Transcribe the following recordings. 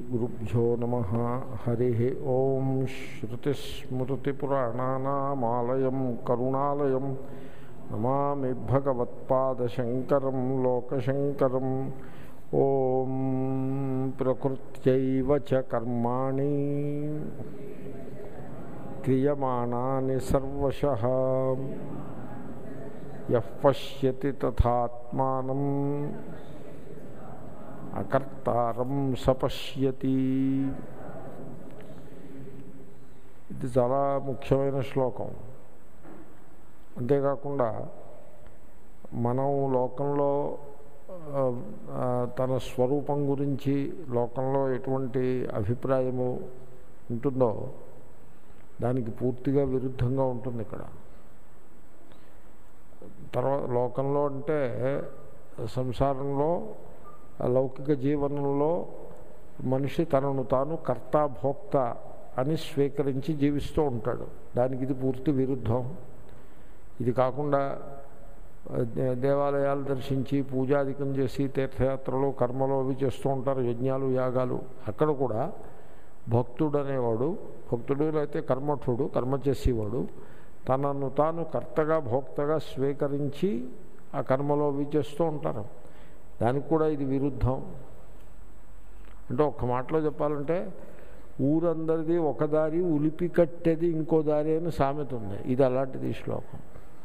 శ్రీగురుభ్యో నమ హరి ఓం శ్రుతిస్మృతిపురాణానామాలయం కరుణాలయం నమామి భగవత్పాదశంకరం లోకశంకరం ఓం ప్రకృత్యైవ చ కర్మాణి క్రియమాణాని సర్వశః యః పశ్యతి తథాత్మానం అకర్తారం సపశ్యతి ఇది చాలా ముఖ్యమైన శ్లోకం అంతేకాకుండా మనం లోకంలో ఆ, ఆ, తన స్వరూపం గురించి లోకంలో ఎటువంటి అభిప్రాయము ఉంటుందో దానికి పూర్తిగా విరుద్ధంగా ఉంటుంది ఇక్కడ తర్వాత లోకంలో అంటే సంసారంలో ఆ లౌకిక జీవనంలో మనిషి తనను తాను కర్త భోక్త అని స్వీకరించి జీవిస్తూ ఉంటాడు దానికి ఇది పూర్తి విరుద్ధం ఇది కాకుండా ఆ, దే- దేవాలయాలు దర్శించి పూజాధికం చేసి తీర్థయాత్రలు కర్మలు అవి చేస్తూ ఉంటారు యజ్ఞాలు యాగాలు అక్కడ కూడా భక్తుడు అనేవాడు భక్తుడు అయితే కర్మఠుడు కర్మ చేసేవాడు తనను తాను కర్తగా భోక్తగా స్వీకరించి ఆ కర్మలో అవి చేస్తూ ఉంటారు దానికి కూడా ఇది విరుద్ధం అంటే ఒక్క మాటలో చెప్పాలంటే ఊరందరిది ఒక దారి ఉలిపి కట్టేది ఇంకో దారి అని సామెత ఉంది ఇది అలాంటిది ఈ శ్లోకం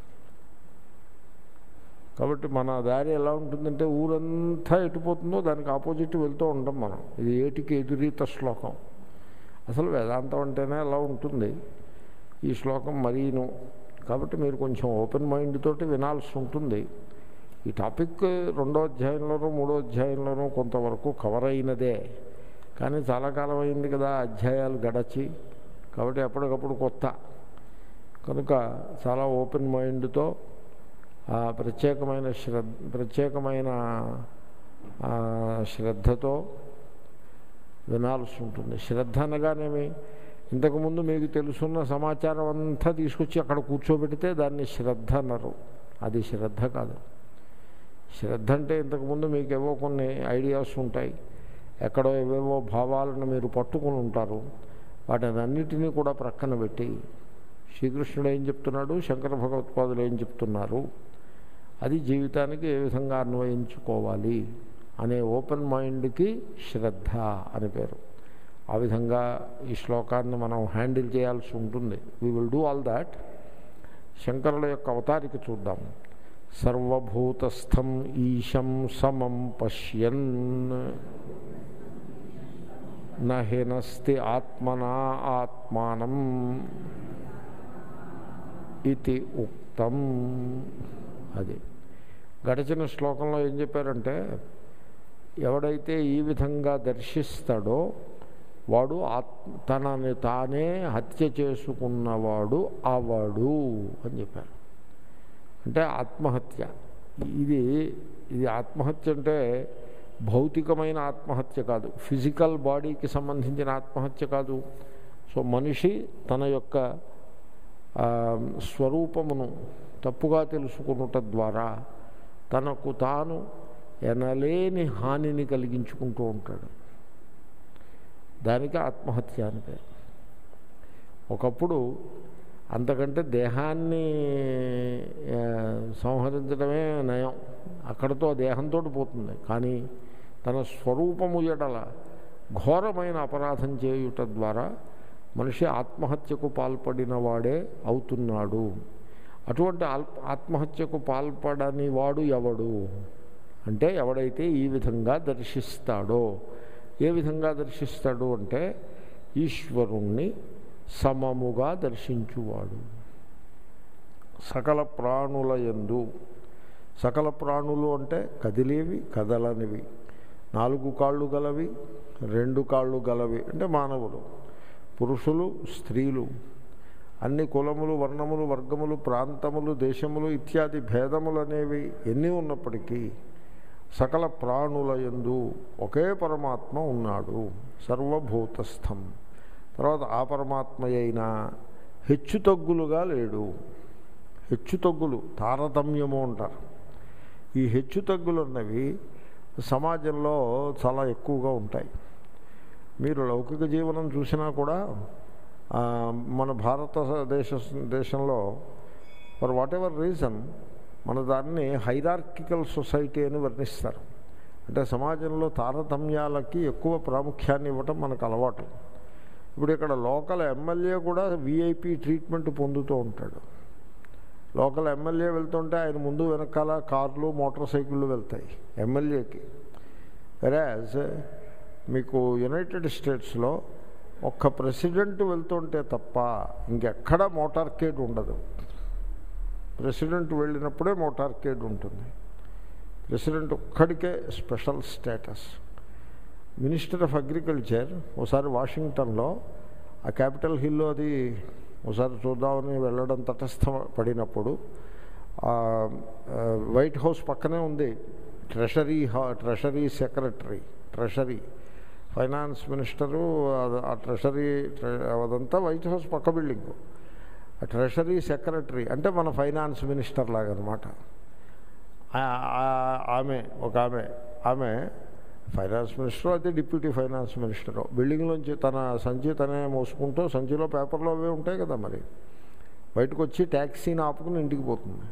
కాబట్టి మన దారి ఎలా ఉంటుందంటే ఊరంతా ఎటుపోతుందో దానికి ఆపోజిట్ వెళ్తూ ఉంటాం మనం ఇది ఏటికి ఎదురీత శ్లోకం అసలు వేదాంతం అంటేనే అలా ఉంటుంది ఈ శ్లోకం మరీను కాబట్టి మీరు కొంచెం ఓపెన్ మైండ్ తోటి వినాల్సి ఉంటుంది ఈ టాపిక్ రెండో అధ్యాయంలోనూ మూడో అధ్యాయంలోనూ కొంతవరకు కవర్ అయినదే కానీ చాలా కాలం అయింది కదా అధ్యాయాలు గడచి కాబట్టి ఎప్పటికప్పుడు కొత్త కనుక చాలా ఓపెన్ మైండ్తో ఆ ప్రత్యేకమైన శ్రద్ధ ప్రత్యేకమైన ఆ, శ్రద్ధతో వినాల్సి ఉంటుంది శ్రద్ధ అనగానేమి ఇంతకుముందు మీకు తెలుసున్న సమాచారం అంతా తీసుకొచ్చి అక్కడ కూర్చోబెడితే దాన్ని శ్రద్ధ అన్నారు అది శ్రద్ధ కాదు శ్రద్ధ అంటే ఇంతకుముందు మీకు ఏవో కొన్ని ఐడియాస్ ఉంటాయి ఎక్కడో ఏవేవో భావాలను మీరు పట్టుకుని ఉంటారు వాటిని అన్నిటినీ కూడా ప్రక్కన పెట్టి శ్రీకృష్ణుడు ఏం చెప్తున్నాడు శంకర భగవత్పాదులు ఏం చెప్తున్నారు అది జీవితానికి ఏ విధంగా అన్వయించుకోవాలి అనే ఓపెన్ మైండ్కి శ్రద్ధ అని పేరు ఆ విధంగా ఈ శ్లోకాన్ని మనం హ్యాండిల్ చేయాల్సి ఉంటుంది we will do all that శంకరుల యొక్క అవతారిక చూద్దాం సర్వభూతస్థం ఈశం సమం పశ్యన్ నహినస్తి ఆత్మనా ఆత్మానం ఇది ఉక్తం అది గడిచిన శ్లోకంలో ఏం చెప్పారంటే ఎవడైతే ఈ విధంగా దర్శిస్తాడో వాడు ఆత్మ తనని తానే హత్య చేసుకున్నవాడు అవడు అని చెప్పారు అంటే ఆత్మహత్య ఇది ఇది ఆత్మహత్య అంటే భౌతికమైన ఆత్మహత్య కాదు ఫిజికల్ బాడీకి సంబంధించిన ఆత్మహత్య కాదు సో మనిషి తన యొక్క ఆ, స్వరూపమును తప్పుగా తెలుసుకునుట ద్వారా తనకు తాను ఎనలేని హానిని కలిగించుకుంటూ ఉంటాడు దానికి ఆత్మహత్య అని పేరు ఒకప్పుడు అంతకంటే దేహాన్ని ఆ, సంహరించడమే నయం అక్కడతో ఆ దేహంతో పోతుంది కానీ తన స్వరూపము ఎడల ఘోరమైన అపరాధం చేయుట ద్వారా మనిషి ఆత్మహత్యకు పాల్పడిన వాడే అవుతున్నాడు అటువంటి ఆల్ప ఆత్మహత్యకు పాల్పడని వాడు ఎవడు అంటే ఎవడైతే ఈ విధంగా దర్శిస్తాడో ఏ విధంగా దర్శిస్తాడు అంటే ఈశ్వరుణ్ణి సమముగా దర్శించువాడు సకల ప్రాణుల యందు సకల ప్రాణులు అంటే కదిలేవి కదలనివి నాలుగు కాళ్ళు గలవి రెండు కాళ్ళు గలవి అంటే మానవులు పురుషులు స్త్రీలు అన్ని కులములు వర్ణములు వర్గములు ప్రాంతములు దేశములు ఇత్యాది భేదములు అనేవి ఎన్ని ఉన్నప్పటికీ సకల ప్రాణుల యందు ఒకే పరమాత్మ ఉన్నాడు సర్వభూతస్థం తర్వాత ఆ పరమాత్మ అయినా హెచ్చుతగ్గులుగా లేడు హెచ్చుతగ్గులు తారతమ్యము అంటారు ఈ హెచ్చుతగ్గులు అన్నవి సమాజంలో చాలా ఎక్కువగా ఉంటాయి మీరు లౌకిక జీవనం చూసినా కూడా ఆ, మన భారతదేశ దేశంలో ఫర్ వాట్ ఎవర్ రీజన్ మన దాన్ని హైరార్కికల్ సొసైటీ అని వర్ణిస్తారు అంటే సమాజంలో తారతమ్యాలకి ఎక్కువ ప్రాముఖ్యాన్ని ఇవ్వటం మనకు అలవాటు ఇప్పుడు ఇక్కడ లోకల్ ఎమ్మెల్యే కూడా విఐపి ట్రీట్మెంట్ పొందుతూ ఉంటాడు లోకల్ ఎమ్మెల్యే వెళ్తుంటే ఆయన ముందు వెనకాల కార్లు మోటార్ సైకిళ్ళు వెళ్తాయి ఎమ్మెల్యేకి వెరాజ్ మీకు యునైటెడ్ స్టేట్స్లో ఒక్క ప్రెసిడెంట్ వెళ్తుంటే తప్ప ఇంకెక్కడ మోటార్కేడ్ ఉండదు ప్రెసిడెంట్ వెళ్ళినప్పుడే మోటార్కేడ్ ఉంటుంది ప్రెసిడెంట్ ఒక్కడికే special status minister of agriculture ఒకసారి వాషింగ్టన్లో ఆ క్యాపిటల్ హిల్లో అది ఒకసారి చూద్దామని వెళ్ళడం తటస్థ పడినప్పుడు ఆ, ఆ, వైట్ హౌస్ పక్కనే ఉంది ట్రెషరీ హా treasury secretary treasury finance minister ఆ- ఆ ట్రెషరీ ట్రె- అదంతా వైట్ హౌస్ పక్క బిల్డింగు ఆ ట్రెషరీ సెక్రటరీ అంటే మన ఫైనాన్స్ మినిస్టర్ లాగా అనమాట ఆమె ఒక ఆమె ఆమె ఫైనాన్స్ మినిస్టర్ అయితే డిప్యూటీ ఫైనాన్స్ మినిస్టర్ బిల్డింగ్లోంచి తన సంచి తనే మోసుకుంటూ సంచిలో పేపర్లో అవే ఉంటాయి కదా మరి బయటకు వచ్చి ట్యాక్సీని ఆపుకుని ఇంటికి పోతుంది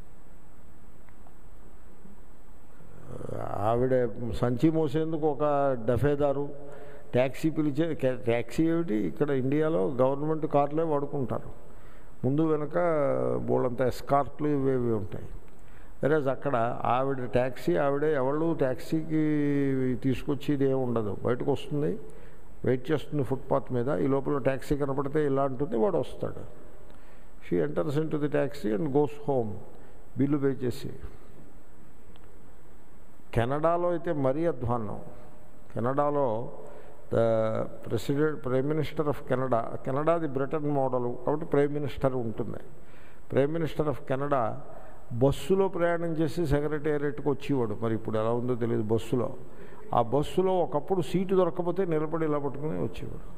ఆవిడ సంచి మోసేందుకు ఒక డఫేదారు ట్యాక్సీ పిలిచే కే- ట్యాక్సీ ఏమిటి ఇక్కడ ఇండియాలో గవర్నమెంట్ కార్లే వాడుకుంటారు ముందు వెనక బోళ్ళంత ఎస్కార్ట్లు ఇవేవి ఉంటాయి వెరేజ్ అక్కడ ఆవిడ ట్యాక్సీ ఆవిడే ఎవళ్ళు ట్యాక్సీకి తీసుకొచ్చేది ఏమి ఉండదు బయటకు వస్తుంది వెయిట్ చేస్తుంది ఫుట్పాత్ మీద ఈ లోపల ట్యాక్సీ కనపడితే ఇలా అంటుంది వాడు వస్తాడు she enters into the taxi and goes home bill pay చేసి కెనడాలో అయితే మరీ అధ్వాన్నం కెనడాలో the president prime minister of Canada కెనడాది బ్రిటన్ మోడలు కాబట్టి ప్రైమ్ మినిస్టర్ ఉంటుంది ప్రైమ్ మినిస్టర్ ఆఫ్ కెనడా బస్సులో ప్రయాణం చేసి సెక్రటేరియట్కి వచ్చేవాడు మరి ఇప్పుడు ఎలా ఉందో తెలియదు బస్సులో ఆ బస్సులో ఒకప్పుడు సీటు దొరకకపోతే నిలబడి ఇలా పట్టుకుని వచ్చేవాడు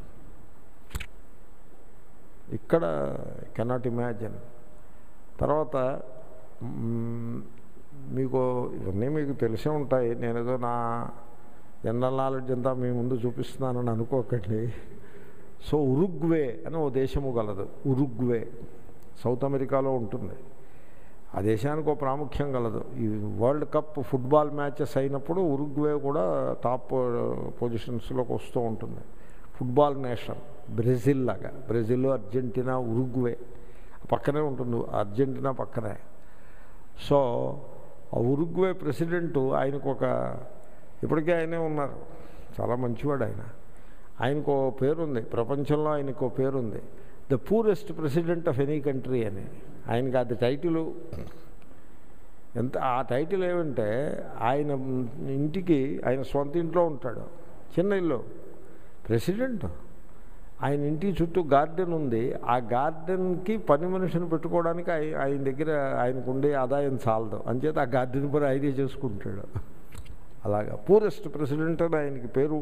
ఇక్కడ కెనాట్ ఇమాజిన్ తర్వాత మ్, మీకు ఇవన్నీ మీకు తెలిసే ఉంటాయి నేను ఏదో నా జనరల్ నాలెడ్జ్ అంతా మీ ముందు చూపిస్తున్నానని అనుకోకండి సో ఉరుగ్వే అని ఓ దేశము గలదు ఉరుగ్వే సౌత్ అమెరికాలో ఉంటుంది ఆ దేశానికి ఒక ప్రాముఖ్యం కలదు ఈ వరల్డ్ కప్ ఫుట్బాల్ మ్యాచెస్ అయినప్పుడు ఉరుగ్వే కూడా టాప్ పొజిషన్స్లోకి వస్తూ ఉంటుంది ఫుట్బాల్ నేషన్ బ్రెజిల్ లాగా బ్రెజిల్ అర్జెంటీనా ఉరుగ్వే పక్కనే ఉంటుంది అర్జెంటీనా పక్కనే సో ఆ ఉరుగ్వే ప్రెసిడెంట్ ఆయనకు ఒక ఇప్పటికే ఆయనే ఉన్నారు చాలా మంచివాడు ఆయన ఆయనకు ఓ పేరుంది ప్రపంచంలో ఆయనకు ఓ పేరుంది the poorest president of any country అని ఆయనకి అది టైటిలు ఎంత ఆ టైటిల్ ఏమంటే ఆయన ఇంటికి ఆయన సొంత ఇంట్లో ఉంటాడు చిన్న ఇల్లు ప్రెసిడెంట్ ఆయన ఇంటి చుట్టూ గార్డెన్ ఉంది ఆ గార్డెన్కి పని మనిషిని పెట్టుకోవడానికి ఆయ- ఆయన దగ్గర ఆయనకు ఉండే ఆదాయం చాలదు అంచేత ఆ గార్డెన్ పని ఆయనే చేసుకుంటాడు అలాగా పూరెస్ట్ ప్రెసిడెంట్ అని ఆయనకి పేరు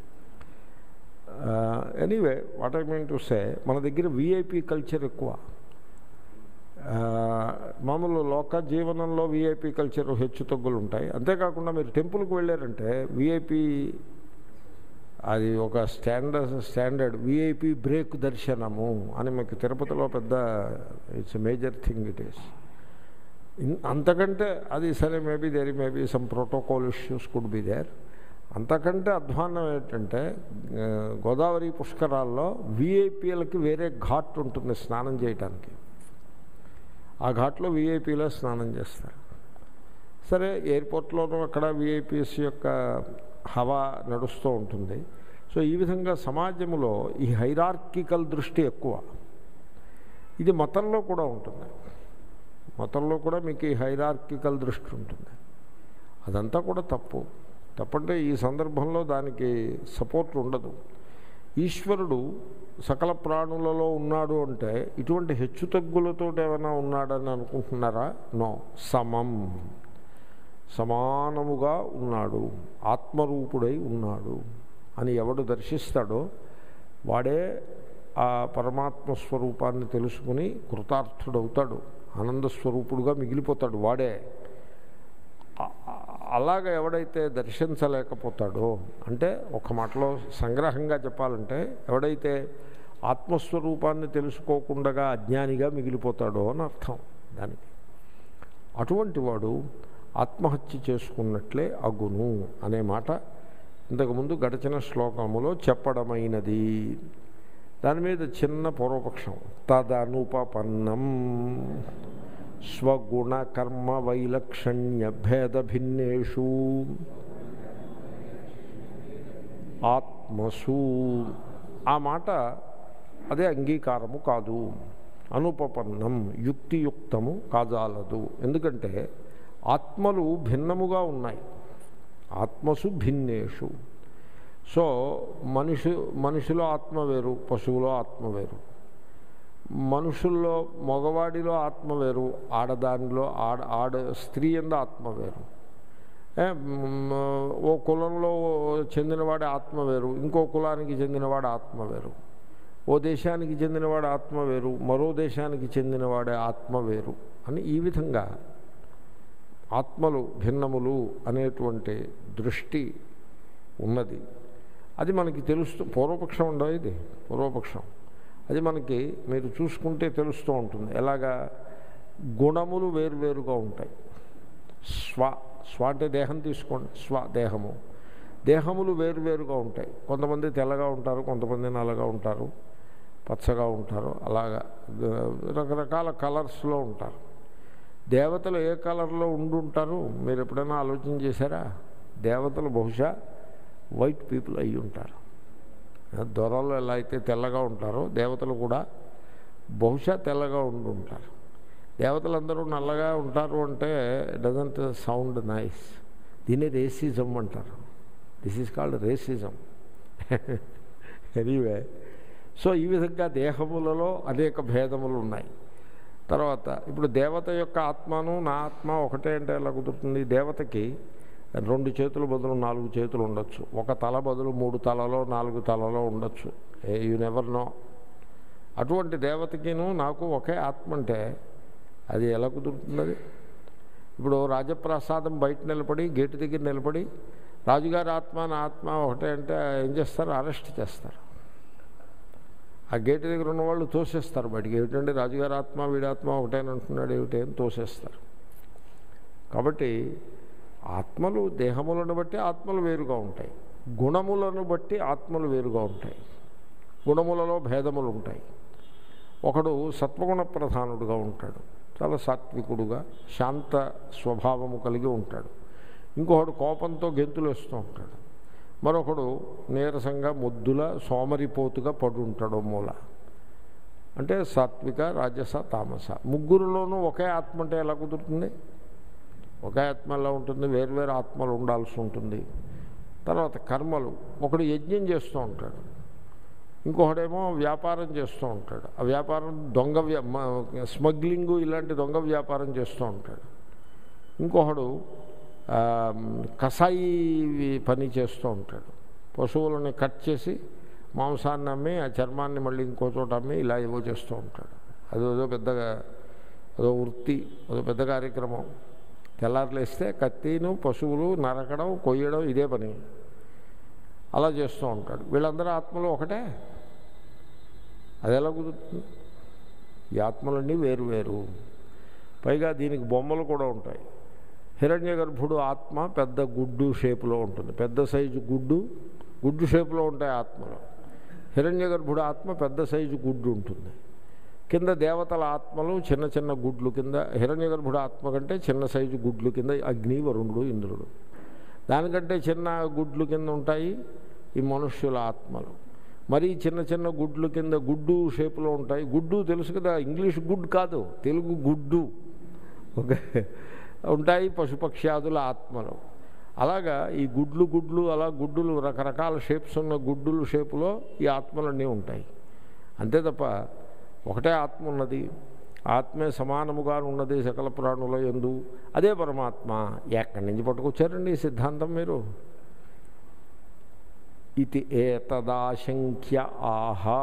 anyway what I mean to say మన దగ్గర విఐపి కల్చర్ ఎక్కువ ఆ, మామూలు లోక జీవనంలో విఐపి కల్చర్ హెచ్చు తగ్గులు ఉంటాయి అంతేకాకుండా మీరు టెంపుల్కి వెళ్ళారంటే విఐపి అది ఒక స్టాండర్డ్ స్టాండర్డ్ విఐపి బ్రేక్ దర్శనము అని మీకు తిరుపతిలో పెద్ద it's major thing it is అంతకంటే అది సరే maybe there maybe some protocol issues could be there అంతకంటే అధ్వాన్నం ఏంటంటే ఆ, గోదావరి పుష్కరాల్లో విఐపీలకి వేరే ఘాట్ ఉంటుంది స్నానం చేయటానికి ఆ ఘాట్లో విఐపీలో స్నానం చేస్తారు సరే ఎయిర్పోర్ట్లోనూ అక్కడ విఐపీస్ యొక్క హవా నడుస్తూ ఉంటుంది సో ఈ విధంగా సమాజంలో ఈ హైరార్కికల్ దృష్టి ఎక్కువ ఇది మతంలో కూడా ఉంటుంది మతంలో కూడా మీకు ఈ హైరార్కికల్ దృష్టి ఉంటుంది అదంతా కూడా తప్పు తప్పంటే ఈ సందర్భంలో దానికి సపోర్ట్ ఉండదు ఈశ్వరుడు సకల ప్రాణులలో ఉన్నాడు అంటే ఇటువంటి హెచ్చుతగ్గులతో ఏమైనా ఉన్నాడని అనుకుంటున్నారా నో సమం సమానముగా ఉన్నాడు ఆత్మరూపుడై ఉన్నాడు అని ఎవడు దర్శిస్తాడో వాడే ఆ పరమాత్మ స్వరూపాన్ని తెలుసుకుని కృతార్థుడవుతాడు ఆనంద స్వరూపుడుగా మిగిలిపోతాడు వాడే ఆ- అలాగ ఎవడైతే దర్శించలేకపోతాడో అంటే ఒక మాటలో సంగ్రహంగా చెప్పాలంటే ఎవడైతే ఆత్మస్వరూపాన్ని తెలుసుకోకుండా అజ్ఞానిగా మిగిలిపోతాడో అని అర్థం దానికి అటువంటి వాడు ఆత్మహత్య చేసుకున్నట్లే అగును అనే మాట ఇంతకుముందు గడిచిన శ్లోకములో చెప్పడమైనది దాని మీద చిన్న పూర్వపక్షం తదనుపపన్నం స్వగుణ కర్మ వైలక్షణ్య భేద భిన్నేషు ఆత్మసు ఆ మాట అదే అంగీకారము కాదు అనుపపన్నం యుక్తియుక్తము కాజాలదు ఎందుకంటే ఆత్మలు భిన్నముగా ఉన్నాయి ఆత్మసు భిన్నేషు సో మనిషి మనిషిలో ఆత్మ వేరు పశువులో ఆత్మ వేరు మనుషుల్లో మగవాడిలో ఆత్మ వేరు ఆడదానిలో ఆడ ఆడ స్త్రీ ఎందు ఆత్మ వేరు ఏ, మ్, ఓ కులంలో చెందినవాడి ఆత్మ వేరు ఇంకో కులానికి చెందినవాడి ఆత్మ వేరు ఓ దేశానికి చెందినవాడి ఆత్మ వేరు మరో దేశానికి చెందినవాడి ఆత్మ వేరు అని ఈ విధంగా ఆత్మలు భిన్నములు అనేటువంటి దృష్టి ఉన్నది అది మనకి తెలుస్తూ పూర్వపక్షం ఉండవు ఇది పూర్వపక్షం అది మనకి మీరు చూసుకుంటే తెలుస్తూ ఉంటుంది ఎలాగా గుణములు వేరువేరుగా ఉంటాయి స్వ స్వ అంటే దేహం తీసుకోండి స్వ దేహము దేహములు వేరువేరుగా ఉంటాయి కొంతమంది తెల్లగా ఉంటారు కొంతమంది నల్లగా ఉంటారు పచ్చగా ఉంటారు అలాగా రకరకాల కలర్స్లో ఉంటారు దేవతలు ఏ కలర్లో ఉండి ఉంటారు మీరు ఎప్పుడైనా ఆలోచన చేశారా దేవతలు బహుశా వైట్ పీపుల్ అయి ఉంటారు దొరలు ఎలా అయితే తెల్లగా ఉంటారో దేవతలు కూడా బహుశా తెల్లగా ఉండి ఉంటారు దేవతలందరూ నల్లగా ఉంటారు అంటే డజంట్ సౌండ్ నైస్ దీన్ని రేసిజం అంటారు this is called racism anyway so ఈ విధంగా దేహములలో అనేక భేదములు ఉన్నాయి తర్వాత ఇప్పుడు దేవత యొక్క ఆత్మను నా ఆత్మ ఒకటే అంటే ఎలా కుదురుతుంది దేవతకి రెండు చేతులు బదులు నాలుగు చేతులు ఉండొచ్చు ఒక తల బదులు మూడు తలలో నాలుగు తలలో ఉండొచ్చు యూ నెవర్ నో అటువంటి దేవతకిను నాకు ఒకే ఆత్మ అంటే అది ఎలా కుదురుతుంది అది ఇప్పుడు రాజప్రసాదం బయట నిలబడి గేటు దగ్గర నిలబడి రాజుగారి ఆత్మ నా ఆత్మ ఒకటే అంటే ఏం చేస్తారు అరెస్ట్ చేస్తారు ఆ గేటు దగ్గర ఉన్న వాళ్ళు తోసేస్తారు బయటికి ఏమిటంటే రాజుగారి ఆత్మ వీడాత్మ ఒకటేనంటున్నాడు ఏమిటి అని తోసేస్తారు కాబట్టి ఆత్మలు దేహములను బట్టి ఆత్మలు వేరుగా ఉంటాయి గుణములను బట్టి ఆత్మలు వేరుగా ఉంటాయి గుణములలో భేదములు ఉంటాయి ఒకడు సత్వగుణ ప్రధానుడుగా ఉంటాడు చాలా సాత్వికుడుగా శాంత స్వభావము కలిగి ఉంటాడు ఇంకొకడు కోపంతో గెంతులు వేస్తూ ఉంటాడు మరొకడు నీరసంగా ముద్దుల సోమరిపోతుగా పడి ఉంటాడు మూల అంటే సాత్విక రాజస తామస ముగ్గురులోనూ ఒకే ఆత్మ అంటే ఎలా కుదురుతుంది ఒకే ఆత్మ ఎలా ఉంటుంది వేరువేరు ఆత్మలు ఉండాల్సి ఉంటుంది తర్వాత కర్మలు ఒకడు యజ్ఞం చేస్తూ ఉంటాడు ఇంకొకడేమో వ్యాపారం చేస్తూ ఉంటాడు ఆ వ్యాపారం దొంగ వ్యా స్మగ్లింగు ఇలాంటి దొంగ వ్యాపారం చేస్తూ ఉంటాడు ఇంకొకడు ఆ, కసాయి పని చేస్తూ ఉంటాడు పశువులని కట్ చేసి మాంసాన్ని అమ్మి ఆ చర్మాన్ని మళ్ళీ ఇంకో చోట అమ్మి ఇలా ఏవో చేస్తూ ఉంటాడు అదేదో పెద్దగా అదో వృత్తి అదో పెద్ద కార్యక్రమం తెల్లారులేస్తే కత్తిను పశువులు నరకడం కొయ్యడం ఇదే పని అలా చేస్తూ ఉంటాడు వీళ్ళందరూ ఆత్మలు ఒకటే అది ఎలా కుదురుతుంది ఈ ఆత్మలన్నీ వేరు వేరు పైగా దీనికి బొమ్మలు కూడా ఉంటాయి హిరణ్య గర్భుడు ఆత్మ పెద్ద గుడ్డు షేపులో ఉంటుంది పెద్ద సైజు గుడ్డు గుడ్డు షేపులో ఉంటాయి ఆత్మలు హిరణ్య గర్భుడు ఆత్మ పెద్ద సైజు గుడ్డు ఉంటుంది కింద దేవతల ఆత్మలు చిన్న చిన్న గుడ్లు కింద హిరణ్య గర్భుడు ఆత్మ కంటే చిన్న సైజు గుడ్లు కింద అగ్ని వరుణుడు ఇంద్రుడు దానికంటే చిన్న గుడ్లు కింద ఉంటాయి ఈ మనుష్యుల ఆత్మలు మరి చిన్న చిన్న గుడ్లు కింద గుడ్డు షేపులో ఉంటాయి గుడ్డు తెలుసు కదా ఇంగ్లీష్ గుడ్ కాదు తెలుగు గుడ్డు ఓకే ఉంటాయి పశుపక్ష్యాదుల ఆత్మలు అలాగా ఈ గుడ్లు గుడ్లు అలా గుడ్డులు రకరకాల షేప్స్ ఉన్న గుడ్డులు షేపులో ఈ ఆత్మలన్నీ ఉంటాయి అంతే తప్ప ఒకటే ఆత్మ ఉన్నది ఆత్మే సమానముగా ఉన్నది సకల ప్రాణుల ఎందు అదే పరమాత్మ ఎక్కడి నుంచి పట్టుకొచ్చారండి ఈ సిద్ధాంతం మీరు ఇది ఏతదాశంక్య ఆహా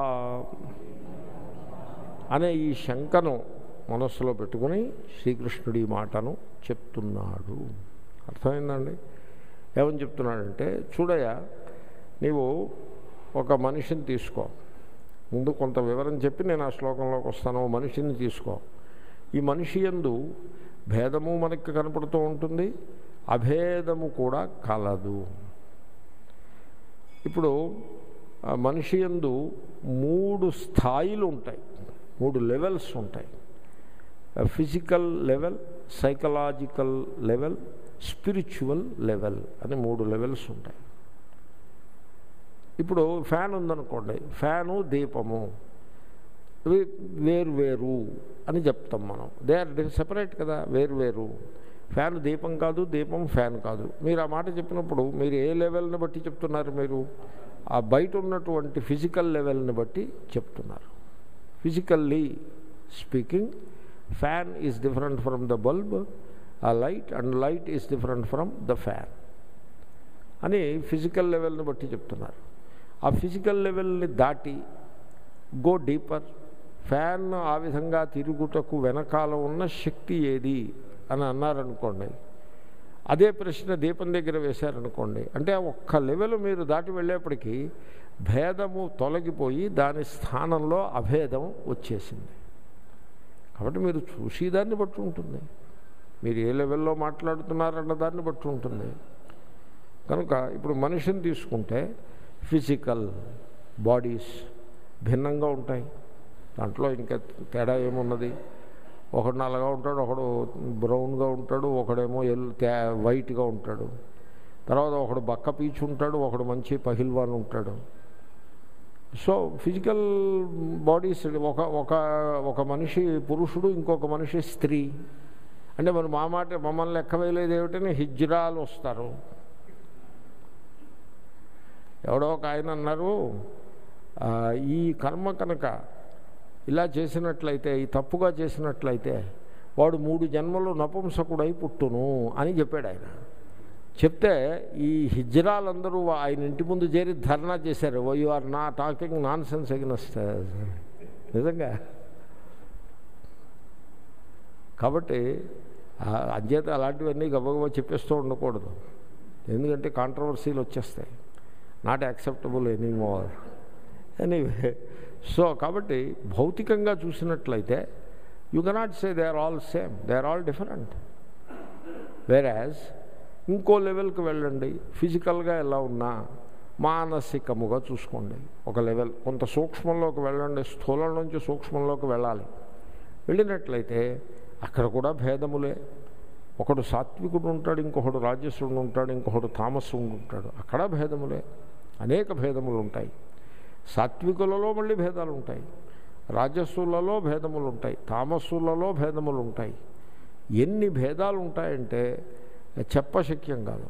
అనే ఈ శంకను మనస్సులో పెట్టుకుని శ్రీకృష్ణుడి మాటను చెప్తున్నాడు అర్థమైందండి ఏమని చెప్తున్నాడంటే చూడయ్యా నీవు ఒక మనిషిని తీసుకో ముందు కొంత వివరం చెప్పి నేను ఆ శ్లోకంలోకి వస్తాను ఓ మనిషిని తీసుకో ఈ మనిషి ఎందు భేదము మనకి కనపడుతూ ఉంటుంది అభేదము కూడా కలదు ఇప్పుడు ఆ మనిషి ఎందు మూడు స్థాయిలు ఉంటాయి మూడు లెవెల్స్ ఉంటాయి physical level psychological level spiritual level అని మూడు లెవెల్స్ ఉంటాయి ఇప్పుడు ఫ్యాన్ ఉందనుకోండి ఫ్యాను దీపము ఇవి వేరు వేరు అని చెప్తాం మనం దే ఆర్ సెపరేట్ కదా వేరు వేరు ఫ్యాన్ దీపం కాదు దీపం ఫ్యాన్ కాదు మీరు ఆ మాట చెప్పినప్పుడు మీరు ఏ లెవెల్ని బట్టి చెప్తున్నారు మీరు ఆ బయట ఉన్నటువంటి ఫిజికల్ లెవెల్ని బట్టి చెప్తున్నారు physically speaking fan is different from the bulb ఆ light and light is different from the fan అని ఫిజికల్ లెవెల్ని బట్టి చెప్తున్నారు ఆ ఫిజికల్ లెవెల్ని దాటి గో డీపర్ ఫ్యాన్ ఆ విధంగా తిరుగుటకు వెనకాల ఉన్న శక్తి ఏది అని అన్నారనుకోండి అదే ప్రశ్న దీపం దగ్గర వేశారనుకోండి అంటే ఒక్క లెవెల్ మీరు దాటి వెళ్ళేప్పటికీ భేదము తొలగిపోయి దాని స్థానంలో అభేదం వచ్చేసింది కాబట్టి మీరు చూసేదాన్ని బట్టి ఉంటుంది మీరు ఏ లెవెల్లో మాట్లాడుతున్నారన్న దాన్ని బట్టి ఉంటుంది కనుక ఇప్పుడు మనిషిని తీసుకుంటే ఫిజికల్ బాడీస్ భిన్నంగా ఉంటాయి దాంట్లో ఇంకా తేడా ఏమున్నది ఒకడు నల్లగా ఉంటాడు ఒకడు బ్రౌన్గా ఉంటాడు ఒకడేమో ఎల్ వైట్గా ఉంటాడు తర్వాత ఒకడు బక్క పీచు ఉంటాడు ఒకడు మంచి పహిల్వాన్ ఉంటాడు సో ఫిజికల్ బాడీస్ ఒక ఒక ఒక మనిషి పురుషుడు ఇంకొక మనిషి స్త్రీ అంటే మరి మా మాట మమ్మల్ని లెక్క వేయలేదు ఏమిటని హిజ్రాలు వస్తారు ఎవడో ఒక ఆయన అన్నారు ఈ కర్మ కనుక ఇలా చేసినట్లయితే ఈ తప్పుగా చేసినట్లయితే వాడు మూడు జన్మలు నపుంసకుడై పుట్టును అని చెప్పాడు ఆయన చెప్తే ఈ హిజ్రాలందరూ ఆయన ఇంటి ముందు చేరి ధర్నా చేశారు యు ఆర్ నా టాకింగ్ నాన్ సెన్స్ ఎగ్నెస్ట్ నిజంగా కాబట్టి అంచేత అలాంటివన్నీ గబగబా చెప్పేస్తూ ఉండకూడదు ఎందుకంటే కాంట్రవర్సీలు వచ్చేస్తాయి not acceptable anymore anyway so కాబట్టి భౌతికంగా చూసినట్లయితే you cannot say they are all same they are all different వేరాజ్ ఇంకో లెవెల్కి వెళ్ళండి ఫిజికల్గా ఎలా ఉన్నా మానసికముగా చూసుకోండి ఒక లెవెల్ కొంత సూక్ష్మంలోకి వెళ్ళండి స్థూలం నుంచి సూక్ష్మంలోకి వెళ్ళాలి వెళ్ళినట్లయితే అక్కడ కూడా భేదములే ఒకడు సాత్వికుడు ఉంటాడు ఇంకొకడు రాజస్సుడు ఉంటాడు ఇంకొకడు తామస్సుడు ఉంటాడు అక్కడ భేదములే అనేక భేదములు ఉంటాయి సాత్వికులలో మళ్ళీ భేదాలు ఉంటాయి రాజస్సులలో భేదములు ఉంటాయి తామస్సులలో భేదములు ఉంటాయి ఎన్ని భేదాలు ఉంటాయంటే చెప్పశక్యం కాదు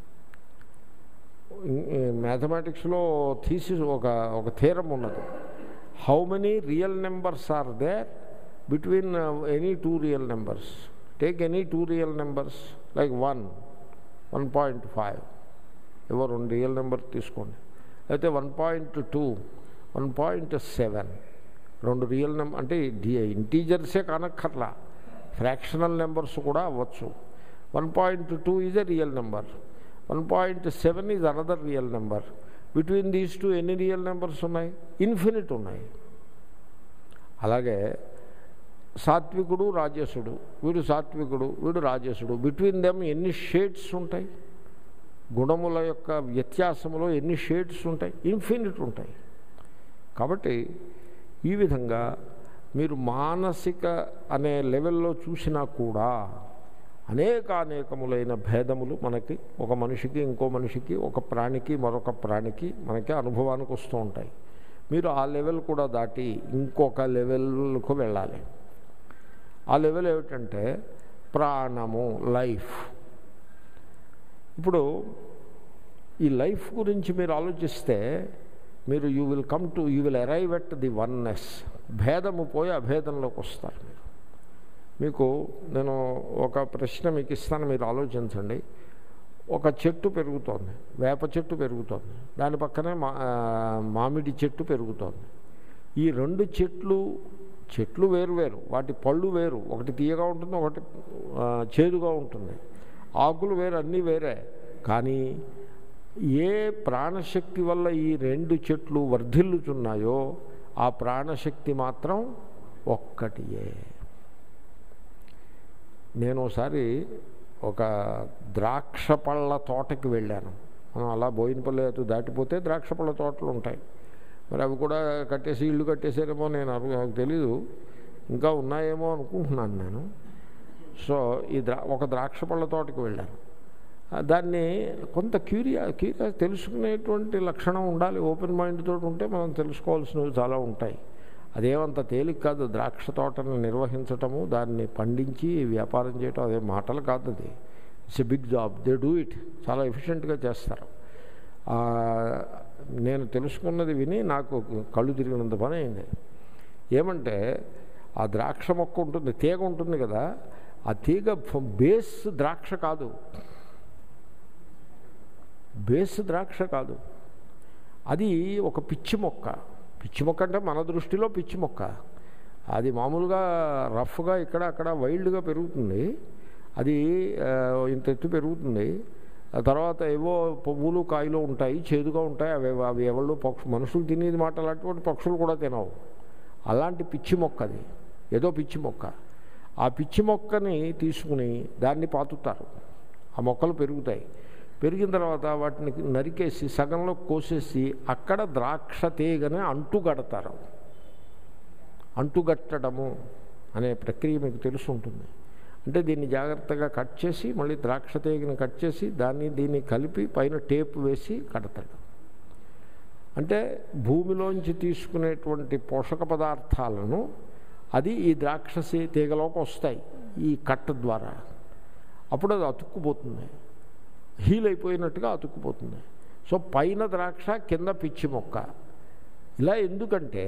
మ్యాథమెటిక్స్లో థీసిస్ ఒక ఒక థీరం ఉన్నది how many real numbers are there between any two real numbers take any two real numbers like one one point five ఏవో రెండు రియల్ నెంబర్ తీసుకోండి అయితే one point two one point seven రెండు real number అంటే ఇంటీజర్సే కానక్కర్లా fractional numbers కూడా అవ్వచ్చు one point two is a real number one point seven is another real number between these two ఎన్ని రియల్ నెంబర్స్ ఉన్నాయి ఇన్ఫినిట్ ఉన్నాయి అలాగే సాత్వికుడు రాజసుడు వీడు సాత్వికుడు వీడు రాజసుడు బిట్వీన్ దెమ్ ఎన్ని షేడ్స్ ఉంటాయి గుణముల యొక్క వ్యత్యాసములో ఎన్ని షేడ్స్ ఉంటాయి ఇన్ఫినిట్ ఉంటాయి కాబట్టి ఈ విధంగా మీరు మానసిక అనే లెవెల్లో చూసినా కూడా అనేక అనేకములైన భేదములు మనకి ఒక మనిషికి ఇంకో మనిషికి ఒక ప్రాణికి మరొక ప్రాణికి మనకి అనుభవానికి వస్తూ ఉంటాయి మీరు ఆ లెవెల్ కూడా దాటి ఇంకొక లెవెల్కు వెళ్ళాలి ఆ లెవెల్ ఏమిటంటే ప్రాణము లైఫ్ ఇప్పుడు ఈ లైఫ్ గురించి మీరు ఆలోచిస్తే మీరు you will come to you will arrive at the oneness భేదము పోయి అభేదంలోకి వస్తారు మీరు మీకు నేను ఒక ప్రశ్న మీకు ఇస్తాను మీరు ఆలోచించండి ఒక చెట్టు పెరుగుతోంది వేప చెట్టు పెరుగుతోంది దాని పక్కనే మా మామిడి చెట్టు పెరుగుతోంది ఈ రెండు చెట్లు చెట్లు వేరు వేరు వాటి పళ్ళు వేరు ఒకటి తీయగా ఉంటుంది ఒకటి చేదుగా ఉంటుంది ఆకులు వేరు అన్నీ వేరే కానీ ఏ ప్రాణశక్తి వల్ల ఈ రెండు చెట్లు వర్ధిల్లుచున్నాయో ఆ ప్రాణశక్తి మాత్రం ఒక్కటియే నేను ఒకసారి ఒక ద్రాక్ష పళ్ళ తోటకి వెళ్ళాను మనం అలా బోయినపల్లి అటు దాటిపోతే ద్రాక్ష పళ్ళ తోటలు ఉంటాయి మరి అవి కూడా కట్టేసి ఇల్లు కట్టేసారేమో నేను అరు- నాకు తెలీదు ఇంకా ఉన్నాయేమో అనుకుంటున్నాను నేను సో ఈ ద్రా ఒక ద్రాక్ష పళ్ళ తోటకి వెళ్ళాను ఆ, దాన్ని కొంత క్యూరియా క్యూరియా తెలుసుకునేటువంటి లక్షణం ఉండాలి ఓపెన్ మైండ్ తోటి ఉంటే మనం తెలుసుకోవాల్సినవి చాలా ఉంటాయి అదేమంత తేలిక కాదు ద్రాక్ష తోటను నిర్వహించటము దాన్ని పండించి వ్యాపారం చేయటం అదే మాటలు కాదు అది it's a big job they do it చాలా ఎఫిషియెంట్గా చేస్తారు ఆ, నేను తెలుసుకున్నది విని నాకు కళ్ళు తిరిగినంత పని అయింది ఏమంటే ఆ ద్రాక్ష మొక్క ఉంటుంది తీగ ఉంటుంది కదా ఆ తీగ ఫ- బేస్ ద్రాక్ష కాదు బేస్ ద్రాక్ష కాదు అది ఒక పిచ్చి మొక్క పిచ్చి మొక్క అంటే మన దృష్టిలో పిచ్చి మొక్క అది మామూలుగా రఫ్గా ఇక్కడ అక్కడ వైల్డ్గా పెరుగుతుంది అది ఆ, ఇంత ఎత్తు పెరుగుతుంది ఆ తర్వాత ఏవో పువ్వులు కాయలు ఉంటాయి చేదుగా ఉంటాయి అవి అవి ఎవళ్ళు పక్షు మనుషులు తినేది మాట అలాంటి పక్షులు కూడా తినవు అలాంటి పిచ్చి మొక్క అది ఏదో పిచ్చి మొక్క ఆ పిచ్చి మొక్కని తీసుకుని దాన్ని పాతుతారు ఆ మొక్కలు పెరుగుతాయి పెరిగిన తర్వాత వాటిని నరికేసి సగంలో కోసేసి అక్కడ ద్రాక్ష తీగని అంటుగడతారు అంటుగట్టడము అనే ప్రక్రియ మీకు తెలిసి ఉంటుంది అంటే దీన్ని జాగ్రత్తగా కట్ చేసి మళ్ళీ ద్రాక్ష తీగని కట్ చేసి దాన్ని దీన్ని కలిపి పైన టేప్ వేసి కడతాడు అంటే భూమిలోంచి తీసుకునేటువంటి పోషక పదార్థాలను అది ఈ ద్రాక్షసి తీగలోకి వస్తాయి ఈ కట్ట ద్వారా అప్పుడు అది అతుక్కుపోతుంది హీల్ అయిపోయినట్టుగా అతుక్కుపోతుంది సో పైన ద్రాక్ష కింద పిచ్చి మొక్క ఇలా ఎందుకంటే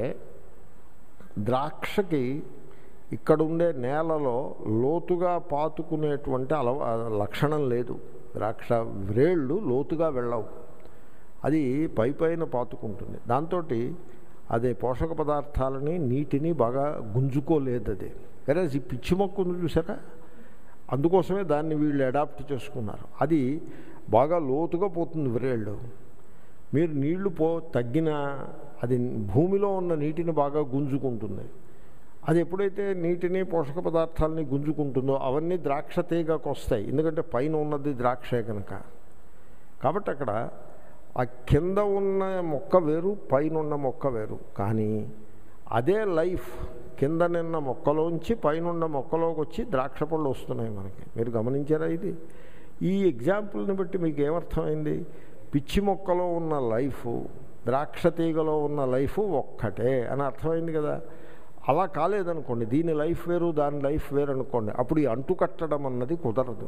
ద్రాక్షకి ఇక్కడ ఉండే నేలలో లోతుగా పాతుకునేటువంటి అలవ లక్షణం లేదు ద్రాక్ష వ్రేళ్ళు లోతుగా వెళ్ళవు అది పై పైన పాతుకుంటుంది దాంతో అదే పోషక పదార్థాలని నీటిని బాగా గుంజుకోలేదు అది కానీ ఈ పిచ్చి మొక్క ఉంది చూసారా అందుకోసమే దాన్ని వీళ్ళు అడాప్ట్ చేసుకున్నారు అది బాగా లోతుగా పోతుంది వ్రేళ్ళు మీరు నీళ్లు పో తగ్గినా అది భూమిలో ఉన్న నీటిని బాగా గుంజుకుంటుంది అది ఎప్పుడైతే నీటిని పోషక పదార్థాలని గుంజుకుంటుందో అవన్నీ ద్రాక్ష తీగకు వస్తాయి ఎందుకంటే పైన ఉన్నది ద్రాక్షే కనుక కాబట్టి అక్కడ ఆ కింద ఉన్న మొక్క వేరు పైన ఉన్న మొక్క వేరు కానీ అదే లైఫ్ కింద నిన్న మొక్కలోంచి పైన ఉన్న మొక్కలోకి వచ్చి ద్రాక్ష పళ్ళు వస్తున్నాయి మనకి మీరు గమనించారా ఇది ఈ ఎగ్జాంపుల్ని బట్టి మీకు ఏమర్థమైంది పిచ్చి మొక్కలో ఉన్న లైఫ్ ద్రాక్ష తీగలో ఉన్న లైఫ్ ఒక్కటే అని అర్థమైంది కదా అలా కాలేదనుకోండి దీని లైఫ్ వేరు దాని లైఫ్ వేరు అనుకోండి అప్పుడు ఈ అంటు కట్టడం అన్నది కుదరదు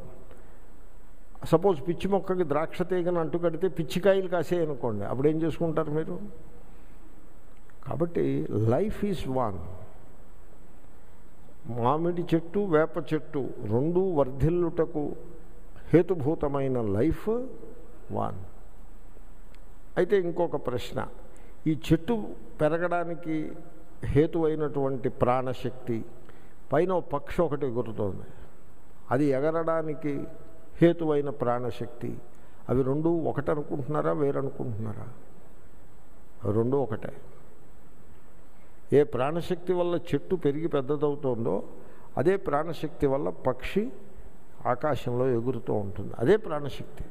సపోజ్ పిచ్చి మొక్కకి ద్రాక్ష తీగను అంటు కడితే పిచ్చికాయలు కాసే అనుకోండి అప్పుడు ఏం చేసుకుంటారు మీరు కాబట్టి లైఫ్ ఈజ్ వన్ మామిడి చెట్టు వేప చెట్టు రెండు వర్ధిల్లుటకు హేతుభూతమైన లైఫ్ వన్ అయితే ఇంకొక ప్రశ్న ఈ చెట్టు పెరగడానికి హేతువైనటువంటి ప్రాణశక్తి పైన ఓ పక్షి ఒకటి ఎగురుతోంది అది ఎగరడానికి హేతువైన ప్రాణశక్తి అవి రెండు ఒకటి అనుకుంటున్నారా వేరనుకుంటున్నారా అవి రెండు ఒకటే ఏ ప్రాణశక్తి వల్ల చెట్టు పెరిగి పెద్దదవుతోందో అదే ప్రాణశక్తి వల్ల పక్షి ఆకాశంలో ఎగురుతూ ఉంటుంది అదే ప్రాణశక్తి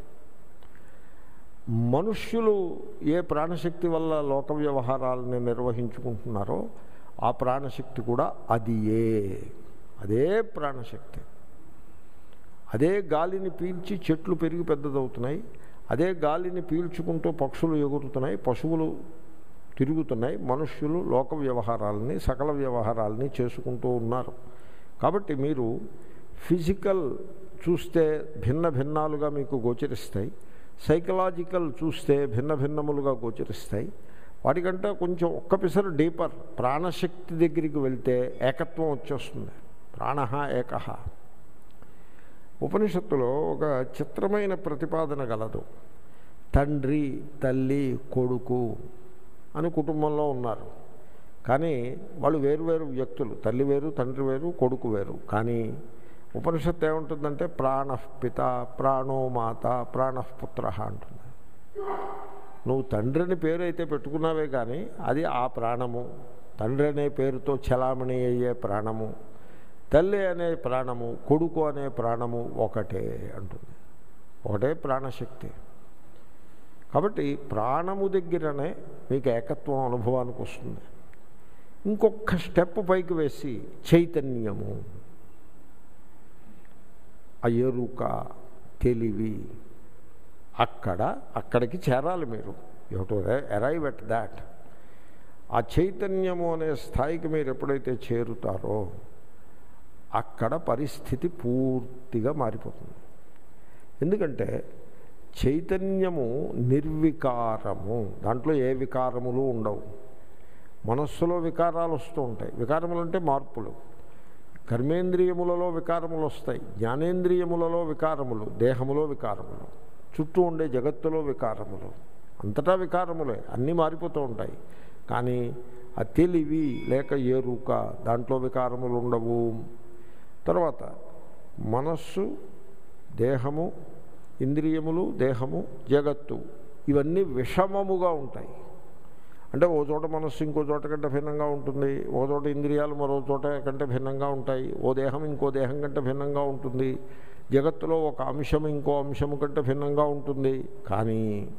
మనుష్యులు ఏ ప్రాణశక్తి వల్ల లోక వ్యవహారాలని నిర్వహించుకుంటున్నారో ఆ ప్రాణశక్తి కూడా అది ఏ అదే ప్రాణశక్తి అదే గాలిని పీల్చి చెట్లు పెరిగి పెద్దదవుతున్నాయి అదే గాలిని పీల్చుకుంటూ పక్షులు ఎగురుతున్నాయి పశువులు తిరుగుతున్నాయి మనుష్యులు లోక వ్యవహారాలని సకల వ్యవహారాలని చేసుకుంటూ ఉన్నారు కాబట్టి మీరు ఫిజికల్ చూస్తే భిన్న భిన్నాలుగా మీకు గోచరిస్తాయి సైకలాజికల్ చూస్తే భిన్న భిన్నములుగా గోచరిస్తాయి వాటికంటే కొంచెం ఒక్క పిసరు డీపర్ ప్రాణశక్తి దగ్గరికి వెళ్తే ఏకత్వం వచ్చేస్తుంది ప్రాణ ఏక ఉపనిషత్తులో ఒక చిత్రమైన ప్రతిపాదన గలదు తండ్రి తల్లి కొడుకు అని కుటుంబంలో ఉన్నారు కానీ వాళ్ళు వేరు వేరు వ్యక్తులు తల్లి వేరు తండ్రి వేరు కొడుకు వేరు కానీ ఉపనిషత్తు ఏముంటుందంటే ప్రాణఃపిత ప్రాణో మాత ప్రాణఃపుత్ర అంటుంది నువ్వు తండ్రిని పేరు అయితే పెట్టుకున్నావే కానీ అది ఆ ప్రాణము తండ్రి అనే పేరుతో చలామణి అయ్యే ప్రాణము తల్లి అనే ప్రాణము కొడుకు అనే ప్రాణము ఒకటే అంటుంది ఒకటే ప్రాణశక్తి కాబట్టి ప్రాణము దగ్గరనే మీకు ఏకత్వం అనుభవానికి వస్తుంది ఇంకొక స్టెప్ పైకి వేసి చైతన్యము ఆ ఎరుక తెలివి అక్కడ అక్కడికి చేరాలి మీరు you to arrive at that ఆ చైతన్యము అనే స్థాయికి మీరు ఎప్పుడైతే చేరుతారో అక్కడ పరిస్థితి పూర్తిగా మారిపోతుంది ఎందుకంటే చైతన్యము నిర్వికారము దాంట్లో ఏ వికారములు ఉండవు మనస్సులో వికారాలు వస్తూ ఉంటాయి వికారములు అంటే మార్పులు కర్మేంద్రియములలో వికారములు వస్తాయి జ్ఞానేంద్రియములలో వికారములు దేహములో వికారములు చుట్టూ ఉండే జగత్తులో వికారములు అంతటా వికారములే అన్నీ మారిపోతూ ఉంటాయి కానీ ఆ తెలివి లేక ఎరుక దాంట్లో వికారములు ఉండవు తర్వాత మనస్సు దేహము ఇంద్రియములు దేహము జగత్తు ఇవన్నీ విషమముగా ఉంటాయి అంటే ఓ చోట మనస్సు ఇంకో చోట కంటే భిన్నంగా ఉంటుంది ఓ చోట ఇంద్రియాలు మరో చోట కంటే భిన్నంగా ఉంటాయి ఓ దేహం ఇంకో దేహం కంటే భిన్నంగా ఉంటుంది జగత్తులో ఒక అంశం ఇంకో అంశము కంటే భిన్నంగా ఉంటుంది కానీ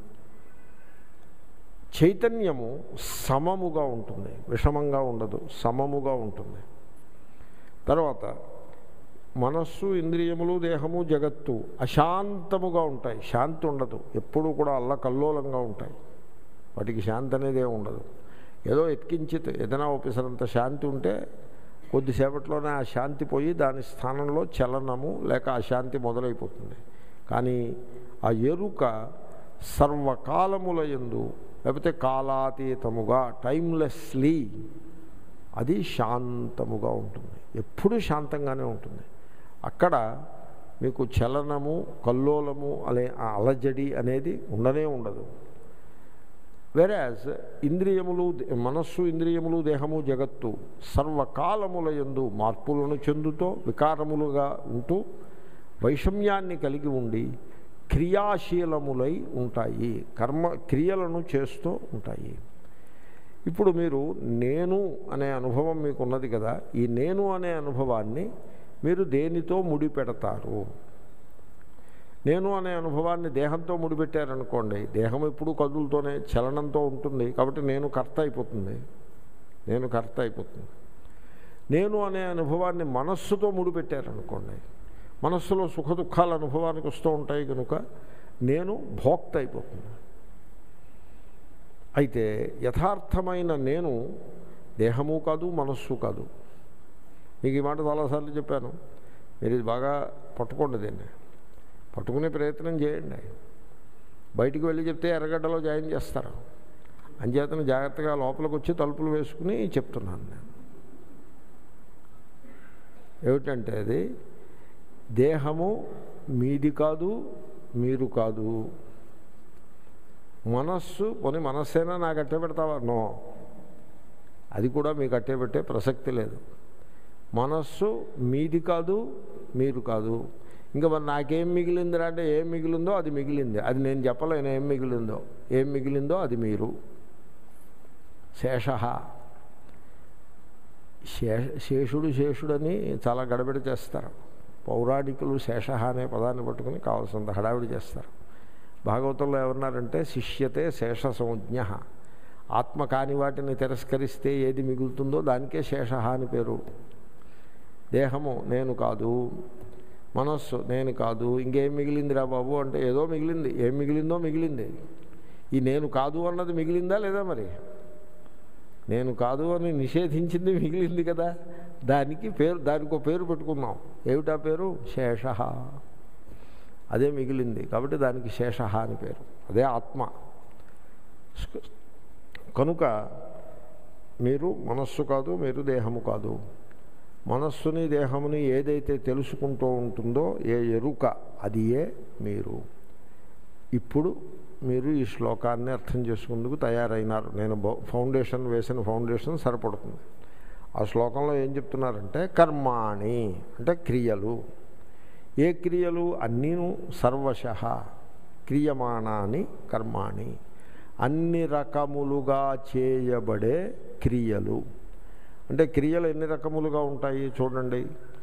చైతన్యము సమముగా ఉంటుంది విషమంగా ఉండదు సమముగా ఉంటుంది తర్వాత మనస్సు ఇంద్రియములు దేహము జగత్తు అశాంతముగా ఉంటాయి శాంతి ఉండదు ఎప్పుడూ కూడా అల్లకల్లోలంగా ఉంటాయి వాటికి శాంతి అనేది ఉండదు ఏదో ఎత్కించిత్ ఏదైనా ఒప్పిసరంత శాంతి ఉంటే కొద్దిసేపట్లోనే ఆ శాంతి పోయి దాని స్థానంలో చలనము లేక అశాంతి మొదలైపోతుంది కానీ ఆ ఎరుక సర్వకాలముల ఎందు లేకపోతే కాలాతీతముగా టైమ్లెస్లీ అది శాంతముగా ఉంటుంది ఎప్పుడూ శాంతంగానే ఉంటుంది అక్కడ మీకు చలనము కల్లోలము అనే ఆ అలజడి అనేది ఉండనే ఉండదు వెరాజ్ ఇంద్రియములు మనస్సు ఇంద్రియములు దేహము జగత్తు సర్వకాలముల యందు మార్పులను చెందుతూ వికారములుగా ఉంటూ వైషమ్యాన్ని కలిగి ఉండి క్రియాశీలములై ఉంటాయి కర్మ క్రియలను చేస్తూ ఉంటాయి ఇప్పుడు మీరు నేను అనే అనుభవం మీకు ఉన్నది కదా ఈ నేను అనే అనుభవాన్ని మీరు దేనితో ముడిపెడతారు నేను అనే అనుభవాన్ని దేహంతో ముడిపెట్టారనుకోండి దేహం ఎప్పుడు కదులతోనే చలనంతో ఉంటుంది కాబట్టి నేను కర్త అయిపోతుంది నేను కర్త అయిపోతుంది నేను అనే అనుభవాన్ని మనస్సుతో ముడిపెట్టారనుకోండి మనస్సులో సుఖ దుఃఖాల అనుభవానికి వస్తూ ఉంటాయి కనుక నేను భోక్త అయిపోతుంది అయితే యథార్థమైన నేను దేహము కాదు మనస్సు కాదు మీకు ఈ మాట చాలాసార్లు చెప్పాను మీరు ఇది బాగా పట్టుకోండి దీన్ని పట్టుకునే ప్రయత్నం చేయండి బయటికి వెళ్ళి చెప్తే ఎర్రగడ్డలో జాయిన్ చేస్తారు అంచేతను జాగ్రత్తగా లోపలికి వచ్చి తలుపులు వేసుకుని చెప్తున్నాను నేను ఏమిటంటే అది దేహము మీది కాదు మీరు కాదు మనస్సు పోనీ మనస్సైనా నాకు అట్టే పెడతావా నో అది కూడా మీకు అట్టే పెట్టే ప్రసక్తి లేదు మనస్సు మీది కాదు మీరు కాదు ఇంకా మరి నాకేం మిగిలిందిరా అంటే ఏం మిగిలిందో అది మిగిలింది అది నేను చెప్పలేను ఏం మిగిలిందో ఏం మిగిలిందో అది మీరు శేష శేష శేషుడు శేషుడని చాలా గడబిడ చేస్తారు పౌరాణికులు శేష అనే పదాన్ని పట్టుకుని కావాల్సినంత హడావిడి చేస్తారు భాగవతంలో ఏమన్నారంటే శిష్యతే శేష సంజ్ఞ ఆత్మ కాని వాటిని తిరస్కరిస్తే ఏది మిగులుతుందో దానికే శేష అని పేరు దేహము నేను కాదు మనస్సు నేను కాదు ఇంకేం మిగిలిందిరా బాబు అంటే ఏదో మిగిలింది ఏం మిగిలిందో మిగిలింది ఈ నేను కాదు అన్నది మిగిలిందా లేదా మరి నేను కాదు అని నిషేధించింది మిగిలింది కదా దానికి పేరు దానికి ఒక పేరు పెట్టుకున్నాం ఏమిటా పేరు శేష అదే మిగిలింది కాబట్టి దానికి శేష అని పేరు అదే ఆత్మ కనుక మీరు మనస్సు కాదు మీరు దేహము కాదు మనస్సుని దేహముని ఏదైతే తెలుసుకుంటూ ఉంటుందో ఏ ఎరుక అది ఏ మీరు ఇప్పుడు మీరు ఈ శ్లోకాన్ని అర్థం చేసుకుందుకు తయారైనారు నేను ఫౌండేషన్ వేసిన ఫౌండేషన్ సరిపడుతుంది ఆ శ్లోకంలో ఏం చెప్తున్నారంటే కర్మాణి అంటే క్రియలు ఏ క్రియలు అన్నీను సర్వశ క్రియమాణాని కర్మాణి అన్ని రకములుగా చేయబడే క్రియలు అంటే క్రియలు ఎన్ని రకములుగా ఉంటాయి చూడండి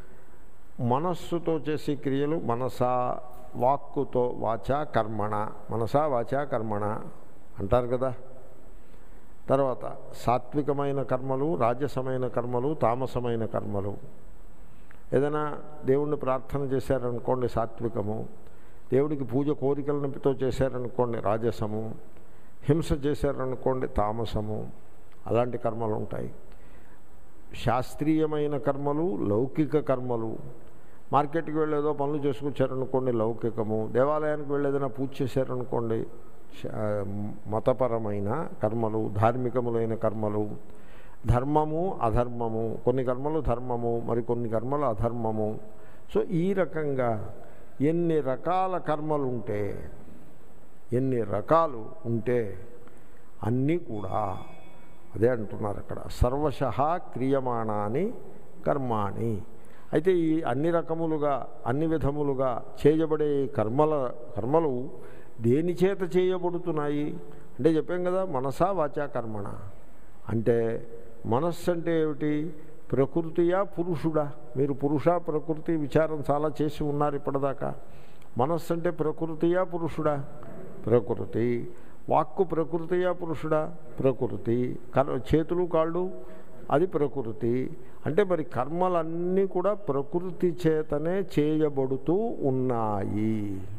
మనస్సుతో చేసే క్రియలు మనసా వాక్కుతో వాచా కర్మణ మనసా వాచా కర్మణ అంటారు కదా తర్వాత సాత్వికమైన కర్మలు రాజసమైన కర్మలు తామసమైన కర్మలు ఏదైనా దేవుణ్ణి ప్రార్థన చేశారనుకోండి సాత్వికము దేవుడికి పూజ కోరికలతో చేశారనుకోండి రాజసము హింస చేశారనుకోండి తామసము అలాంటి కర్మలు ఉంటాయి శాస్త్రీయమైన కర్మలు లౌకిక కర్మలు మార్కెట్కి వెళ్ళేదో పనులు చేసుకొచ్చారనుకోండి లౌకికము దేవాలయానికి వెళ్ళేదైనా పూజ చేశారనుకోండి శ- మతపరమైన కర్మలు ధార్మికములైన కర్మలు ధర్మము అధర్మము కొన్ని కర్మలు ధర్మము మరి కొన్ని కర్మలు అధర్మము సో ఈ రకంగా ఎన్ని రకాల కర్మలు ఉంటే ఎన్ని రకాలు ఉంటే అన్నీ కూడా అదే అంటున్నారు అక్కడ సర్వశ క్రియమాణాని కర్మాణి అయితే ఈ అన్ని రకములుగా అన్ని విధములుగా చేయబడే ఈ కర్మల కర్మలు దేని చేత చేయబడుతున్నాయి అంటే చెప్పాం కదా మనసా వాచా కర్మణ అంటే మనస్సు అంటే ఏమిటి ప్రకృతియా పురుషుడా మీరు పురుష ప్రకృతి విచారం చాలా చేసి ఉన్నారు ఇప్పటిదాకా మనస్సు అంటే ప్రకృతియా పురుషుడా ప్రకృతి వాక్కు ప్రకృతియా పురుషుడా ప్రకృతి కర్ చేతులు కాళ్ళు అది ప్రకృతి అంటే మరి కర్మలన్నీ కూడా ప్రకృతి చేతనే చేయబడుతూ ఉన్నాయి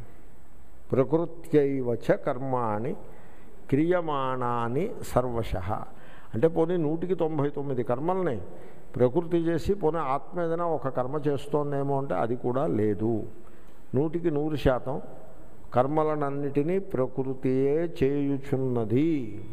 ప్రకృత్యైవచ కర్మాణి క్రియమాణాని సర్వశ అంటే పోనీ నూటికి తొంభై తొమ్మిది కర్మల్ని ప్రకృతి చేసి పోనీ ఆత్మ ఏదైనా ఒక కర్మ చేస్తోందేమో అంటే అది కూడా లేదు నూటికి నూరు శాతం కర్మలనన్నిటినీ ప్రకృతియే చేయుచున్నది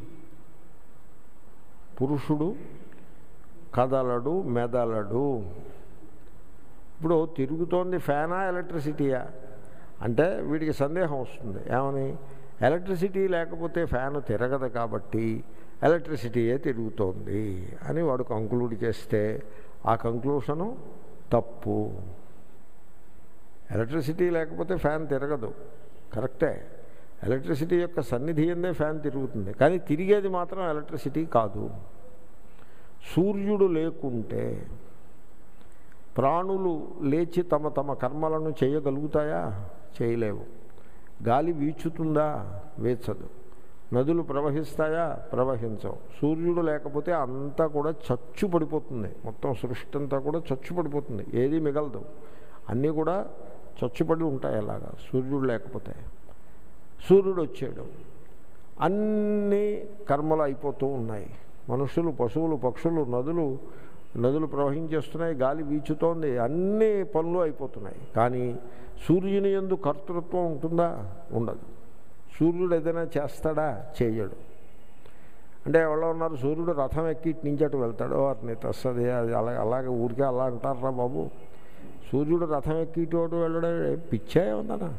పురుషుడు కదలడు మెదలడు ఇప్పుడు తిరుగుతోంది ఫ్యానా ఎలక్ట్రిసిటీయా అంటే వీడికి సందేహం వస్తుంది ఏమని ఎలక్ట్రిసిటీ లేకపోతే ఫ్యాన్ తిరగదు కాబట్టి ఎలక్ట్రిసిటీయే తిరుగుతోంది అని వాడు కంక్లూడ్ చేస్తే ఆ కంక్లూషను తప్పు ఎలక్ట్రిసిటీ లేకపోతే ఫ్యాన్ తిరగదు కరెక్టే ఎలక్ట్రిసిటీ యొక్క సన్నిధి ఎందే ఫ్యాన్ తిరుగుతుంది కానీ తిరిగేది మాత్రం ఎలక్ట్రిసిటీ కాదు సూర్యుడు లేకుంటే ప్రాణులు లేచి తమ తమ కర్మలను చేయగలుగుతాయా చేయలేవు గాలి వీచుతుందా వీచదు నదులు ప్రవహిస్తాయా ప్రవహించవు సూర్యుడు లేకపోతే అంతా కూడా చచ్చు పడిపోతుంది మొత్తం సృష్టి అంతా కూడా చచ్చు పడిపోతుంది ఏది మిగలదు అన్నీ కూడా చచ్చుపడి ఉంటాయి అలాగా సూర్యుడు లేకపోతే సూర్యుడు వచ్చాడు అన్ని కర్మలు అయిపోతూ ఉన్నాయి మనుషులు పశువులు పక్షులు నదులు నదులు ప్రవహించేస్తున్నాయి గాలి వీచుతోంది అన్ని పనులు అయిపోతున్నాయి కానీ సూర్యుని ఎందు కర్తృత్వం ఉంటుందా ఉండదు సూర్యుడు ఏదైనా చేస్తాడా చేయడు అంటే ఎవరో ఉన్నారు సూర్యుడు రథం ఎక్కి ఇటు నుంచి అటు వెళ్తాడు అతని తస్తుంది అది అలా అలాగే ఊరికే అలా అంటారా బాబు సూర్యుడు రథం ఎక్కి ఇటు అటు వెళ్ళడం పిచ్చా ఏమన్నా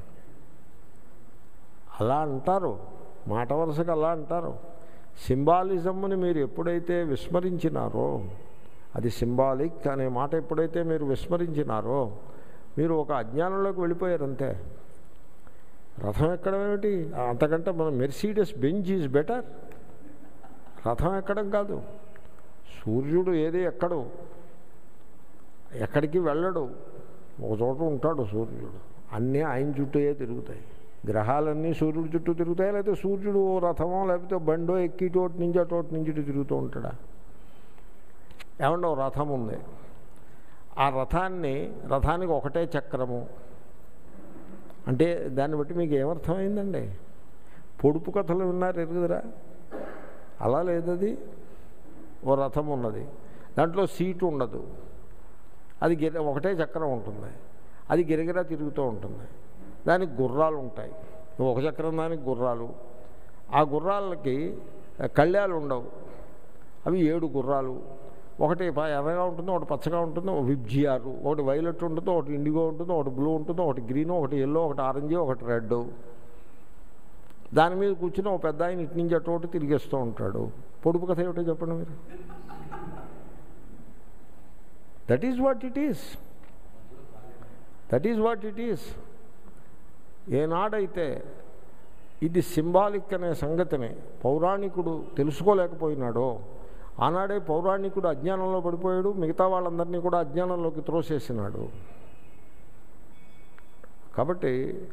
అలా అంటారు మాట వరుసగా అలా అంటారు సింబాలిజంని మీరు ఎప్పుడైతే విస్మరించినారో అది సింబాలిక్ అనే మాట ఎప్పుడైతే మీరు విస్మరించినారో మీరు ఒక అజ్ఞానంలోకి వెళ్ళిపోయారంతే రథం ఎక్కడం ఏమిటి అంతకంటే మన మెర్సీడెస్ బెంచ్ ఈజ్ బెటర్ రథం ఎక్కడం కాదు సూర్యుడు ఏది ఎక్కడు ఎక్కడికి వెళ్ళడు ఒక చోట ఉంటాడు సూర్యుడు అన్నీ ఆయన చుట్టూయే తిరుగుతాయి గ్రహాలన్నీ సూర్యుడు చుట్టూ తిరుగుతాయి లేకపోతే సూర్యుడు ఓ రథమో లేకపోతే బండో ఎక్కి తోటి నుంచి అటోటి నుంచి ఇటు తిరుగుతూ ఉంటాడా ఏమంటే ఓ రథం ఉంది ఆ రథాన్ని రథానికి ఒకటే చక్రము అంటే దాన్ని బట్టి మీకు ఏమర్థమైందండి పొడుపు కథలు విన్నారు ఎరుగుదరా అలా లేదది ఓ రథం ఉన్నది దాంట్లో సీటు ఉండదు అది గిర ఒకటే చక్రం ఉంటుంది అది గిరగిరా తిరుగుతూ ఉంటుంది దానికి గుర్రాలు ఉంటాయి ఒక చక్రం దానికి గుర్రాలు ఆ గుర్రాలకి కళ్యాలు ఉండవు అవి ఏడు గుర్రాలు ఒకటి ప- ఎర్రగా ఉంటుంది ఒకటి పచ్చగా ఉంటుంది ఒక విబ్జిఆర్ ఒకటి వైలెట్ ఉంటుంది ఒకటి ఇండిగో ఉంటుంది ఒకటి బ్లూ ఉంటుంది ఒకటి గ్రీన్ ఒకటి ఎల్లో ఒకటి ఆరెంజ్ ఒకటి రెడ్ దాని మీద కూర్చుని ఒక పెద్ద ఆయన ఇటు నుంచి అటు ఒకటి తిరిగేస్తూ ఉంటాడు పొడుపు కథ ఏమిటో చెప్పండి మీరు that is what it is that is what it is ఏనాడైతే ఇది సింబాలిక్ అనే సంగతిని పౌరాణికుడు తెలుసుకోలేకపోయినాడో ఆనాడే పౌరాణికుడు అజ్ఞానంలో పడిపోయాడు మిగతా వాళ్ళందరినీ కూడా అజ్ఞానంలోకి త్రోసేసినాడు కాబట్టి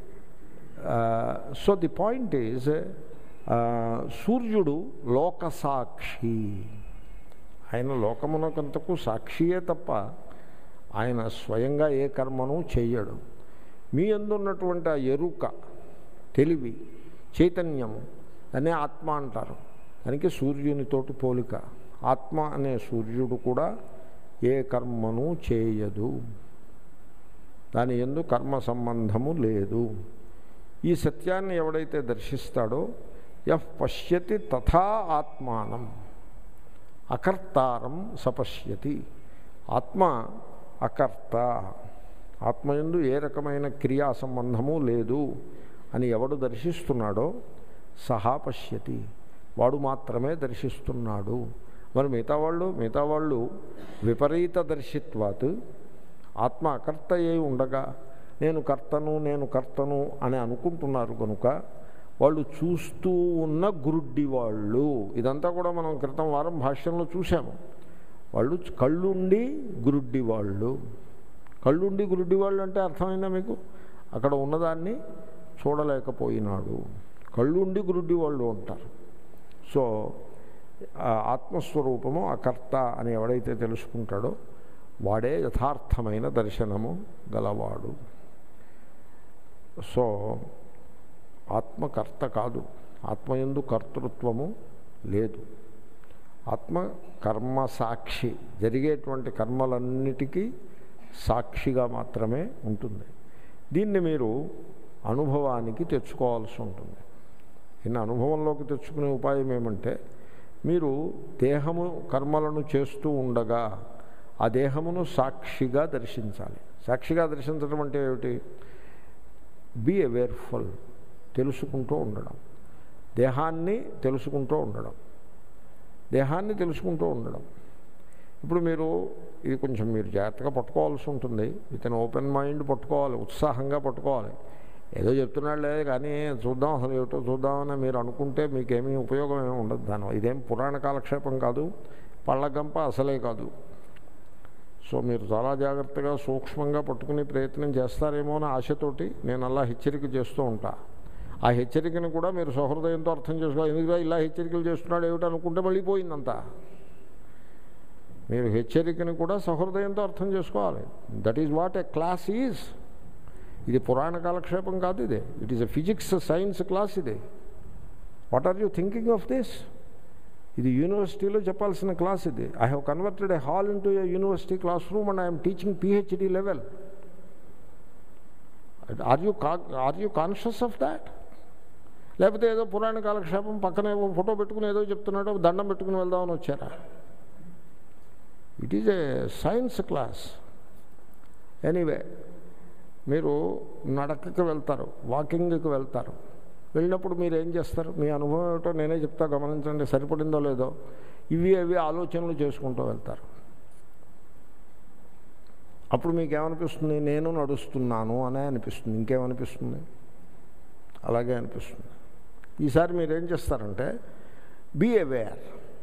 సో ది పాయింట్ ఈజ్ సూర్యుడు లోకసాక్షి ఆయన లోకమునకంతకు సాక్షియే తప్ప ఆయన స్వయంగా ఏ కర్మను చెయ్యడు మీ అందున్నటువంటి ఆ ఎరుక తెలివి చైతన్యము అనే ఆత్మ అంటారు దానికి సూర్యునితోటి పోలిక ఆత్మ అనే సూర్యుడు కూడా ఏ కర్మను చేయదు దాని ఎందు కర్మ సంబంధము లేదు ఈ సత్యాన్ని ఎవడైతే దర్శిస్తాడో యహ్ పశ్యతి తథా ఆత్మానం అకర్తారం సపశ్యతి ఆత్మ అకర్త ఆత్మయందు ఏ రకమైన క్రియా సంబంధము లేదు అని ఎవడు దర్శిస్తున్నాడో సహా పశ్యతి వాడు మాత్రమే దర్శిస్తున్నాడు మరి మిగతా వాళ్ళు మిగతా వాళ్ళు విపరీత దర్శిత్వాత్ ఆత్మ అకర్త అయి ఉండగా నేను కర్తను నేను కర్తను అని అనుకుంటున్నారు కనుక వాళ్ళు చూస్తూ ఉన్న గురుడ్డి వాళ్ళు ఇదంతా కూడా మనం క్రితం వారం భాష్యంలో చూసాము వాళ్ళు కళ్ళుండి గురుడ్డి వాళ్ళు కళ్ళుండి గురుడ్డి వాళ్ళు అంటే అర్థమైందా మీకు అక్కడ ఉన్నదాన్ని చూడలేకపోయినాడు కళ్ళుండి గురుడ్డి వాళ్ళు ఉంటారు సో ఆత్మస్వరూపము అకర్త అని ఎవడైతే తెలుసుకుంటాడో వాడే యథార్థమైన దర్శనము గలవాడు సో ఆత్మకర్త కాదు ఆత్మయందు కర్తృత్వము లేదు ఆత్మ కర్మ సాక్షి జరిగేటువంటి కర్మలన్నిటికీ సాక్షిగా మాత్రమే ఉంటుంది దీన్ని మీరు అనుభవానికి తెచ్చుకోవాల్సి ఉంటుంది దీన్ని అనుభవంలోకి తెచ్చుకునే ఉపాయం ఏమంటే మీరు దేహము కర్మలను చేస్తూ ఉండగా ఆ దేహమును సాక్షిగా దర్శించాలి సాక్షిగా దర్శించడం అంటే ఏమిటి బీ అవేర్ఫుల్ తెలుసుకుంటూ ఉండడం దేహాన్ని తెలుసుకుంటూ ఉండడం దేహాన్ని తెలుసుకుంటూ ఉండడం ఇప్పుడు మీరు ఇది కొంచెం మీరు జాగ్రత్తగా పట్టుకోవాల్సి ఉంటుంది విత్ ఓపెన్ మైండ్ పట్టుకోవాలి ఉత్సాహంగా పట్టుకోవాలి ఏదో చెప్తున్నాడు లేదు కానీ చూద్దాం అసలు ఏమిటో చూద్దామని మీరు అనుకుంటే మీకేమీ ఉపయోగం ఏమి ఉండదు దాని ఇదేం పురాణ కాలక్షేపం కాదు పళ్ళగంప అసలే కాదు సో మీరు చాలా జాగ్రత్తగా సూక్ష్మంగా పట్టుకునే ప్రయత్నం చేస్తారేమో అని ఆశతోటి నేను అలా హెచ్చరిక చేస్తూ ఉంటా ఆ హెచ్చరికను కూడా మీరు సహృదయంతో అర్థం చేసుకోవాలి ఎందుకంటే ఇలా హెచ్చరికలు చేస్తున్నాడు ఏమిటి అనుకుంటే మళ్ళీ పోయిందంతా మీరు హెచ్చరికను కూడా సహృదయంతో అర్థం చేసుకోవాలి that is what a class is ఇది పురాణ కాలక్షేపం కాదు ఇది it is a physics science class ఇది what are you thinking of this ఇది యూనివర్సిటీలో చెప్పాల్సిన క్లాస్ ఇది I have converted a hall into a university classroom and I'm teaching PhD level are you are you conscious of that లేకపోతే ఏదో పురాణ కాలక్షేపం పక్కన ఏవో ఫోటో పెట్టుకుని ఏదో చెప్తున్నాడో దండం పెట్టుకుని వెళ్దామని వచ్చారా it is a science class anyway మీరు నడకకి వెళ్తారు వాకింగ్కి వెళ్తారు వెళ్ళినప్పుడు మీరు ఏం చేస్తారు మీ అనుభవం ఏమిటో నేనే చెప్తా గమనించండి సరిపడిందో లేదో ఇవి అవి ఆలోచనలు చేసుకుంటూ వెళ్తారు అప్పుడు మీకు ఏమనిపిస్తుంది నేను నడుస్తున్నాను అనే అనిపిస్తుంది ఇంకేమనిపిస్తుంది అలాగే అనిపిస్తుంది ఈసారి మీరు ఏం చేస్తారంటే బీ అవేర్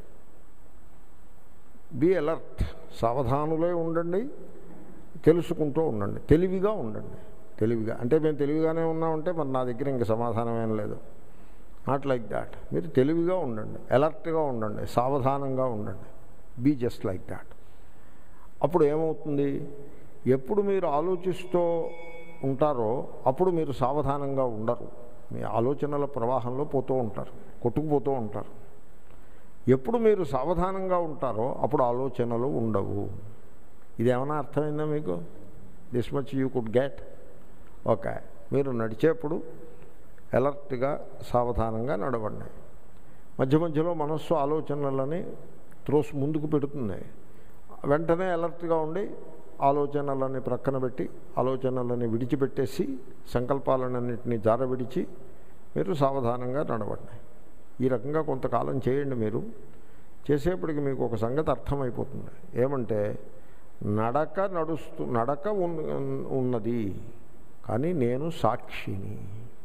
బీ అలర్ట్ సావధానులే ఉండండి తెలుసుకుంటూ ఉండండి తెలివిగా ఉండండి తెలివిగా అంటే మేము తెలివిగానే ఉన్నామంటే మరి నా దగ్గర ఇంక సమాధానం ఏం లేదు నాట్ లైక్ దాట్ మీరు తెలివిగా ఉండండి అలర్ట్గా ఉండండి సావధానంగా ఉండండి బీ జస్ట్ లైక్ దాట్ అప్పుడు ఏమవుతుంది ఎప్పుడు మీరు ఆలోచిస్తూ ఉంటారో అప్పుడు మీరు సావధానంగా ఉండరు మీ ఆలోచనల ప్రవాహంలో పోతూ ఉంటారు కొట్టుకుపోతూ ఉంటారు ఎప్పుడు మీరు సావధానంగా ఉంటారో అప్పుడు ఆలోచనలు ఉండవు ఇదేమైనా అర్థమైందా మీకు this much you could get okay మీరు నడిచేప్పుడు అలర్ట్గా సావధానంగా నడవండి మధ్య మధ్యలో మనస్సు ఆలోచనలని త్రోసి ముందుకు పెడుతుంది వెంటనే అలర్ట్గా ఉండి ఆలోచనలని ప్రక్కన పెట్టి ఆలోచనలని విడిచిపెట్టేసి సంకల్పాలన్నింటినీ జారవిడిచి మీరు సావధానంగా నడవండి ఈ రకంగా కొంతకాలం చేయండి మీరు చేసేప్పటికి మీకు ఒక సంగతి అర్థమైపోతుంది ఏమంటే నడక నడుస్తూ నడక ఉన్- ఉన్నది కానీ నేను సాక్షిని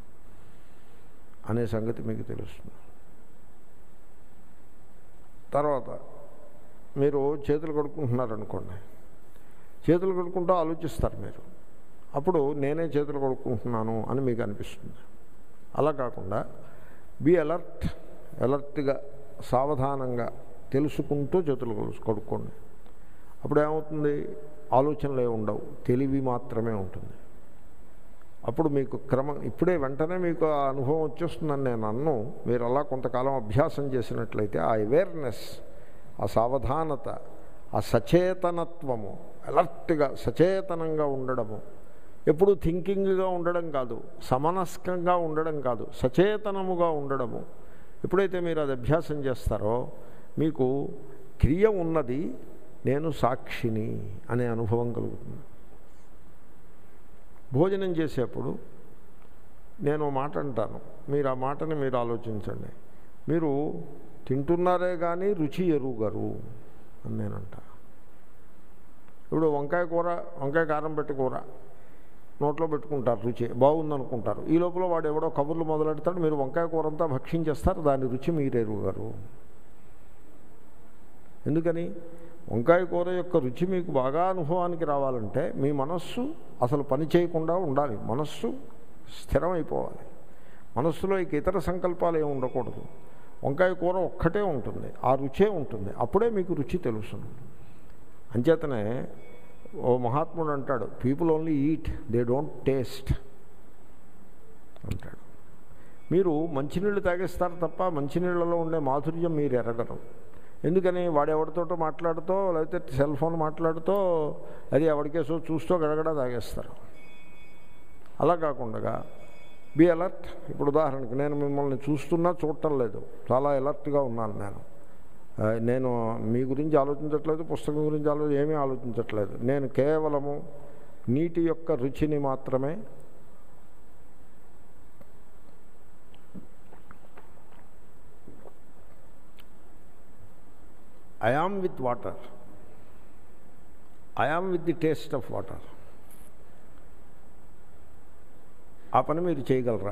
అనే సంగతి మీకు తెలుస్తుంది తర్వాత మీరు చేతులు కడుక్కుంటున్నారనుకోండి చేతులు కడుక్కుంటూ ఆలోచిస్తారు మీరు అప్పుడు నేనే చేతులు కడుక్కుంటున్నాను అని మీకు అనిపిస్తుంది అలా కాకుండా బి అలర్ట్ అలర్ట్గా సావధానంగా తెలుసుకుంటూ చేతులు కలు- కడుక్కోండి అప్పుడు ఏమవుతుంది ఆలోచనలు ఏమి ఉండవు తెలివి మాత్రమే ఉంటుంది అప్పుడు మీకు క్రమం ఇప్పుడే వెంటనే మీకు ఆ అనుభవం వచ్చేస్తుందని నేను అన్ను మీరు అలా కొంతకాలం అభ్యాసం చేసినట్లయితే ఆ అవేర్నెస్ ఆ సావధానత ఆ సచేతనత్వము అలర్ట్గా సచేతనంగా ఉండడము ఎప్పుడు థింకింగ్గా ఉండడం కాదు సమనస్కంగా ఉండడం కాదు సచేతనముగా ఉండడము ఎప్పుడైతే మీరు అది అభ్యాసం చేస్తారో మీకు క్రియ ఉన్నది నేను సాక్షిని అనే అనుభవం కలుగుతుంది భోజనం చేసేప్పుడు నేను ఓ మాట అంటాను మీరు ఆ మాటని మీరు ఆలోచించండి మీరు తింటున్నారే కానీ రుచి ఎరుగరు అని నేను అంటా ఇప్పుడు వంకాయ కూర వంకాయ కారం పెట్టి కూర నోట్లో పెట్టుకుంటారు రుచి బాగుందనుకుంటారు ఈ లోపల వాడు ఎవడో కబుర్లు మొదలెడతాడు మీరు వంకాయ కూర అంతా భక్షించేస్తారు దాని రుచి మీరు ఎరుగరు ఎందుకని వంకాయ కూర యొక్క రుచి మీకు బాగా అనుభవానికి రావాలంటే మీ మనస్సు అసలు పని చేయకుండా ఉండాలి మనస్సు స్థిరమైపోవాలి మనస్సులో ఇక ఇతర సంకల్పాలు ఏమి ఉండకూడదు వంకాయ కూర ఒక్కటే ఉంటుంది ఆ రుచే ఉంటుంది అప్పుడే మీకు రుచి తెలుస్తుంది అంచేతనే ఓ మహాత్ముడు అంటాడు people only eat they don't taste అంటాడు మీరు మంచినీళ్ళు తాగేస్తారు తప్ప మంచినీళ్ళలో ఉండే మాధుర్యం మీరు ఎరగరు ఎందుకని వాడు ఎవరితోటో మాట్లాడుతూ లేకపోతే సెల్ ఫోన్ మాట్లాడుతూ అది ఎవరికేసో చూస్తూ గడగడ తాగేస్తారు అలా కాకుండా బి అలర్ట్ ఇప్పుడు ఉదాహరణకి నేను మిమ్మల్ని చూస్తున్నా చూడటం లేదు చాలా అలర్ట్గా ఉన్నాను నేను ఆ, నేను మీ గురించి ఆలోచించట్లేదు పుస్తకం గురించి ఆలో ఏమీ ఆలోచించట్లేదు నేను కేవలము నీటి యొక్క రుచిని మాత్రమే I am with water I am with the taste of water ఆ పని మీరు చేయగలరా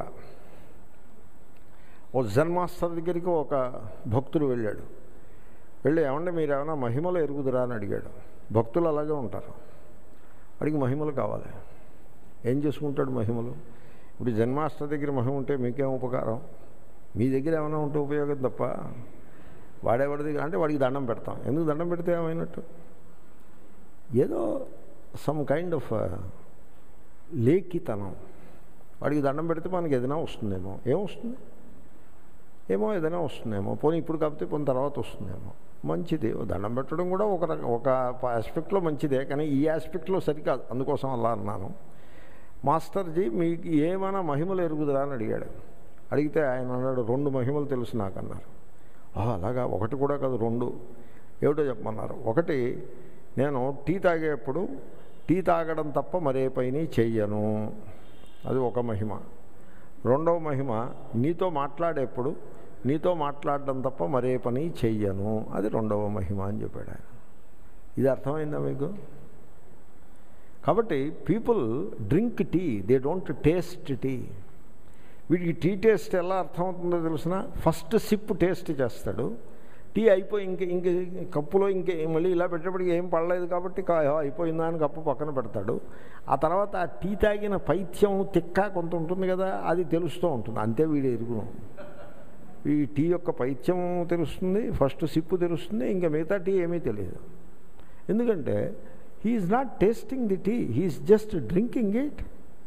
ఓ జన్ మాస్టర్ దగ్గరికి ఒక భక్తుడు వెళ్ళాడు వెళ్ళి ఏమంటే మీరు ఏమైనా మహిమలు ఎరుగుదురా అని అడిగాడు భక్తులు అలాగే ఉంటారు వాడికి మహిమలు కావాలి ఏం చేసుకుంటాడు మహిమలు ఇప్పుడు జన్మాస్టర్ దగ్గర మహిమ ఉంటే మీకేం ఉపకారం మీ దగ్గర ఏమైనా ఉంటే ఉపయోగం తప్ప వాడేవాడి దగ్గర అంటే వాడికి దండం పెడతాం ఎందుకు దండం పెడితే ఏమైనట్టు ఏదో సమ్ కైండ్ ఆఫ్ లేఖితనం వాడికి దండం పెడితే మనకి ఏదైనా వస్తుందేమో ఏం వస్తుంది ఏమో ఏదైనా వస్తుందేమో పోనీ ఇప్పుడు కాకపోతే పోనీ తర్వాత వస్తుందేమో మంచిది ఓ దండం పెట్టడం కూడా ఒక రక ఒక ఆస్పెక్ట్లో మంచిదే కానీ ఈ ఆస్పెక్ట్లో సరికాదు అందుకోసం అలా అన్నాను మాస్టర్జీ మీకు ఏమైనా మహిమలు ఎరుగుదరా అని అడిగాడు అడిగితే ఆయన అన్నాడు రెండు మహిమలు తెలుసు నాకు అన్నారు "ఆ, అలాగా ఒకటి కూడా కాదు రెండు ఏమిటో చెప్పమన్నారు ఒకటి నేను టీ తాగేప్పుడు టీ తాగడం తప్ప మరే పని చెయ్యను అది ఒక మహిమ రెండవ మహిమ నీతో మాట్లాడేప్పుడు నీతో మాట్లాడడం తప్ప మరే పని చెయ్యను అది రెండవ మహిమ అని చెప్పాడు ఆయన ఇది అర్థమైందా మీకు కాబట్టి people drink tea they don't taste tea వీడికి టీ టేస్ట్ ఎలా అర్థమవుతుందో తెలిసిన ఫస్ట్ సిప్ టేస్ట్ చేస్తాడు టీ అయిపోయి ఇంక ఇంక కప్పులో ఇంక మళ్ళీ ఇలా పెట్టేప్పటికి ఏం పడలేదు కాబట్టి కా- అయిపోయిందా అని కప్పు పక్కన పెడతాడు ఆ తర్వాత ఆ టీ తాగిన పైత్యం తిక్క కొంత ఉంటుంది కదా అది తెలుస్తూ ఉంటుంది అంతే వీడు ఎరుగును ఈ టీ యొక్క పైత్యం తెలుస్తుంది ఫస్ట్ సిప్పు తెలుస్తుంది ఇంకా మిగతా టీ ఏమీ తెలియదు ఎందుకంటే he's not tasting the tea he's just drinking it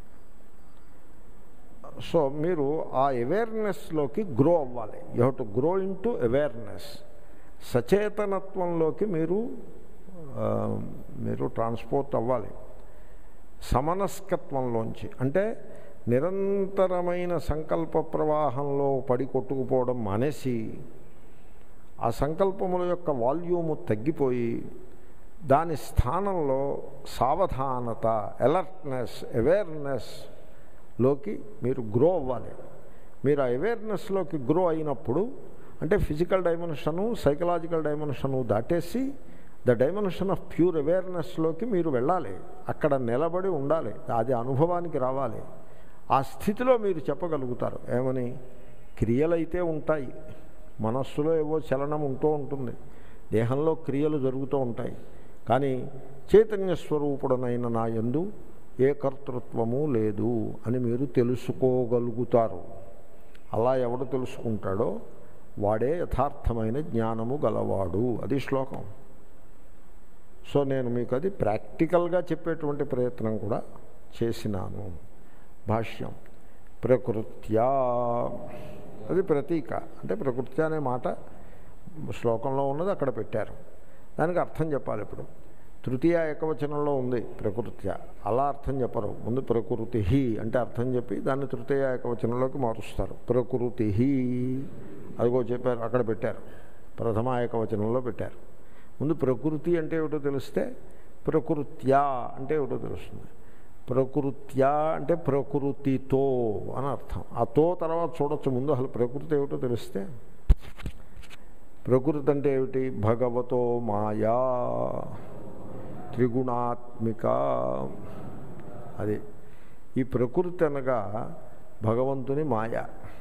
so మీరు ఆ అవేర్నెస్లోకి గ్రో అవ్వాలి you have to grow into awareness సచేతనత్వంలోకి మీరు ఆ, మీరు ట్రాన్స్పోర్ట్ అవ్వాలి సమనస్కత్వంలోంచి అంటే నిరంతరమైన సంకల్ప ప్రవాహంలో పడి కొట్టుకుపోవడం మానేసి ఆ సంకల్పముల యొక్క వాల్యూము తగ్గిపోయి దాని స్థానంలో సావధానత అలర్ట్నెస్ అవేర్నెస్ లోకి మీరు గ్రో అవ్వాలి మీరు ఆ అవేర్నెస్లోకి గ్రో అయినప్పుడు అంటే ఫిజికల్ డైమెన్షను సైకలాజికల్ డైమెన్షను దాటేసి ద డైమెన్షన్ ఆఫ్ ప్యూర్ అవేర్నెస్లోకి మీరు వెళ్ళాలి అక్కడ నిలబడి ఉండాలి అది అనుభవానికి రావాలి ఆ స్థితిలో మీరు చెప్పగలుగుతారు ఏమని క్రియలైతే ఉంటాయి మనస్సులో ఏవో చలనం ఉంటూ ఉంటుంది దేహంలో క్రియలు జరుగుతూ ఉంటాయి కానీ చైతన్య స్వరూపుడనైన నా యందు ఏ కర్తృత్వము లేదు అని మీరు తెలుసుకోగలుగుతారు అలా ఎవడు తెలుసుకుంటాడో వాడే యథార్థమైన జ్ఞానము గలవాడు అది శ్లోకం సో నేను మీకు అది ప్రాక్టికల్గా చెప్పేటువంటి ప్రయత్నం కూడా చేసినాను భాష్యం ప్రకృత్యా అది ప్రతీక అంటే ప్రకృత్య అనే మాట శ్లోకంలో ఉన్నది అక్కడ పెట్టారు దానికి అర్థం చెప్పాలి ఇప్పుడు తృతీయ ఏకవచనంలో ఉంది ప్రకృత్య అలా అర్థం చెప్పరు ముందు ప్రకృతి అంటే అర్థం చెప్పి దాన్ని తృతీయ ఏకవచనంలోకి మారుస్తారు ప్రకృతి అదిగో చెప్పారు అక్కడ పెట్టారు ప్రథమ ఏకవచనంలో పెట్టారు ముందు ప్రకృతి అంటే ఏమిటో తెలిస్తే ప్రకృత్యా అంటే ఏమిటో తెలుస్తుంది ప్రకృత్యా అంటే ప్రకృతితో అని అర్థం ఆ తో తర్వాత చూడొచ్చు ముందు అసలు ప్రకృతి ఏమిటో తెలిస్తే ప్రకృతి అంటే ఏమిటి భగవతో మాయా త్రిగుణాత్మిక అది ఈ ప్రకృతి అనగా భగవంతుని మాయ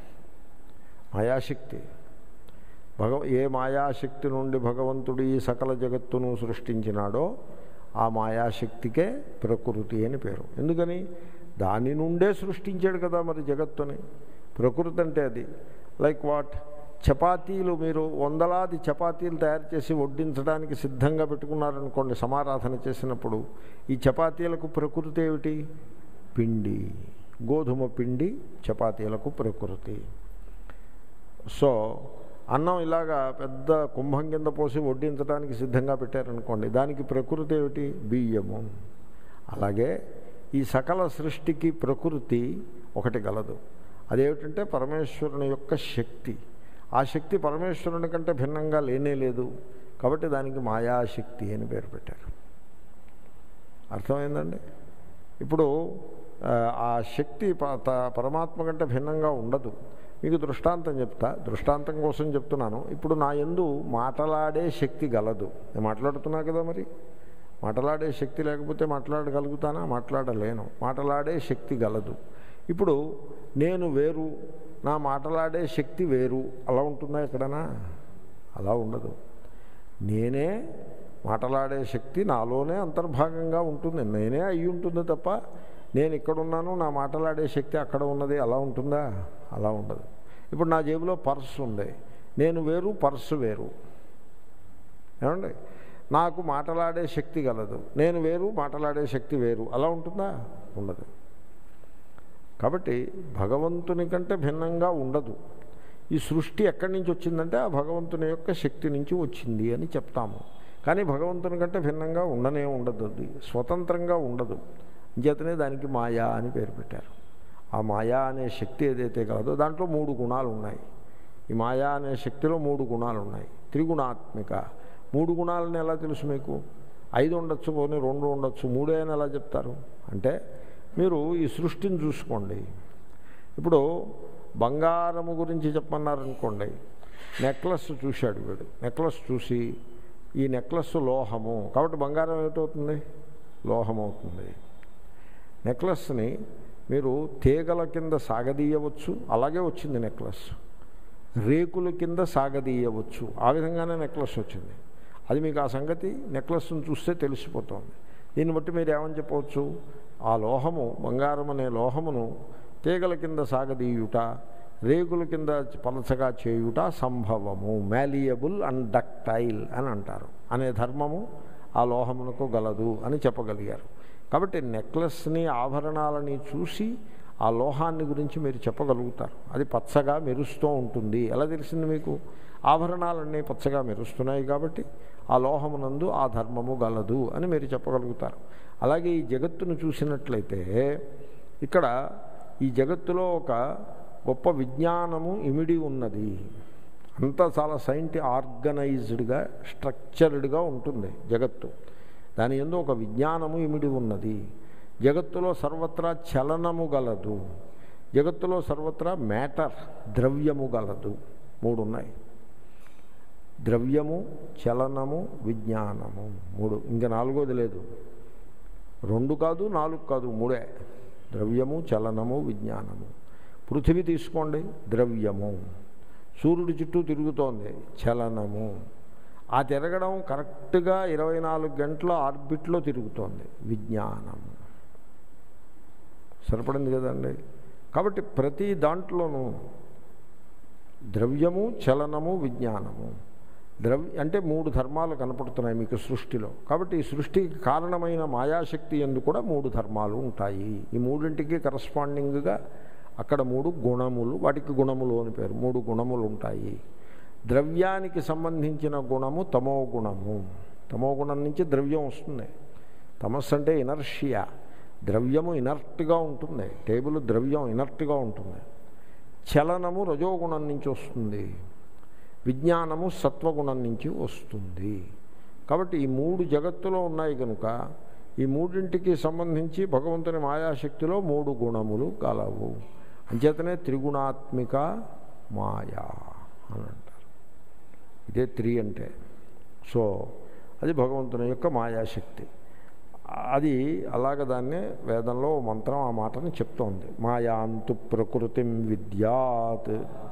మాయాశక్తి భగవ ఏ మాయాశక్తి నుండి భగవంతుడు ఈ సకల జగత్తును సృష్టించినాడో ఆ మాయాశక్తికే ప్రకృతి అని పేరు ఎందుకని దాని నుండే సృష్టించాడు కదా మరి జగత్తుని ప్రకృతి అంటే అది లైక్ వాట్ చపాతీలు మీరు వందలాది చపాతీలు తయారు చేసి వడ్డించడానికి సిద్ధంగా పెట్టుకున్నారనుకోండి సమారాధన చేసినప్పుడు ఈ చపాతీలకు ప్రకృతి ఏమిటి పిండి గోధుమ పిండి చపాతీలకు ప్రకృతి సో అన్నం ఇలాగా పెద్ద కుంభం కింద పోసి వడ్డించడానికి సిద్ధంగా పెట్టారనుకోండి దానికి ప్రకృతి ఏమిటి బియ్యము అలాగే ఈ సకల సృష్టికి ప్రకృతి ఒకటి గలదు అదేమిటంటే పరమేశ్వరుని యొక్క శక్తి ఆ శక్తి పరమేశ్వరుని కంటే భిన్నంగా లేనే లేదు కాబట్టి దానికి మాయాశక్తి అని పేరు పెట్టారు అర్థమైందండి ఇప్పుడు ఆ శక్తి పరమాత్మ కంటే భిన్నంగా ఉండదు మీకు దృష్టాంతం చెప్తా దృష్టాంతం కోసం చెప్తున్నాను ఇప్పుడు నా ఎందు మాటలాడే శక్తి గలదు నేను మాట్లాడుతున్నా కదా మరి మాటలాడే శక్తి లేకపోతే మాట్లాడగలుగుతానా మాట్లాడలేను మాటలాడే శక్తి గలదు ఇప్పుడు నేను వేరు నా మాటలాడే శక్తి వేరు అలా ఉంటుందా ఎక్కడనా అలా ఉండదు నేనే మాటలాడే శక్తి నాలోనే అంతర్భాగంగా ఉంటుంది నేనే అయి ఉంటుంది తప్ప నేను ఇక్కడున్నాను నా మాటలాడే శక్తి అక్కడ ఉన్నది అలా ఉంటుందా అలా ఉండదు ఇప్పుడు నా జేబులో పర్సు ఉంది నేను వేరు పర్సు వేరు ఏమండి నాకు మాటలాడే శక్తి గలదు నేను వేరు మాటలాడే శక్తి వేరు అలా ఉంటుందా ఉండదు కాబట్టి భగవంతుని కంటే భిన్నంగా ఉండదు ఈ సృష్టి ఎక్కడి నుంచి వచ్చిందంటే ఆ భగవంతుని యొక్క శక్తి నుంచి వచ్చింది అని చెప్తాము కానీ భగవంతుని కంటే భిన్నంగా ఉండనే ఉండదు అది స్వతంత్రంగా ఉండదు చేతనే దానికి మాయా అని పేరు పెట్టారు ఆ మాయా అనే శక్తి ఏదైతే కలదో దాంట్లో మూడు గుణాలు ఉన్నాయి ఈ మాయా అనే శక్తిలో మూడు గుణాలు ఉన్నాయి త్రిగుణాత్మిక మూడు గుణాలను ఎలా తెలుసు మీకు ఐదు ఉండొచ్చు పోనీ రెండు ఉండొచ్చు మూడే అని ఎలా చెప్తారు అంటే మీరు ఈ సృష్టిని చూసుకోండి ఇప్పుడు బంగారము గురించి చెప్పన్నారనుకోండి నెక్లెస్ చూశాడు వీడు నెక్లెస్ చూసి ఈ నెక్లెస్ లోహము కాబట్టి బంగారం ఏమిటవుతుంది లోహం అవుతుంది నెక్లెస్ని మీరు తీగల కింద సాగదీయవచ్చు అలాగే వచ్చింది నెక్లెస్ రేకుల కింద సాగదీయవచ్చు ఆ విధంగానే నెక్లెస్ వచ్చింది అది మీకు ఆ సంగతి నెక్లెస్ను చూస్తే తెలిసిపోతుంది దీన్ని బట్టి మీరు ఏమని చెప్పవచ్చు ఆ లోహము బంగారం అనే లోహమును తీగల కింద సాగదీయుట రేకుల కింద పలచగా చేయుట సంభవము మ్యాలియబుల్ అండ్ డక్టైల్ అని అంటారు అనే ధర్మము ఆ లోహమునకు గలదు అని చెప్పగలిగారు కాబట్టి నెక్లెస్ని ఆభరణాలని చూసి ఆ లోహాన్ని గురించి మీరు చెప్పగలుగుతారు అది పచ్చగా మెరుస్తూ ఉంటుంది ఎలా తెలిసింది మీకు ఆభరణాలన్నీ పచ్చగా మెరుస్తున్నాయి కాబట్టి ఆ లోహమునందు ఆ ధర్మము గలదు అని మీరు చెప్పగలుగుతారు అలాగే ఈ జగత్తును చూసినట్లయితే ఇక్కడ ఈ జగత్తులో ఒక గొప్ప విజ్ఞానము ఇమిడి ఉన్నది అంతా చాలా సైంటి ఆర్గనైజ్డ్గా స్ట్రక్చర్డ్గా ఉంటుంది జగత్తు దాని ఎందు ఒక విజ్ఞానము ఇమిడి ఉన్నది జగత్తులో సర్వత్రా చలనము గలదు జగత్తులో సర్వత్రా మ్యాటర్ ద్రవ్యము గలదు మూడు ఉన్నాయి ద్రవ్యము చలనము విజ్ఞానము మూడు ఇంకా నాలుగోది లేదు రెండు కాదు నాలుగు కాదు మూడే ద్రవ్యము చలనము విజ్ఞానము పృథివీ తీసుకోండి ద్రవ్యము సూర్యుడి చుట్టూ తిరుగుతోంది చలనము ఆ తిరగడం కరెక్ట్గా ఇరవై నాలుగు గంటల ఆర్బిట్లో తిరుగుతోంది విజ్ఞానము సరిపడింది కదండి కాబట్టి ప్రతి దాంట్లోనూ ద్రవ్యము చలనము విజ్ఞానము ద్రవ్య అంటే మూడు ధర్మాలు కనపడుతున్నాయి మీకు సృష్టిలో కాబట్టి ఈ సృష్టికి కారణమైన మాయాశక్తి ఎందు కూడా మూడు ధర్మాలు ఉంటాయి ఈ మూడింటికి కరస్పాండింగ్గా అక్కడ మూడు గుణములు వాటికి గుణములు అని పేరు మూడు గుణములు ఉంటాయి ద్రవ్యానికి సంబంధించిన గుణము తమో గుణము తమో గుణం నుంచి ద్రవ్యం వస్తుంది తమస్సు అంటే ఇనర్షియా ద్రవ్యము ఇనర్ట్గా ఉంటుంది టేబుల్ ద్రవ్యం ఇనర్ట్గా ఉంటుంది చలనము రజోగుణం నుంచి వస్తుంది విజ్ఞానము సత్వగుణం నుంచి వస్తుంది కాబట్టి ఈ మూడు జగత్తులో ఉన్నాయి కనుక ఈ మూడింటికి సంబంధించి భగవంతుని మాయాశక్తిలో మూడు గుణములు కలవు అంచేతనే త్రిగుణాత్మిక మాయా అని అంటారు ఇదే త్రీ అంటే సో అది భగవంతుని యొక్క మాయాశక్తి అది అలాగ దాన్ని వేదంలో ఓ మంత్రం ఆ మాటని చెప్తోంది మాయాంతు ప్రకృతిం విద్యాత్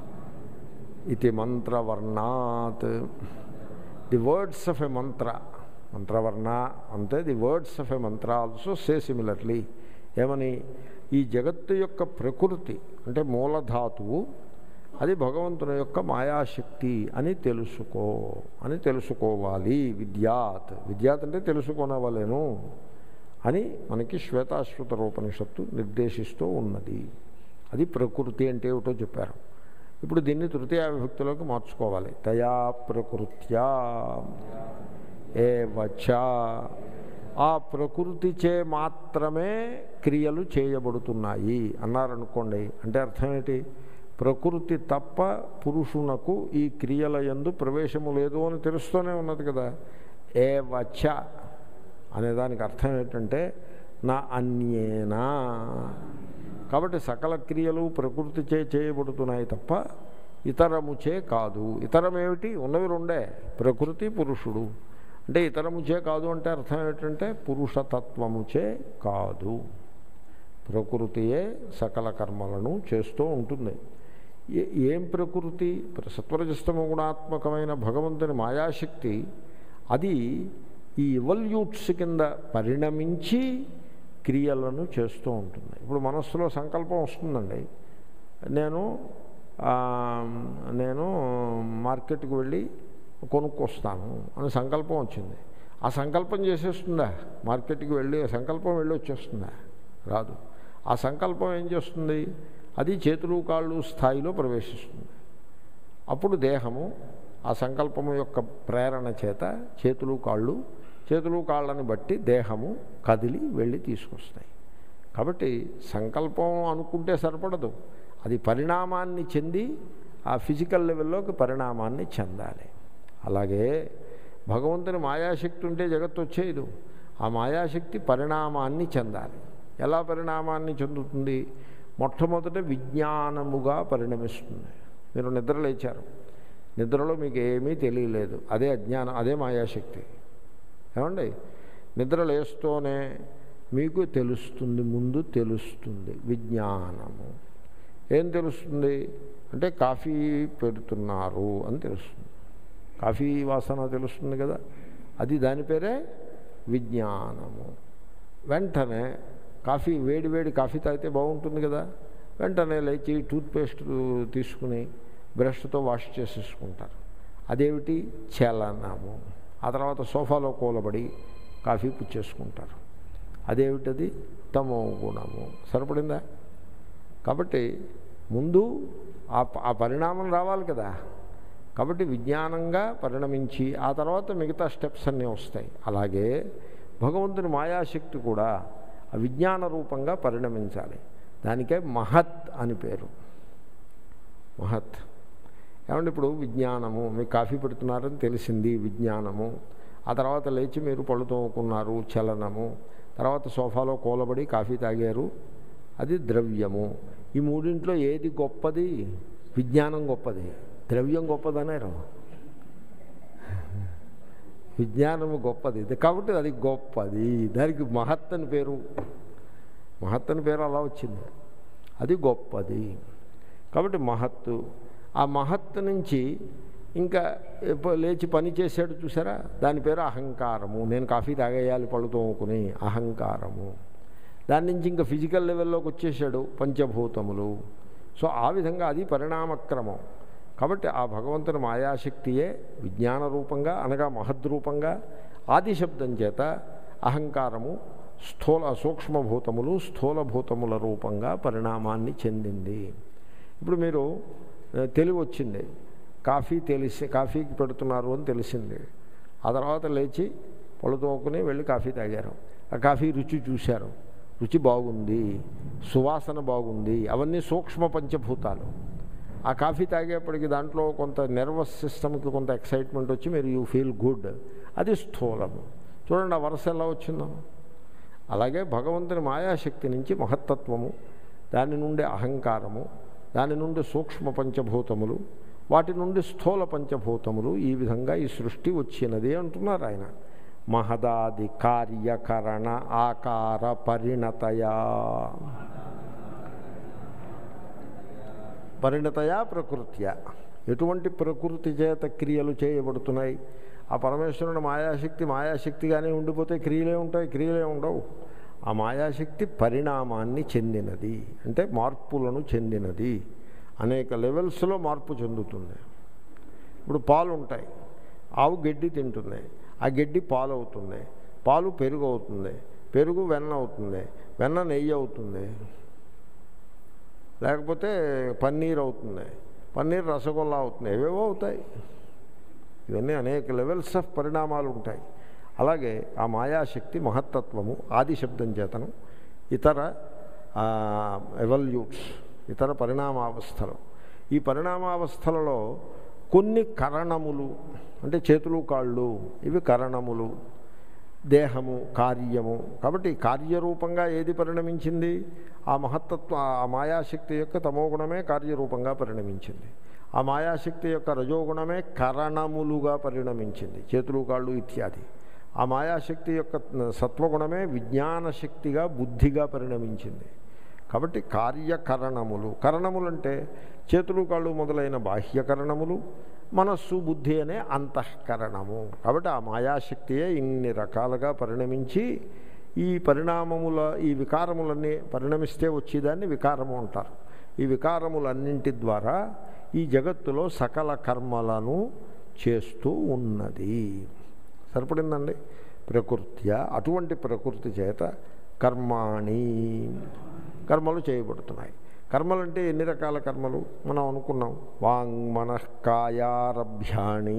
ఇది మంత్రవర్ణాత్ the words of a mantra మంత్రవర్ణ అంటే ది వర్డ్స్ ఆఫ్ ఎ మంత్ర ఆల్సో సే సిమిలర్లీ ఏమని ఈ జగత్తు యొక్క ప్రకృతి అంటే మూలధాతువు అది భగవంతుని యొక్క మాయాశక్తి అని తెలుసుకో అని తెలుసుకోవాలి విద్యాత్ విద్యాత్ అంటే తెలుసుకొనవలేను అని మనకి శ్వేతాశ్వత రూపనిషత్తు నిర్దేశిస్తూ ఉన్నది అది ప్రకృతి అంటే ఏమిటో చెప్పారు ఇప్పుడు దీన్ని తృతీయ విభక్తిలోకి మార్చుకోవాలి తయా ప్రకృత్యా ఏ వచ్చ ఆ ప్రకృతిచే మాత్రమే క్రియలు చేయబడుతున్నాయి అన్నారనుకోండి అంటే అర్థం ఏంటి ప్రకృతి తప్ప పురుషునకు ఈ క్రియల యందు ప్రవేశము లేదు అని తెలుస్తూనే ఉన్నది కదా ఏ వచ్చ అనేదానికి అర్థం ఏంటంటే నా అన్యేనా కాబట్టి సకల క్రియలు ప్రకృతి చే చేయబడుతున్నాయి తప్ప ఇతరముచే కాదు ఇతరం ఏమిటి ఉన్నవి రెండే ప్రకృతి పురుషుడు అంటే ఇతరముచే కాదు అంటే అర్థం ఏంటంటే పురుషతత్వముచే కాదు ప్రకృతియే సకల కర్మలను చేస్తూ ఉంటుంది ఏ- ఏం ప్రకృతి సత్వరజస్తమ గుణాత్మకమైన భగవంతుని మాయాశక్తి అది ఈ ఇవల్యూట్స్ కింద పరిణమించి క్రియలను చేస్తూ ఉంటుంది ఇప్పుడు మనస్సులో సంకల్పం వస్తుందండి నేను ఆ, నేను మార్కెట్కి వెళ్ళి కొనుక్కొస్తాను అని సంకల్పం వచ్చింది ఆ సంకల్పం చేసేస్తుందా మార్కెట్కి వెళ్ళి ఆ సంకల్పం వెళ్ళి వచ్చేస్తుందా రాదు ఆ సంకల్పం ఏం చేస్తుంది అది చేతులు కాళ్ళు స్థాయిలో ప్రవేశిస్తుంది అప్పుడు దేహము ఆ సంకల్పము యొక్క ప్రేరణ చేత చేతులు కాళ్ళు చేతులు కాళ్ళని బట్టి దేహము కదిలి వెళ్ళి తీసుకొస్తాయి కాబట్టి సంకల్పం అనుకుంటే సరిపడదు అది పరిణామాన్ని చెంది ఆ ఫిజికల్ లెవెల్లోకి పరిణామాన్ని చెందాలి అలాగే భగవంతుని మాయాశక్తి ఉంటే జగత్తు వచ్చేది ఆ మాయాశక్తి పరిణామాన్ని చెందాలి ఎలా పరిణామాన్ని చెందుతుంది మొట్టమొదట విజ్ఞానముగా పరిణమిస్తుంది మీరు నిద్ర లేచారు నిద్రలో మీకు ఏమీ తెలియలేదు అదే అజ్ఞానం అదే మాయాశక్తి ఏమండి నిద్ర లేస్తూనే మీకు తెలుస్తుంది ముందు తెలుస్తుంది విజ్ఞానము ఏం తెలుస్తుంది అంటే కాఫీ పెడుతున్నారు అని తెలుస్తుంది కాఫీ వాసన తెలుస్తుంది కదా అది దాని పేరే విజ్ఞానము వెంటనే కాఫీ వేడి వేడి కాఫీ తాగితే బాగుంటుంది కదా వెంటనే లేచి టూత్పేస్ట్ తీసుకుని బ్రష్తో వాష్ చేసేసుకుంటారు అదేమిటి చలనము ఆ తర్వాత సోఫాలో కూలబడి కాఫీ పుచ్చేసుకుంటారు అదేమిటది తమో గుణము సరిపడిందా కాబట్టి ముందు ఆ ప- ఆ పరిణామం రావాలి కదా కాబట్టి విజ్ఞానంగా పరిణమించి ఆ తర్వాత మిగతా స్టెప్స్ అన్నీ వస్తాయి అలాగే భగవంతుని మాయాశక్తి కూడా ఆ విజ్ఞాన రూపంగా పరిణమించాలి దానికే మహత్ అని పేరు మహత్ ఏమంటే ఇప్పుడు విజ్ఞానము మీకు కాఫీ పెడుతున్నారని తెలిసింది విజ్ఞానము ఆ తర్వాత లేచి మీరు పళ్ళు తోముకున్నారు చలనము తర్వాత సోఫాలో కూలబడి కాఫీ తాగారు అది ద్రవ్యము ఈ మూడింట్లో ఏది గొప్పది విజ్ఞానం గొప్పది ద్రవ్యం గొప్పదనేరు విజ్ఞానము గొప్పది ఇది కాబట్టి అది గొప్పది దానికి మహత్ అని పేరు మహత్ అని పేరు అలా వచ్చింది అది గొప్పది కాబట్టి మహత్తు ఆ మహత్తు నుంచి ఇంకా ఎప్ప- లేచి పని చేశాడు చూసారా దాని పేరు అహంకారము నేను కాఫీ తాగేయాలి పళ్ళు తోముకుని అహంకారము దాని నుంచి ఇంకా ఫిజికల్ లెవెల్లోకి వచ్చేసాడు పంచభూతములు సో ఆ విధంగా అది పరిణామక్రమం కాబట్టి ఆ భగవంతుని మాయాశక్తియే విజ్ఞాన రూపంగా అనగా మహద్రూపంగా ఆది శబ్దం చేత అహంకారము స్థూల సూక్ష్మభూతములు స్థూలభూతముల రూపంగా పరిణామాన్ని చెందింది ఇప్పుడు మీరు ఆ, తెలివి వచ్చింది కాఫీ తెలిసి కాఫీకి పెడుతున్నారు అని తెలిసింది ఆ తర్వాత లేచి పళ్ళు తోముకుని వెళ్ళి కాఫీ తాగారు ఆ కాఫీ రుచి చూశారు రుచి బాగుంది సువాసన బాగుంది అవన్నీ సూక్ష్మ పంచభూతాలు ఆ కాఫీ తాగేప్పటికి దాంట్లో కొంత నర్వస్ సిస్టమ్కి కొంత ఎక్సైట్మెంట్ వచ్చి మీరు యూ ఫీల్ గుడ్ అది స్థూలము చూడండి ఆ వరుస ఎలా వచ్చిందో అలాగే భగవంతుని మాయాశక్తి నుంచి మహత్తత్వము దాని నుండి అహంకారము దాని నుండి సూక్ష్మ పంచభూతములు వాటి నుండి స్థూల పంచభూతములు ఈ విధంగా ఈ సృష్టి వచ్చినది అంటున్నారు ఆయన మహదాది కార్యకరణ ఆకార పరిణతయా పరిణతయా ప్రకృత్యా ఎటువంటి ప్రకృతి చేత క్రియలు చేయబడుతున్నాయి ఆ పరమేశ్వరుని మాయాశక్తి మాయాశక్తిగానే ఉండిపోతే క్రియలే ఉంటాయి క్రియలే ఉండవు ఆ మాయాశక్తి పరిణామాన్ని చెందినది అంటే మార్పులను చెందినది అనేక లెవెల్స్లో మార్పు చెందుతుంది ఇప్పుడు పాలు ఉంటాయి ఆవు గడ్డి తింటుంది ఆ గడ్డి పాలు అవుతుంది పాలు పెరుగు అవుతుంది పెరుగు వెన్న అవుతుంది వెన్న నెయ్యి అవుతుంది లేకపోతే పన్నీర్ అవుతుంది పన్నీర్ రసగుల్లా అవుతుంది ఏవేవో అవుతాయి ఇవన్నీ అనేక లెవెల్స్ ఆఫ్ పరిణామాలు ఉంటాయి అలాగే ఆ మాయాశక్తి మహత్తత్వము ఆది శబ్దం చేతను ఇతర ఎవల్యూట్స్ ఇతర పరిణామావస్థలు ఈ పరిణామావస్థలలో కొన్ని కరణములు అంటే చేతులు కాళ్ళు ఇవి కరణములు దేహము కార్యము కాబట్టి కార్యరూపంగా ఏది పరిణమించింది ఆ మహత్తత్వ ఆ మాయాశక్తి యొక్క తమోగుణమే కార్యరూపంగా పరిణమించింది ఆ మాయాశక్తి యొక్క రజోగుణమే కరణములుగా పరిణమించింది చేతులు కాళ్ళు ఇత్యాది ఆ మాయాశక్తి యొక్క సత్వగుణమే విజ్ఞాన శక్తిగా బుద్ధిగా పరిణమించింది కాబట్టి కార్యకరణములు కరణములు అంటే చేతులు కాళ్ళు మొదలైన బాహ్యకరణములు మనస్సు బుద్ధి అనే అంతఃకరణము కాబట్టి ఆ మాయాశక్తియే ఇన్ని రకాలుగా పరిణమించి ఈ పరిణామముల ఈ వికారములన్నీ పరిణమిస్తే వచ్చేదాన్ని వికారము అంటారు ఈ వికారములన్నింటి ద్వారా ఈ జగత్తులో సకల కర్మలను చేస్తూ ఉన్నది సరిపడిందండి ప్రకృత్య అటువంటి ప్రకృతి చేత కర్మాణి కర్మలు చేయబడుతున్నాయి కర్మలు అంటే ఎన్ని రకాల కర్మలు మనం అనుకున్నాం వాంగ్ మనఃకాయారభ్యాణి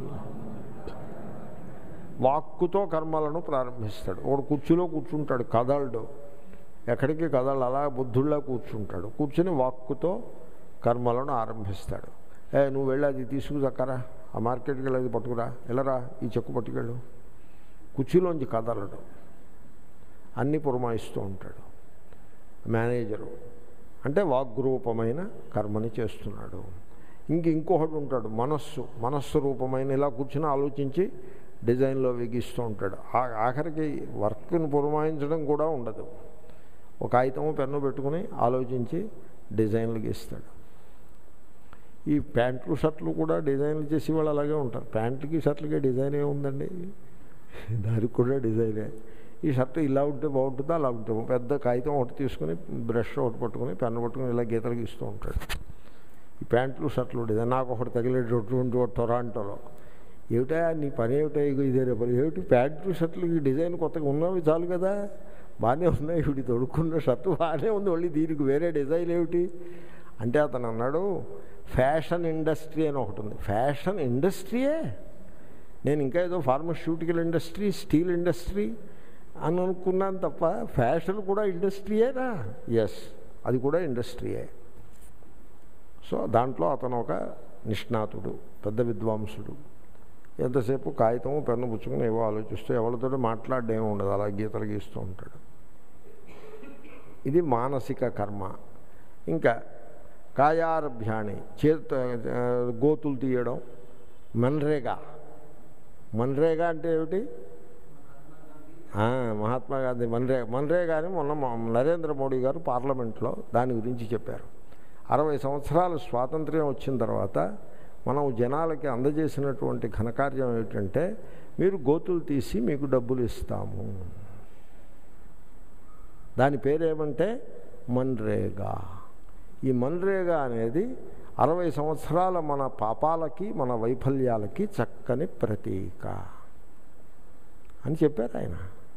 వాక్కుతో కర్మలను ప్రారంభిస్తాడు ఒకడు కుర్చీలో కూర్చుంటాడు కదలడు ఎక్కడికి కదలడు అలా బుద్ధుల్లా కూర్చుంటాడు కూర్చుని వాక్కుతో కర్మలను ఆరంభిస్తాడు ఏ నువ్వు వెళ్ళి అది తీసుకుదక్కరా ఆ మార్కెట్కి వెళ్ళి అది పట్టుకురా వెళ్ళరా ఈ చెక్కు పట్టుకెళ్ళు కుర్చీలోంచి కదలడు అన్నీ పురమాయిస్తూ ఉంటాడు మేనేజరు అంటే వాగ్రూపమైన కర్మని చేస్తున్నాడు ఇంక ఇంకొకటి ఉంటాడు మనస్సు మనస్సు రూపమైన ఇలా కూర్చుని ఆలోచించి డిజైన్లో వెగిస్తూ ఉంటాడు ఆ- ఆఖరికి వర్క్ను పురమాయించడం కూడా ఉండదు ఒక కాగితము పెన్ను పెట్టుకుని ఆలోచించి డిజైన్లు గీస్తాడు ఈ ప్యాంట్లు షర్ట్లు కూడా డిజైన్లు చేసి వాళ్ళు అలాగే ఉంటారు ప్యాంట్లకి షర్ట్లకి డిజైన్ ఏముందండి దానికి కూడా డిజైనే ఈ షర్ట్ ఇలా ఉంటే బాగుంటుందా అలా ఉంటే బాగుంటుందా? పెద్ద కాగితం ఒకటి తీసుకుని బ్రష్ ఒకటి పట్టుకుని పెన్ను పట్టుకుని ఇలా గీతలు గీస్తూ ఉంటాడు ఈ ప్యాంట్లు షర్ట్లు డిజైన్ నాకు ఒకటి తగిలేటటువంటి ఒక టొరాంటోలో ఏమిటా నీ పని ఏమిటా ఇగో ఇదే రే పని ఏమిటి ప్యాంట్లు షర్ట్లు ఈ డిజైన్ కొత్తగా ఉన్నవి చాలు కదా బాగానే ఉన్నాయి ఇవి తొడుక్కున్న షర్టు బాగానే ఉంది మళ్ళీ దీనికి వేరే డిజైన్ ఏమిటి అంటే అతను అన్నాడు ఫ్యాషన్ ఇండస్ట్రీ అని ఒకటి ఉంది ఫ్యాషన్ ఇండస్ట్రీయే నేను ఇంకా ఏదో ఫార్మస్యూటికల్ ఇండస్ట్రీ స్టీల్ ఇండస్ట్రీ అని అనుకున్నాను తప్ప ఫ్యాషన్ కూడా ఇండస్ట్రీయేనా ఎస్ అది కూడా ఇండస్ట్రీయే సో దాంట్లో అతను ఒక నిష్ణాతుడు పెద్ద విద్వాంసుడు ఎంతసేపు కాగితము పెన్ను పుచ్చుకుని ఏవో ఆలోచిస్తూ ఎవరితో మాట్లాడడం ఉండదు అలా గీతలు గీస్తూ ఉంటాడు ఇది మానసిక కర్మ ఇంకా కాయారభ్యాణి చేత గోతులు తీయడం మన్రేగా మన్రేగా అంటే ఏమిటి ఆ, మహాత్మా గాంధీ మన్రే మన్రేగా అని మొన్న మా- నరేంద్ర మోడీ గారు పార్లమెంట్లో దాని గురించి చెప్పారు అరవై సంవత్సరాలు స్వాతంత్ర్యం వచ్చిన తర్వాత మనం జనాలకి అందజేసినటువంటి ఘనకార్యం ఏమిటంటే మీరు గోతులు తీసి మీకు డబ్బులు ఇస్తాము దాని పేరేమంటే మన్రేగా ఈ మన్రేగా అనేది అరవై సంవత్సరాల మన పాపాలకి మన వైఫల్యాలకి చక్కని ప్రతీక అని చెప్పారు ఆయన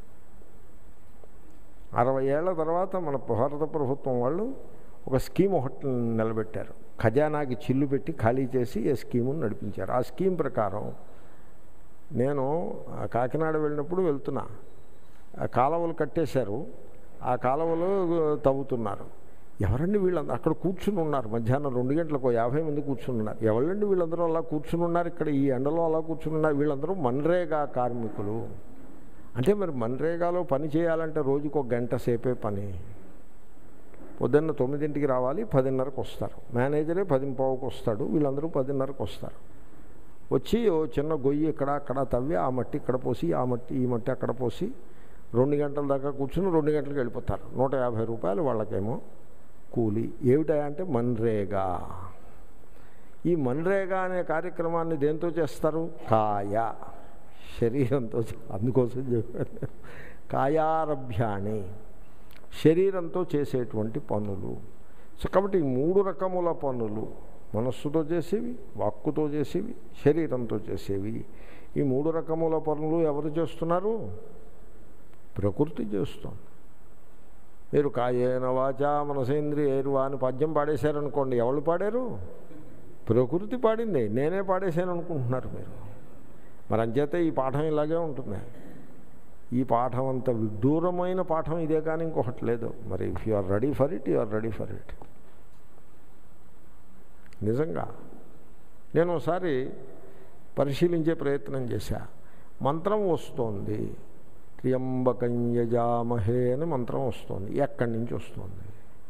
అరవై ఏళ్ల తర్వాత మన భారత ప్రభుత్వం వాళ్ళు ఒక స్కీమ్ ఒకటి నిలబెట్టారు ఖజానాకి చిల్లు పెట్టి ఖాళీ చేసి ఈ స్కీమును నడిపించారు ఆ స్కీమ్ ప్రకారం నేను ఆ కాకినాడ వెళ్ళినప్పుడు వెళ్తున్నా ఆ కాలువలు కట్టేశారు ఆ కాలువలు తవ్వుతున్నారు ఎవరండి వీళ్ళందరూ అక్కడ కూర్చుని ఉన్నారు మధ్యాహ్నం రెండు గంటలకు ఓ యాభై మంది కూర్చుని ఉన్నారు ఎవరండి వీళ్ళందరూ అలా కూర్చుని ఉన్నారు ఇక్కడ ఈ ఎండలో అలా కూర్చుని ఉన్నారు వీళ్ళందరూ మన్రేగా కార్మికులు అంటే మరి మన్రేగాలో పని చేయాలంటే రోజుకు ఒక గంట సేపే పని పొద్దున్న తొమ్మిదింటికి రావాలి పదిన్నరకు వస్తారు మేనేజరే పదింపావుకి వస్తాడు వీళ్ళందరూ పదిన్నరకు వస్తారు వచ్చి ఓ చిన్న గొయ్యి ఇక్కడ అక్కడ తవ్వి ఆ మట్టి ఇక్కడ పోసి ఆ మట్టి ఈ మట్టి అక్కడ పోసి రెండు గంటల దాకా కూర్చుని రెండు గంటలకు వెళ్ళిపోతారు నూట యాభై రూపాయలు వాళ్ళకేమో కూలి ఏమిటా అంటే మన్రేగా ఈ మన్రేగా అనే కార్యక్రమాన్ని దేంతో చేస్తారు కాయ శరీరంతో చే- అందుకోసం చెప్పాను కాయారభ్యాణి శరీరంతో చేసేటువంటి పనులు సో కాబట్టి ఈ మూడు రకముల పనులు మనస్సుతో చేసేవి వాక్కుతో చేసేవి శరీరంతో చేసేవి ఈ మూడు రకముల పనులు ఎవరు చేస్తున్నారు ప్రకృతి చేస్తుంది మీరు కాయేన వాచా మనసేంద్రియేరువా అని పద్యం పాడేశారనుకోండి ఎవరు పాడారు ప్రకృతి పాడింది నేనే పాడేశాను అనుకుంటున్నారు మీరు మరి అంచేతే ఈ పాఠం ఇలాగే ఉంటుంది ఈ పాఠం అంత విడ్డూరమైన పాఠం ఇదే కానీ ఇంకొకటి లేదు మరి if you are ready for it you are ready for it నిజంగా నేను ఒకసారి పరిశీలించే ప్రయత్నం చేశా మంత్రం వస్తోంది త్ర్యంబకం యజామహే అని మంత్రం వస్తుంది ఎక్కడి నుంచి వస్తుంది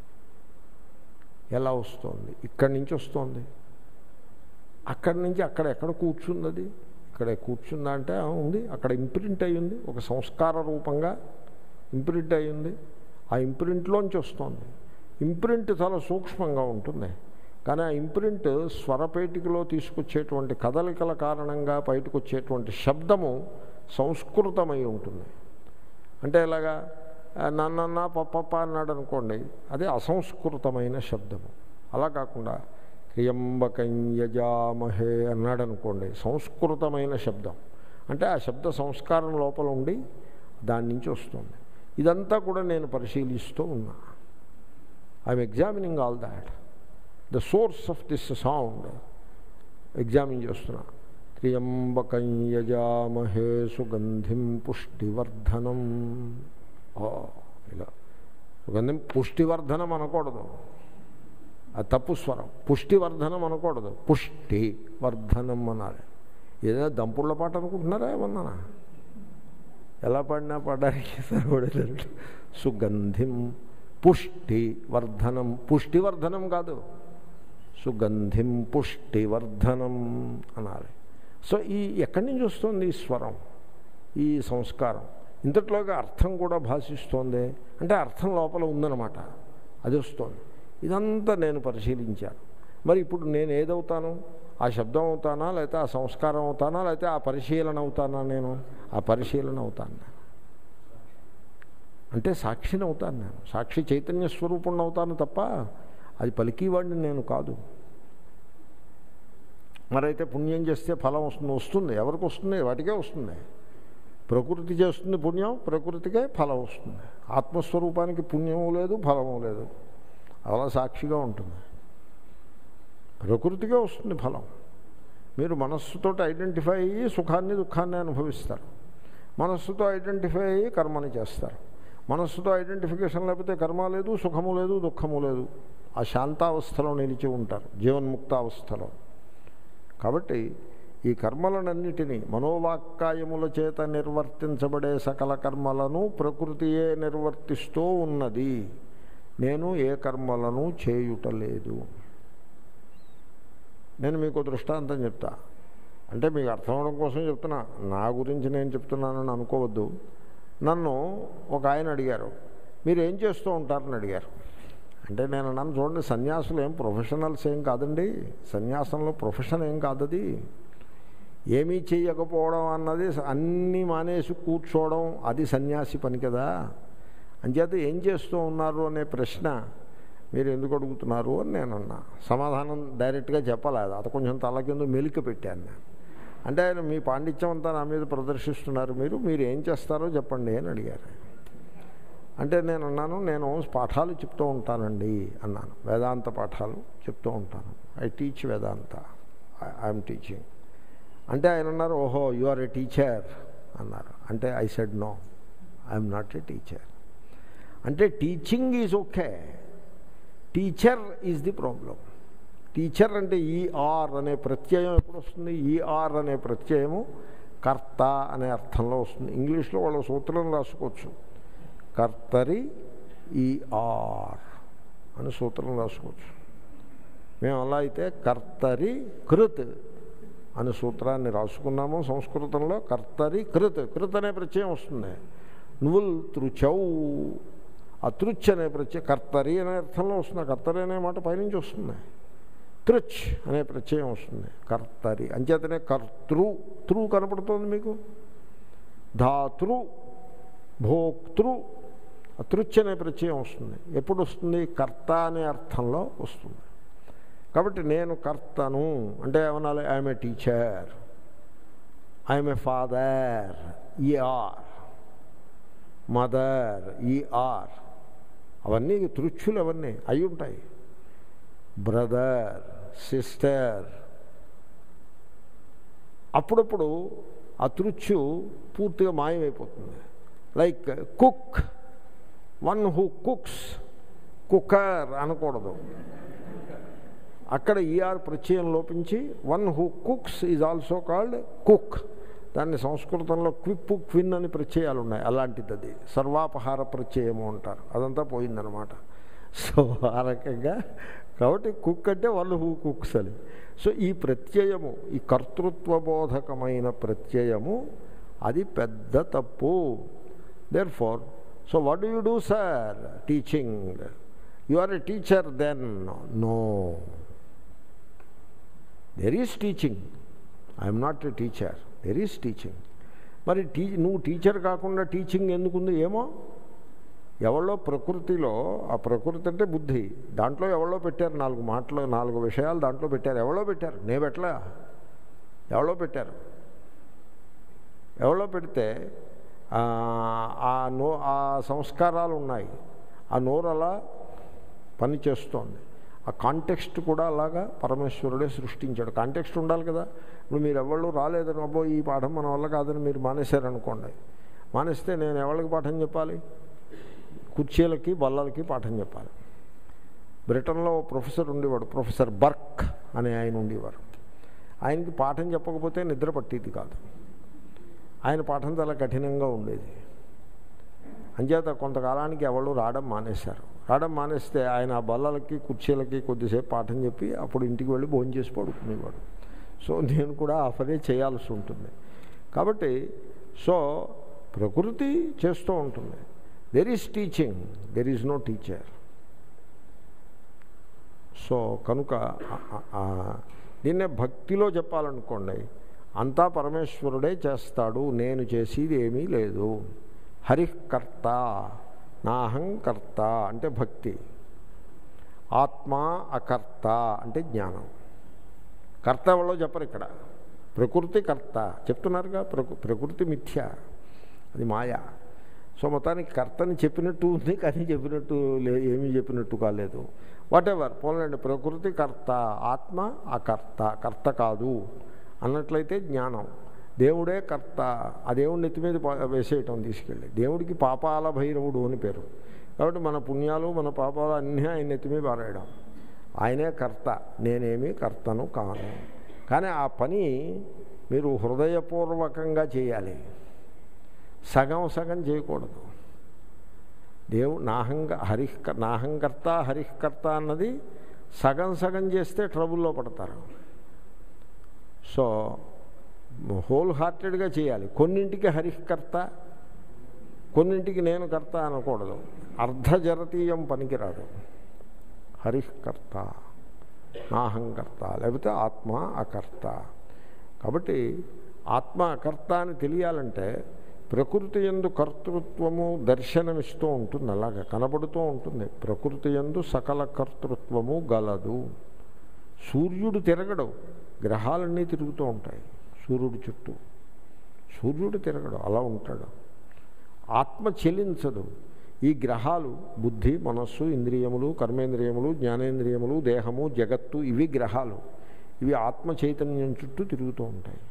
ఎలా వస్తుంది ఇక్కడి నుంచి వస్తుంది అక్కడి నుంచి అక్కడ ఎక్కడ కూర్చున్నది ఇక్కడ కూర్చుందా అంటే ఆ, ఉంది అక్కడ ఇంప్రింట్ అయి ఉంది ఒక సంస్కార రూపంగా ఇంప్రింట్ అయి ఉంది ఆ ఇంప్రింట్లోంచి వస్తుంది ఇంప్రింట్ చాలా సూక్ష్మంగా ఉంటుంది కానీ ఆ ఇంప్రింట్ స్వరపేటికలో తీసుకొచ్చేటువంటి కదలికల కారణంగా బయటకు వచ్చేటువంటి శబ్దము సంస్కృతమై ఉంటుంది అంటే ఇలాగా ఆ, నన్నన్న పప్పప్ప అన్నాడు అనుకోండి అది అసంస్కృతమైన శబ్దము అలా కాకుండా త్రియంబకం యజామహే అన్నాడు అనుకోండి సంస్కృతమైన శబ్దం అంటే ఆ శబ్ద సంస్కారం లోపల ఉండి దాని నుంచి వస్తుంది ఇదంతా కూడా నేను పరిశీలిస్తూ ఉన్నా I'm examining all that the source of this sound examine చేస్తున్నా త్రియంబకం యజామహే సుగంధిం పుష్టివర్ధనం ఓ ఇలా సుగంధిం పుష్టివర్ధనం అనకూడదు అది తప్పు స్వరం పుష్టివర్ధనం అనకూడదు పుష్టి వర్ధనం అనాలి ఏదైనా దంపుళ్ళ పాట అనుకుంటున్నారా ఏమన్నా ఎలా పాడినా పాడడానికి సరిపడలేదు సుగంధిం పుష్టి వర్ధనం పుష్టివర్ధనం కాదు సుగంధిం పుష్టివర్ధనం అనాలి సో ఈ ఎక్కడి నుంచి వస్తుంది ఈ స్వరం ఈ సంస్కారం ఇంతట్లోగా అర్థం కూడా భాషిస్తోంది అంటే అర్థం లోపల ఉందన్నమాట అది వస్తోంది ఇదంతా నేను పరిశీలించాను మరి ఇప్పుడు నేను ఏదవుతాను ఆ శబ్దం అవుతానా లేకపోతే ఆ సంస్కారం అవుతానా లేకపోతే ఆ పరిశీలన అవుతానా నేను ఆ పరిశీలన అవుతాను నేను అంటే సాక్షిని అవుతాను నేను సాక్షి చైతన్య స్వరూపం అవుతాను తప్ప అది పలికివాడిని నేను కాదు మరైతే పుణ్యం చేస్తే ఫలం వస్తుంది వస్తుంది ఎవరికి వస్తుంది వాటికే వస్తుంది ప్రకృతి చేస్తుంది పుణ్యం ప్రకృతికే ఫలం వస్తుంది ఆత్మస్వరూపానికి పుణ్యము లేదు ఫలము లేదు అలా సాక్షిగా ఉంటుంది ప్రకృతికే వస్తుంది ఫలం మీరు మనస్సుతో ఐడెంటిఫై అయ్యి సుఖాన్ని దుఃఖాన్ని అనుభవిస్తారు మనస్సుతో ఐడెంటిఫై అయ్యి కర్మని చేస్తారు మనస్సుతో ఐడెంటిఫికేషన్ లేకపోతే కర్మ లేదు సుఖము లేదు దుఃఖము లేదు ఆ శాంతావస్థలో నిలిచి ఉంటారు జీవన్ముక్తావస్థలో కాబట్టి ఈ కర్మలనన్నిటినీ మనోవాక్కాయముల చేత నిర్వర్తించబడే సకల కర్మలను ప్రకృతియే నిర్వర్తిస్తూ ఉన్నది నేను ఏ కర్మలను చేయుటలేదు నేను మీకు దృష్టాంతం చెప్తా అంటే మీకు అర్థం అవడం కోసం చెప్తున్నా నా గురించి నేను చెప్తున్నానని అనుకోవద్దు నన్ను ఒక ఆయన అడిగారు మీరు ఏం చేస్తూ ఉంటారని అడిగారు అంటే నేను అన్నాను చూడండి సన్యాసులు ఏం ప్రొఫెషనల్స్ ఏం కాదండి సన్యాసంలో ప్రొఫెషన్ ఏం కాదది ఏమీ చేయకపోవడం అన్నది అన్నీ మానేసి కూర్చోవడం అది సన్యాసి పని కదా అంచేత ఏం చేస్తూ ఉన్నారు అనే ప్రశ్న మీరు ఎందుకు అడుగుతున్నారు అని నేను అన్నా సమాధానం డైరెక్ట్గా చెప్పలేదు అది కొంచెం తల కింద మెలిక పెట్టాను నేను అంటే ఆయన మీ పాండిత్యం అంతా నా మీద ప్రదర్శిస్తున్నారు మీరు మీరు ఏం చేస్తారో చెప్పండి అని అడిగారు అంటే నేను అన్నాను నేను పాఠాలు చెప్తూ ఉంటానండి అన్నాను వేదాంత పాఠాలు చెప్తూ ఉంటాను I teach Vedanta I'm teaching అంటే ఆయన అన్నారు ఓహో యు ఆర్ ఎ టీచర్ అన్నారు అంటే I said no I'm not a teacher అంటే teaching is okay teacher is the problem teacher అంటే ఈఆర్ అనే ప్రత్యయం ఎప్పుడు వస్తుంది ఈఆర్ అనే ప్రత్యయము కర్త అనే అర్థంలో వస్తుంది ఇంగ్లీష్లో వాళ్ళ సూత్రం రాసుకోవచ్చు కర్తరి ఈఆర్ అని సూత్రం రాసుకోవచ్చు మేము అలా అయితే కర్తరి కృత్ అని సూత్రాన్ని రాసుకున్నాము సంస్కృతంలో కర్తరి కృత్ కృత్ అనే ప్రత్యయం వస్తుంది నువ్వుల్ త్రుచౌ ఆ తృచ్ అనే ప్రత్యయం కర్తరి అనే అర్థంలో వస్తుంది కర్తరి అనే మాట పైనుంచి వస్తుంది తృచ్ అనే ప్రత్యయం వస్తుంది కర్తరి అంచేతనే కర్తృ త్రు కనపడుతోంది మీకు ధాతృ భోక్తృ తృచ్ అనే ప్రత్యయం వస్తుంది ఎప్పుడు వస్తుంది కర్త అనే అర్థంలో వస్తుంది కాబట్టి నేను కర్తను అంటే ఏమనాలి I'm a teacher I'm a father ER mother ER అవన్నీ తృచ్చులు అవన్నీ అయి ఉంటాయి బ్రదర్ సిస్టర్ అప్పుడప్పుడు ఆ తృచ్చు పూర్తిగా మాయమైపోతుంది like cook one who cooks cooker అనకూడదు అక్కడ ఈఆర్ ప్రత్యయం లోపించి one who cooks is also called cook దాన్ని సంస్కృతంలో క్విప్పు క్విన్ అని ప్రత్యయాలు ఉన్నాయి అలాంటిది అది సర్వాపహార ప్రత్యయము అంటారు అదంతా పోయిందనమాట సో ఆ రకంగా కాబట్టి కుక్ అంటే వన్ హూ కుక్స్ అని సో ఈ ప్రత్యయము ఈ కర్తృత్వబోధకమైన ప్రత్యయము అది పెద్ద తప్పు therefore so what you do sir teaching you are a teacher then no there is teaching I'm not a teacher there is teaching మరి టీ నువ్వు టీచర్ కాకుండా టీచింగ్ ఎందుకుంది ఏమో ఎవరో ప్రకృతిలో ఆ ప్రకృతి అంటే బుద్ధి దాంట్లో ఎవరో పెట్టారు నాలుగు మాటలు నాలుగు విషయాలు దాంట్లో పెట్టారు ఎవరో పెట్టారు నేను పెట్టలే ఎవరో పెట్టారు ఎవరో పెడితే ఆ నో ఆ సంస్కారాలు ఉన్నాయి ఆ నోరు అలా పని చేస్తోంది ఆ కాంటెక్స్ట్ కూడా అలాగా పరమేశ్వరుడే సృష్టించాడు కాంటెక్స్ట్ ఉండాలి కదా ఇప్పుడు మీరు ఎవళ్ళు రాలేదని అబ్బో ఈ పాఠం మన వల్ల కాదని మీరు మానేశారనుకోండి మానేస్తే నేను ఎవరికి పాఠం చెప్పాలి కుర్చీలకి బల్లలకి పాఠం చెప్పాలి బ్రిటన్లో ప్రొఫెసర్ ఉండేవాడు ప్రొఫెసర్ బర్క్ అనే ఆయన ఉండేవారు ఆయనకి పాఠం చెప్పకపోతే నిద్ర పట్టేది కాదు ఆయన పాఠం చాలా కఠినంగా ఉండేది అంచేత కొంతకాలానికి ఎవరు రావడం మానేశారు రావడం మానేస్తే ఆయన ఆ బల్లలకి కుర్చీలకి కొద్దిసేపు పాఠం చెప్పి అప్పుడు ఇంటికి వెళ్ళి భోజనం చేసి పడుకునేవాడు సో నేను కూడా ఆ పనే చేయాల్సి ఉంటుంది కాబట్టి సో ప్రకృతి చేస్తూ ఉంటుంది there is teaching there is no teacher so కనుక దీన్నే భక్తిలో చెప్పాలనుకోండి అంతా పరమేశ్వరుడే చేస్తాడు నేను చేసేది ఏమీ లేదు హరికర్త నాహంకర్త అంటే భక్తి ఆత్మ అకర్త అంటే జ్ఞానం కర్త ఎవరో చెప్పరు ఇక్కడ ప్రకృతి కర్త చెప్తున్నారుగా ప్రకృ ప్రకృతి మిథ్య అది మాయా సో మొత్తానికి కర్తని చెప్పినట్టు ఉంది కానీ చెప్పినట్టు లే ఏమీ చెప్పినట్టు కాలేదు వాట్ ఎవర్ పోలండి ప్రకృతి కర్త ఆత్మ అకర్త కర్త కాదు అన్నట్లయితే జ్ఞానం దేవుడే కర్త ఆ దేవుడి నెత్తి మీద వేసేయటం తీసుకెళ్ళి దేవుడికి పాపాల భైరవుడు అని పేరు కాబట్టి మన పుణ్యాలు మన పాపాలు అన్నీ ఆయన నెత్తి మీద పారేయడం ఆయనే కర్త నేనేమి కర్తను కాను కానీ ఆ పని మీరు హృదయపూర్వకంగా చేయాలి సగం సగం చేయకూడదు దేవు నాహంగ హరిహ్ నాహంకర్త హరిహకర్త అన్నది సగం సగం చేస్తే ట్రబుల్లో పడతారు సో హోల్ హార్టెడ్గా చేయాలి కొన్నింటికి హరికర్త కొన్నింటికి నేను కర్త అనకూడదు అర్ధజరతీయం పనికిరాదు హరికర్త నాహంకర్త లేకపోతే ఆత్మ అకర్త కాబట్టి ఆత్మ అకర్త అని తెలియాలంటే ప్రకృతి ఎందు కర్తృత్వము దర్శనమిస్తూ ఉంటుంది అలాగా కనబడుతూ ఉంటుంది ప్రకృతి ఎందు సకల కర్తృత్వము గలదు సూర్యుడు తిరగడు గ్రహాలన్నీ తిరుగుతూ ఉంటాయి సూర్యుడి చుట్టూ సూర్యుడు తిరగడు అలా ఉంటాడు ఆత్మ చెలించదు ఈ గ్రహాలు బుద్ధి మనస్సు ఇంద్రియములు కర్మేంద్రియములు జ్ఞానేంద్రియములు దేహము జగత్తు ఇవి గ్రహాలు ఇవి ఆత్మ చైతన్యం చుట్టూ తిరుగుతూ ఉంటాయి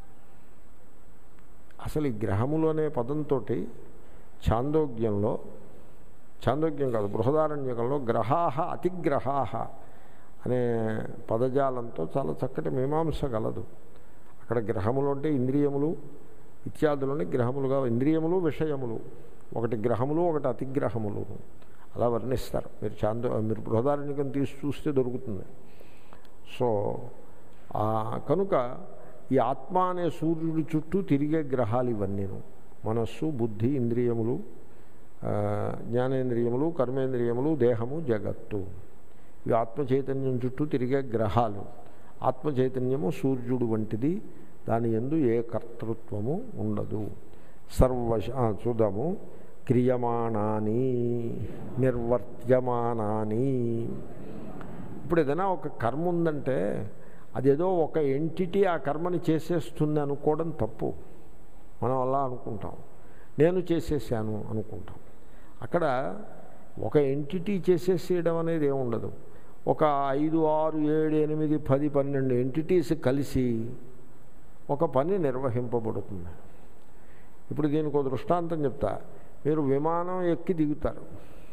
అసలు ఈ గ్రహములు అనే పదంతో ఛాందోగ్యంలో ఛాందోగ్యం కాదు బృహదారణ్యకంలో గ్రహాహ అతిగ్రహాహ అనే పదజాలంతో చాలా చక్కటి మీమాంస గలదు అక్కడ గ్రహములు అంటే ఇంద్రియములు ఇత్యాదులని గ్రహములుగా ఇంద్రియములు విషయములు ఒకటి గ్రహములు ఒకటి అతిగ్రహములు అలా వర్ణిస్తారు మీరు చాందో మీరు బృహదారణ్యకం తీసి చూస్తే దొరుకుతుంది సో కనుక ఈ ఆత్మ అనే సూర్యుడి చుట్టూ తిరిగే గ్రహాలు ఇవన్నీను మనస్సు బుద్ధి ఇంద్రియములు జ్ఞానేంద్రియములు కర్మేంద్రియములు దేహము జగత్తు ఇవి ఆత్మ చైతన్యం చుట్టూ తిరిగే గ్రహాలు ఆత్మ చైతన్యము సూర్యుడు వంటిది దాని ఎందు ఏ కర్తృత్వము ఉండదు సర్వ చూద్దాము క్రియమాణాని నిర్వర్త్యమానాని ఇప్పుడు ఏదైనా ఒక కర్మ ఉందంటే అదేదో ఒక ఎంటిటీ ఆ కర్మని చేసేస్తుంది అనుకోవడం తప్పు మనం అలా అనుకుంటాం నేను చేసేసాను అనుకుంటాం అక్కడ ఒక ఎంటిటీ చేసేసేయడం అనేది ఏముండదు ఒక ఐదు ఆరు ఏడు ఎనిమిది పది పన్నెండు ఎంటిటీస్ కలిసి ఒక పని నిర్వహింపబడుతుంది ఇప్పుడు దీనికి ఒక దృష్టాంతం చెప్తా మీరు విమానం ఎక్కి దిగుతారు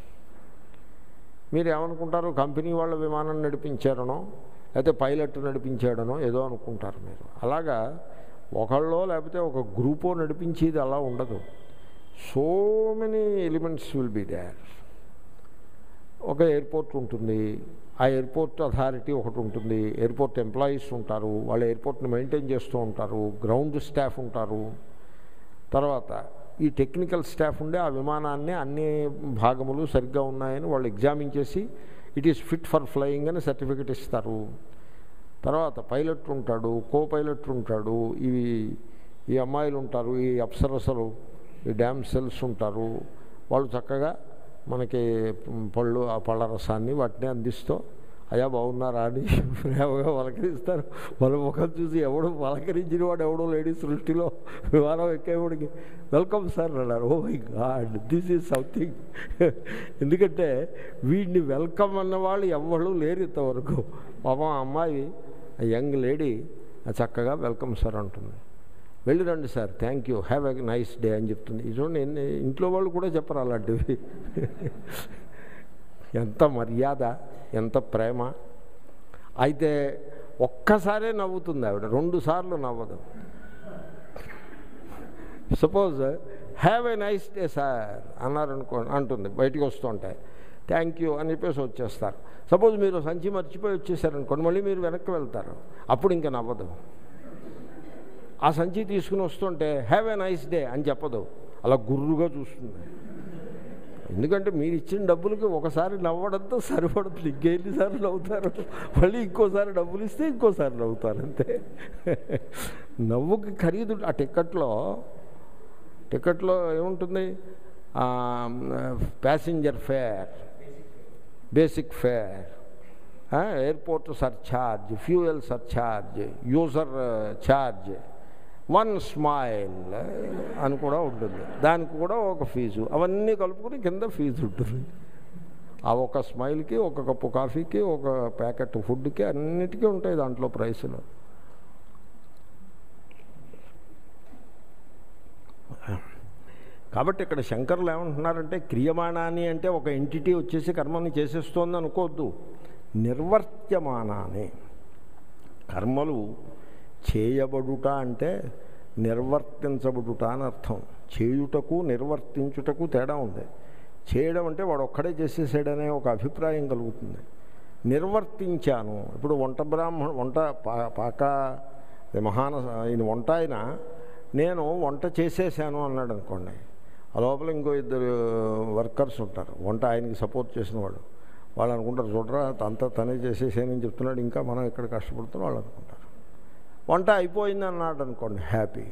మీరు ఏమనుకుంటారు కంపెనీ వాళ్ళ విమానం నడిపించారనో లేకపోతే పైలట్ నడిపించాడనో ఏదో అనుకుంటారు మీరు అలాగా ఒకళ్ళో లేకపోతే ఒక గ్రూపో నడిపించేది అలా ఉండదు so many elements will be there ఒక ఎయిర్పోర్ట్ ఉంటుంది ఆ ఎయిర్పోర్ట్ అథారిటీ ఒకటి ఉంటుంది ఎయిర్పోర్ట్ ఎంప్లాయీస్ ఉంటారు వాళ్ళు ఎయిర్పోర్ట్ని మెయింటైన్ చేస్తూ ఉంటారు గ్రౌండ్ స్టాఫ్ ఉంటారు తర్వాత ఈ టెక్నికల్ స్టాఫ్ ఉండే ఆ విమానాన్ని అన్ని భాగములు సరిగ్గా ఉన్నాయని వాళ్ళు ఎగ్జామిన్ చేసి it is fit for flying అని సర్టిఫికెట్ ఇస్తారు తర్వాత పైలట్ ఉంటాడు కో పైలట్ ఉంటాడు ఇవి ఈ అమ్మాయిలు ఉంటారు ఈ అప్సరసలు ఈ డ్యామ్ సెల్స్ ఉంటారు వాళ్ళు చక్కగా మనకి పళ్ళు ఆ పళ్ళ రసాన్ని వాటిని అందిస్తూ అయా బాగున్నారా అని ప్రేమగా పలకరిస్తారు వాళ్ళ ముఖం చూసి ఎవడు పలకరించిన వాడు ఎవడో లేడీ సృష్టిలో విమానం ఎక్కేవాడికి వెల్కమ్ సార్ అన్నారు oh my god this is something ఎందుకంటే వీడిని వెల్కమ్ అన్న వాళ్ళు ఎవరు లేరు ఇంతవరకు పాపం అమ్మాయి యంగ్ లేడీ చక్కగా వెల్కమ్ సార్ అంటుంది వెళ్ళి రండి sir thank you have a nice day అని చెప్తుంది ఇది చూడండి ఎన్ని ఇంట్లో వాళ్ళు కూడా చెప్పరు అలాంటివి ఎంత మర్యాద ఎంత ప్రేమ అయితే ఒక్కసారే నవ్వుతుంది ఆవిడ రెండు సార్లు నవ్వదు suppose have a nice day sir అన్నారనుకో అంటుంది బయటికి వస్తుంటే థ్యాంక్ యూ అని చెప్పేసి వచ్చేస్తారు సపోజ్ మీరు సంచి మర్చిపోయి వచ్చేసారనుకోండి మళ్ళీ మీరు వెనక్కి వెళ్తారు అప్పుడు ఇంకా నవ్వదు ఆ సంచి తీసుకుని వస్తుంటే హ్యావ్ ఏ నైస్ డే అని చెప్పదు అలా గుర్రుగా చూస్తుంది ఎందుకంటే మీరు ఇచ్చిన డబ్బులకి ఒకసారి నవ్వడంతో సరిపడుతుంది ఇంకెన్నిసార్లు నవ్వుతారు మళ్ళీ ఇంకోసారి డబ్బులు ఇస్తే ఇంకోసారి నవ్వుతారు అంతే నవ్వుకి ఖరీదు ఆ టికెట్లో టికెట్లో ఏముంటుంది passenger fare basic fare airport surcharge fuel surcharge user charge one smile అని కూడా ఉంటుంది దానికి కూడా ఒక ఫీజు అవన్నీ కలుపుకొని కింద ఫీజు ఉంటుంది ఆ ఒక స్మైల్కి ఒక కప్పు కాఫీకి ఒక ప్యాకెట్ ఫుడ్కి అన్నిటికీ ఉంటాయి దాంట్లో ప్రైసులు కాబట్టి ఇక్కడ శంకర్లు ఏమంటున్నారంటే క్రియమాణాన్ని అంటే ఒక ఎంటిటీ వచ్చేసి కర్మని చేసేస్తోంది అనుకోవద్దు నిర్వర్త్యమానాన్ని కర్మలు చేయబడుట అంటే నిర్వర్తించబడుట అని అర్థం చేయుటకు నిర్వర్తించుటకు తేడా ఉంది చేయడం అంటే వాడు ఒక్కడే చేసేసాడనే ఒక అభిప్రాయం కలుగుతుంది నిర్వర్తించాను ఇప్పుడు వంట బ్రాహ్మణ వంట పా పాక ఇది మహాన ఈయన వంట ఆయన నేను వంట చేసేసాను అన్నాడు అనుకోండి ఆ లోపల ఇంకో ఇద్దరు వర్కర్స్ ఉంటారు వంట ఆయనకి సపోర్ట్ చేసిన వాళ్ళు వాళ్ళు అనుకుంటారు చూడరా అంతా తనే చేసేసానని చెప్తున్నాడు ఇంకా మనం ఇక్కడ కష్టపడుతున్నాం వాళ్ళు అనుకుంటారు వంట అయిపోయింది అన్నాడు అనుకోండి హ్యాపీ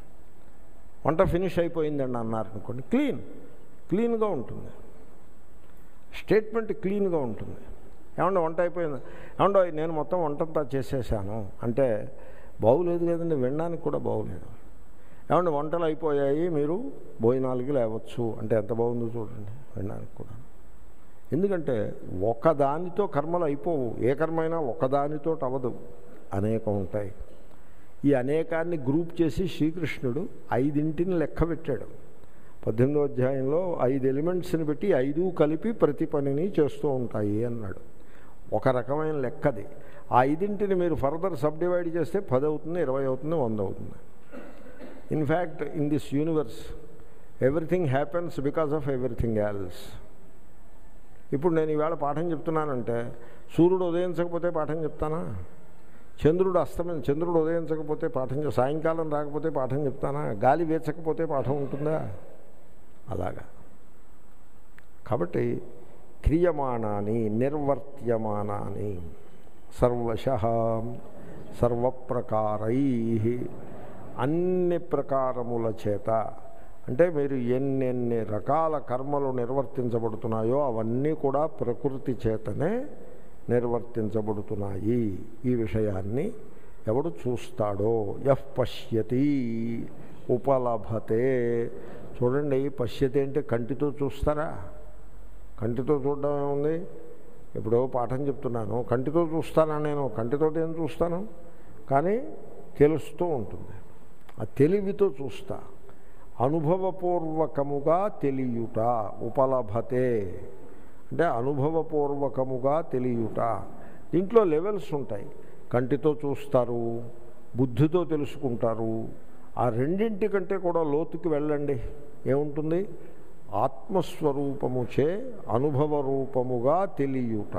వంట ఫినిష్ అయిపోయిందండి అన్నారు అనుకోండి క్లీన్ క్లీన్గా ఉంటుంది స్టేట్మెంట్ క్లీన్గా ఉంటుంది ఏమంటే వంట అయిపోయింది ఏమండో నేను మొత్తం వంటంతా చేసేసాను అంటే బాగులేదు కదండి వినడానికి కూడా బాగులేదు ఏమంటే వంటలు అయిపోయాయి మీరు భోజనాలకి లేవచ్చు అంటే ఎంత బాగుందో చూడండి వినడానికి కూడా ఎందుకంటే ఒకదానితో కర్మలు అయిపోవు ఏ కర్మ అయినా ఒకదానితో అవ్వదు అనేకం ఉంటాయి ఈ అనేకాన్ని గ్రూప్ చేసి శ్రీకృష్ణుడు ఐదింటిని లెక్క పెట్టాడు పద్దెనిమిదో అధ్యాయంలో ఐదు ఎలిమెంట్స్ని పెట్టి ఐదు కలిపి ప్రతి పనిని చేస్తూ ఉంటాయి అన్నాడు ఒక రకమైన లెక్కది ఆ ఐదింటిని మీరు ఫర్దర్ సబ్ డివైడ్ చేస్తే పది అవుతుంది ఇరవై అవుతుంది వంద అవుతుంది in fact in this universe everything happens because of everything else ఇప్పుడు నేను ఈవేళ పాఠం చెప్తున్నానంటే సూర్యుడు ఉదయించకపోతే పాఠం చెప్తానా చంద్రుడు అస్తమయం చంద్రుడు ఉదయించకపోతే పాఠం చెప్ సాయంకాలం రాకపోతే పాఠం చెప్తానా గాలి వేచకపోతే పాఠం ఉంటుందా అలాగా కాబట్టి క్రియమాణాని నిర్వర్త్యమానాని సర్వశ సర్వప్రకారై అన్ని ప్రకారముల చేత అంటే మీరు ఎన్నెన్ని రకాల కర్మలు నిర్వర్తించబడుతున్నాయో అవన్నీ కూడా ప్రకృతి చేతనే నిర్వర్తించబడుతున్నాయి ఈ విషయాన్ని ఎవడు చూస్తాడో ఎఫ్ పశ్యతి ఉపలభతే చూడండి పశ్యతి అంటే కంటితో చూస్తారా కంటితో చూడడం ఏముంది ఇప్పుడు పాఠం చెప్తున్నాను కంటితో చూస్తానా నేను కంటితో ఏం చూస్తాను కానీ తెలుస్తూ ఉంటుంది ఆ తెలివితో చూస్తా అనుభవపూర్వకముగా తెలియుట ఉపలభతే అంటే అనుభవపూర్వకముగా తెలియుట దీంట్లో లెవెల్స్ ఉంటాయి కంటితో చూస్తారు బుద్ధితో తెలుసుకుంటారు ఆ రెండింటి కంటే కూడా లోతుకి వెళ్ళండి ఏముంటుంది ఆత్మస్వరూపముచే అనుభవ రూపముగా తెలియుట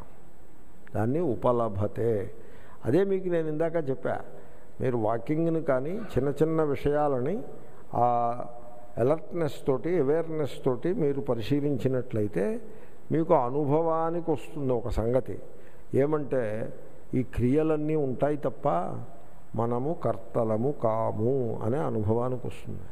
దాన్ని ఉపలభతే అదే మీకు నేను ఇందాక చెప్పా మీరు వాకింగ్ని కానీ చిన్న చిన్న విషయాలని ఆ అలర్ట్నెస్ తోటి అవేర్నెస్ తోటి మీరు పరిశీలించినట్లయితే మీకు అనుభవానికి వస్తుంది ఒక సంగతి ఏమంటే ఈ క్రియలన్నీ ఉంటాయి తప్ప మనము కర్తలము కాము అనే అనుభవానికి వస్తుంది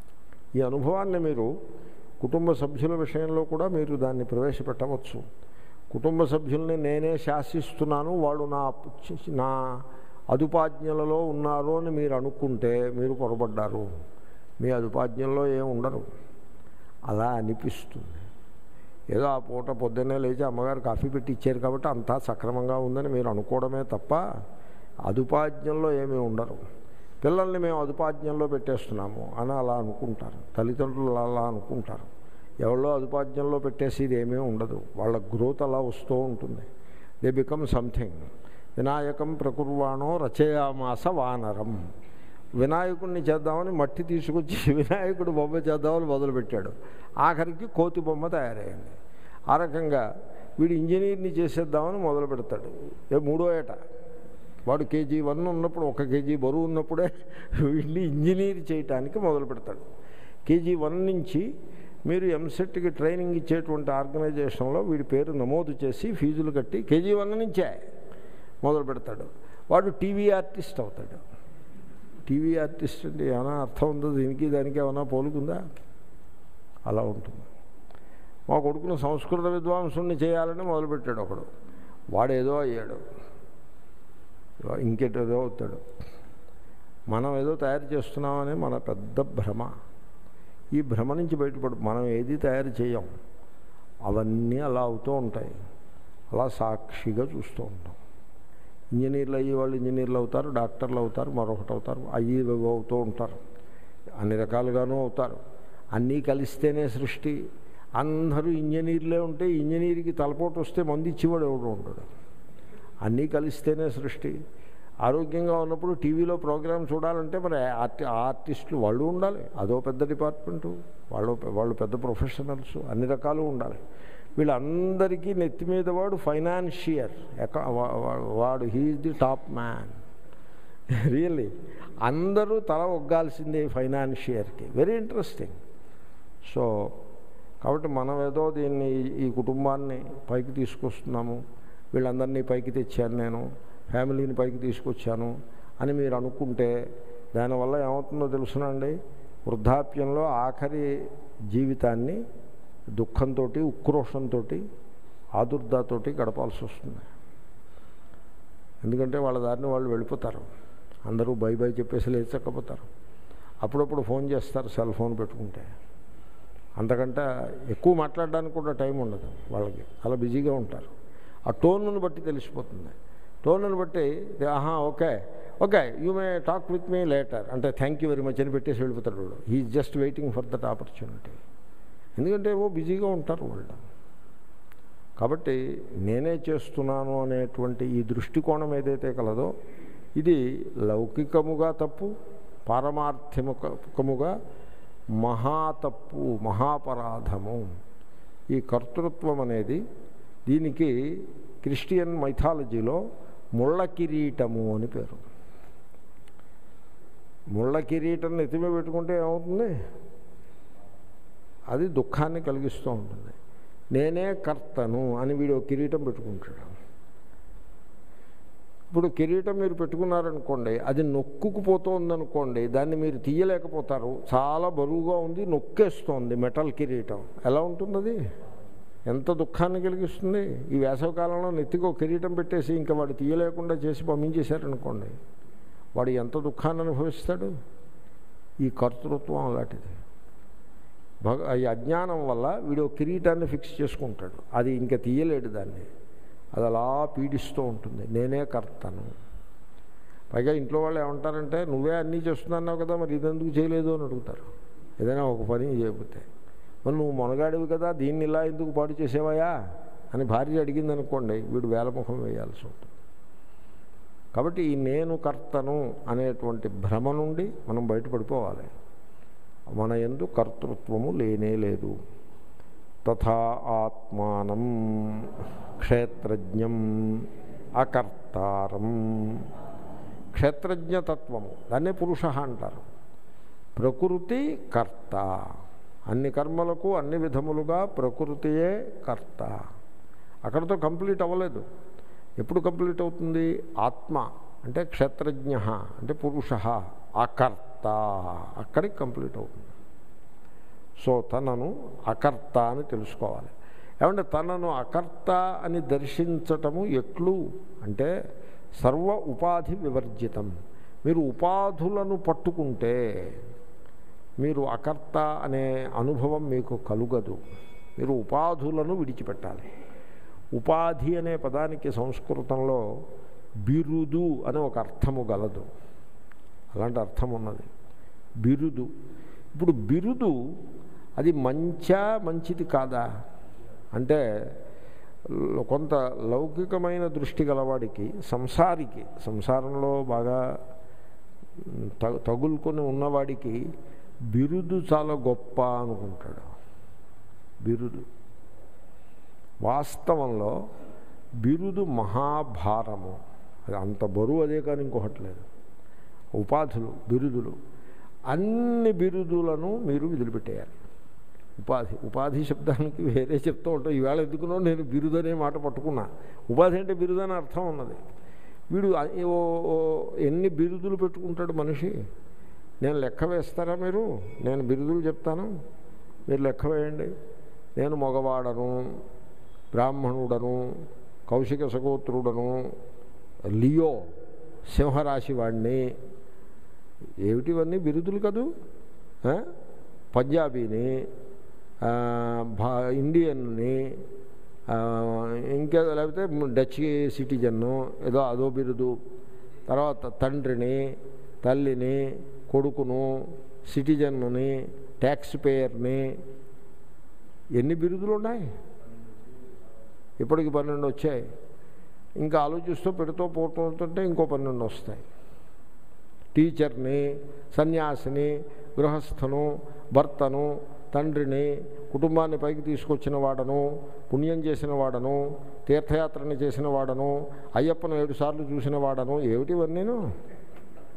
ఈ అనుభవాన్ని మీరు కుటుంబ సభ్యుల విషయంలో కూడా మీరు దాన్ని ప్రవేశపెట్టవచ్చు కుటుంబ సభ్యుల్ని నేనే శాసిస్తున్నాను వాళ్ళు నా నా అదుపాజ్ఞలలో ఉన్నారు అని మీరు అనుకుంటే మీరు పొరపడ్డారు మీ అదుపాజ్ఞల్లో ఏం ఉండరు అలా అనిపిస్తుంది ఏదో ఆ పూట పొద్దున్నే లేచి అమ్మగారు కాఫీ పెట్టి ఇచ్చారు కాబట్టి అంతా సక్రమంగా ఉందని మీరు అనుకోవడమే తప్ప అదుపాజ్ఞంలో ఏమీ ఉండరు పిల్లల్ని మేము అదుపాజ్ఞంలో పెట్టేస్తున్నాము అని అలా అనుకుంటారు తల్లిదండ్రులు అలా అనుకుంటారు ఎవరో అదుపాజ్ఞంలో పెట్టేసి ఇది ఏమీ ఉండదు వాళ్ళ గ్రోత్ అలా వస్తూ ఉంటుంది దే బికమ్ సంథింగ్ వినాయకం ప్రకుర్వాణో రచయామాస వానరం వినాయకుడిని చేద్దామని మట్టి తీసుకొచ్చి వినాయకుడు బొమ్మ చేద్దామని మొదలుపెట్టాడు ఆఖరికి కోతి బొమ్మ తయారైంది ఆ రకంగా వీడు ఇంజనీర్ని చేసేద్దామని మొదలు పెడతాడు ఏ మూడో ఏట వాడు కేజీ వన్ ఉన్నప్పుడు ఒక కేజీ బరువు ఉన్నప్పుడే వీడిని ఇంజనీర్ చేయటానికి మొదలు పెడతాడు కేజీ వన్ నుంచి మీరు ఎంసెట్కి ట్రైనింగ్ ఇచ్చేటువంటి ఆర్గనైజేషన్లో వీడి పేరు నమోదు చేసి ఫీజులు కట్టి కేజీ వన్ నుంచే మొదలు పెడతాడు వాడు టీవీ ఆర్టిస్ట్ అవుతాడు టీవీ ఆర్టిస్ట్ అంటే ఏమైనా అర్థం ఉందో దీనికి దానికి ఏమైనా పోలుకుందా అలా ఉంటుంది మా కొడుకును సంస్కృత విద్వాంసుని చేయాలని మొదలుపెట్టాడు ఒకడు వాడేదో అయ్యాడు ఇంకేటేదో అవుతాడు మనం ఏదో తయారు చేస్తున్నామని మన పెద్ద భ్రమ ఈ భ్రమ నుంచి బయటపడు మనం ఏది తయారు చేయం అవన్నీ అలా అవుతూ ఉంటాయి అలా సాక్షిగా చూస్తూ ఉంటాం ఇంజనీర్లు అయ్యే వాళ్ళు ఇంజనీర్లు అవుతారు డాక్టర్లు అవుతారు మరొకటి అవుతారు అయ్యి అవుతూ ఉంటారు అన్ని రకాలుగానూ అవుతారు అన్నీ కలిస్తేనే సృష్టి అందరూ ఇంజనీర్లే ఉంటే ఇంజనీర్కి తలపోటు వస్తే మంది ఇచ్చేవాడు ఎవడు ఉంటాడు అన్నీ కలిస్తేనే సృష్టి ఆరోగ్యంగా ఉన్నప్పుడు టీవీలో ప్రోగ్రామ్ చూడాలంటే మరి ఆర్టి ఆర్టిస్టులు వాళ్ళు ఉండాలి అదో పెద్ద డిపార్ట్మెంటు వాళ్ళు వాళ్ళు పెద్ద ప్రొఫెషనల్స్ అన్ని రకాలు ఉండాలి వీళ్ళందరికీ నెత్తి మీద వాడు ఫైనాన్షియర్ వాడు he's the top man really అందరూ తల ఒగ్గాల్సిందే ఫైనాన్షియర్కి వెరీ ఇంట్రెస్టింగ్ సో కాబట్టి మనం ఏదో దీన్ని ఈ కుటుంబాన్ని పైకి తీసుకొస్తున్నాము వీళ్ళందరినీ పైకి తెచ్చాను నేను ఫ్యామిలీని పైకి తీసుకొచ్చాను అని మీరు అనుకుంటే దానివల్ల ఏమవుతుందో తెలుసునండి వృద్ధాప్యంలో ఆఖరి జీవితాన్ని దుఃఖంతో ఉక్రోషంతో ఆదుర్దాతోటి గడపాల్సి వస్తుంది ఎందుకంటే వాళ్ళ దారిని వాళ్ళు వెళ్ళిపోతారు అందరూ బై బై చెప్పేసి లేచక్కపోతారు అప్పుడప్పుడు ఫోన్ చేస్తారు సెల్ ఫోన్ పెట్టుకుంటే అంతకంటే ఎక్కువ మాట్లాడడానికి కూడా టైం ఉండదు వాళ్ళకి అలా బిజీగా ఉంటారు ఆ టోన్ను బట్టి తెలిసిపోతుంది టోన్ను బట్టి ఆహా okay okay you may talk with me later అంటే థ్యాంక్ యూ వెరీ మచ్ అని పెట్టేసి వెళ్ళిపోతాడు వాళ్ళు he just waiting for that opportunity ఎందుకంటే ఏవో బిజీగా ఉంటారు వాళ్ళు కాబట్టి నేనే చేస్తున్నాను అనేటువంటి ఈ దృష్టికోణం ఏదైతే కలదో ఇది లౌకికముగా తప్పు పారమార్థ్యముకముగా మహాతప్పు మహాపరాధము ఈ కర్తృత్వం అనేది దీనికి క్రిస్టియన్ మైథాలజీలో ముళ్ళ కిరీటము అని పేరు ముళ్ళ కిరీటం నెత్తిమే పెట్టుకుంటే ఏమవుతుంది అది దుఃఖాన్ని కలిగిస్తూ ఉంటుంది నేనే కర్తను అని వీడు కిరీటం పెట్టుకుంటాడు ఇప్పుడు కిరీటం మీరు పెట్టుకున్నారనుకోండి అది నొక్కుకుపోతోందనుకోండి దాన్ని మీరు తీయలేకపోతారు చాలా బరువుగా ఉంది నొక్కేస్తోంది మెటల్ కిరీటం ఎలా ఉంటుంది అది ఎంత దుఃఖాన్ని కలిగిస్తుంది ఈ వేసవకాలంలో నెత్తికో కిరీటం పెట్టేసి ఇంకా వాడు తీయలేకుండా చేసి పంపించేశారనుకోండి వాడు ఎంత దుఃఖాన్ని అనుభవిస్తాడు ఈ కర్తృత్వం అలాంటిది భగ ఈ అజ్ఞానం వల్ల వీడు కిరీటాన్ని ఫిక్స్ చేసుకుంటాడు అది ఇంకా తీయలేడు దాన్ని అది అలా పీడిస్తూ ఉంటుంది నేనే కర్తను పైగా ఇంట్లో వాళ్ళు ఏమంటారంటే నువ్వే అన్నీ చేస్తున్నావు కదా మరి ఇదెందుకు చేయలేదు అని అడుగుతారు ఏదైనా ఒక పని చేయకపోతే మరి నువ్వు మొనగాడివి కదా దీన్ని ఇలా ఎందుకు పాడు చేసేవాయా అని భార్య అడిగింది అనుకోండి వీడు వేలముఖం వేయాల్సి ఉంటుంది కాబట్టి ఈ నేను కర్తను అనేటువంటి భ్రమ నుండి మనం బయటపడిపోవాలి మన ఎందు కర్తృత్వము లేనే లేదు తథా ఆత్మానం క్షేత్రజ్ఞం అకర్తారం క్షేత్రజ్ఞతత్వము దాన్నే పురుష అంటారు ప్రకృతి కర్త అన్ని కర్మలకు అన్ని విధములుగా ప్రకృతియే కర్త అక్కడతో కంప్లీట్ అవ్వలేదు ఎప్పుడు కంప్లీట్ అవుతుంది ఆత్మ అంటే క్షేత్రజ్ఞ అంటే పురుష అకర్త అక్కడికి కంప్లీట్ అవుతుంది సో తనను అకర్త అని తెలుసుకోవాలి ఏమంటే తనను అకర్త అని దర్శించటము ఎట్లు అంటే సర్వ ఉపాధి వివర్జితం మీరు ఉపాధులను పట్టుకుంటే మీరు అకర్త అనే అనుభవం మీకు కలుగదు మీరు ఉపాధులను విడిచిపెట్టాలి ఉపాధి అనే పదానికి సంస్కృతంలో బిరుదు అనే ఒక అర్థము గలదు అలాంటి అర్థం ఉన్నది బిరుదు ఇప్పుడు బిరుదు అది మంచా మంచిది కాదా అంటే కొంత లౌకికమైన దృష్టి గలవాడికి సంసారికి సంసారంలో బాగా తగులుకొని ఉన్నవాడికి బిరుదు చాలా గొప్ప అనుకుంటాడు బిరుదు వాస్తవంలో బిరుదు మహాభారము అది అంత బరువు అదే కానీ ఇంకొకటి లేదు ఉపాధులు బిరుదులు అన్ని బిరుదులను మీరు వదిలిపెట్టేయాలి ఉపాధి ఉపాధి శబ్దానికి వేరే చెప్తూ ఉంటాం ఈవేళ ఎందుకునో నేను బిరుదు అనే మాట పట్టుకున్నా ఉపాధి అంటే బిరుదు అని అర్థం ఉన్నది వీడు ఎన్ని బిరుదులు పెట్టుకుంటాడు మనిషి నేను లెక్క వేస్తారా మీరు నేను బిరుదులు చెప్తాను మీరు లెక్క వేయండి నేను మగవాడను బ్రాహ్మణుడను కౌశిక సగోత్రుడను లియో సింహరాశి వాడిని ఏమిటివన్నీ బిరుదులు కదూ పంజాబీని భా ఇండియన్ని ఇంకా లేకపోతే డచ్ సిటిజన్ను ఏదో అదో బిరుదు తర్వాత తండ్రిని తల్లిని కొడుకును సిటిజన్ని ట్యాక్స్ పేయర్ని ఎన్ని బిరుదులు ఉన్నాయి ఇప్పటికి పన్నెండు వచ్చాయి ఇంకా ఆలోచిస్తూ పెడుతూ పోతుంటే ఇంకో పన్నెండు వస్తాయి టీచర్ని సన్యాసిని గృహస్థను భర్తను తండ్రిని కుటుంబాన్ని పైకి తీసుకొచ్చిన వాడను పుణ్యం చేసిన వాడను తీర్థయాత్రని చేసిన వాడను అయ్యప్పను ఏడు సార్లు చూసిన వాడను ఏమిటి ఇవన్నీను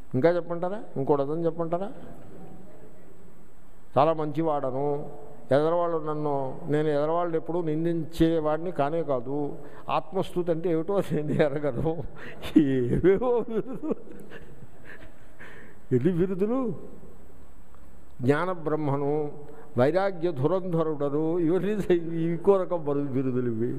ఇంకా చెప్పంటారా ఇంకోటి అదని చెప్పంటారా చాలా మంచివాడను ఎదరవాళ్ళు నన్ను నేను ఎదరవాళ్ళు ఎప్పుడు నిందించేవాడిని కానే కాదు ఆత్మస్థుతి అంటే ఏమిటో నేను ఎరగను ఏవేవో బిరుదులు ఎన్ని బిరుదులు జ్ఞాన బ్రహ్మను వైరాగ్య ధురంధరుడను ఇవన్నీ ఇంకో రకం బరు బిరుదులు ఇవి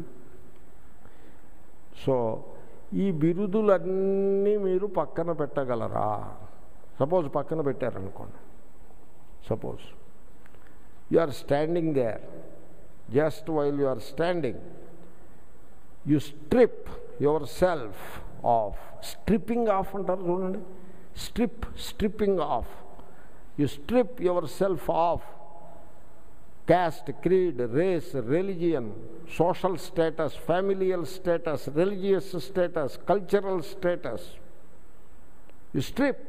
సో ఈ బిరుదులన్నీ మీరు పక్కన పెట్టగలరా సపోజ్ పక్కన పెట్టారనుకోండి suppose you are standing there just while you are standing you strip yourself off stripping off అంటారు చూడండి strip stripping off you strip yourself off caste, creed, race, religion, social status, familial status, religious status, cultural status. You strip.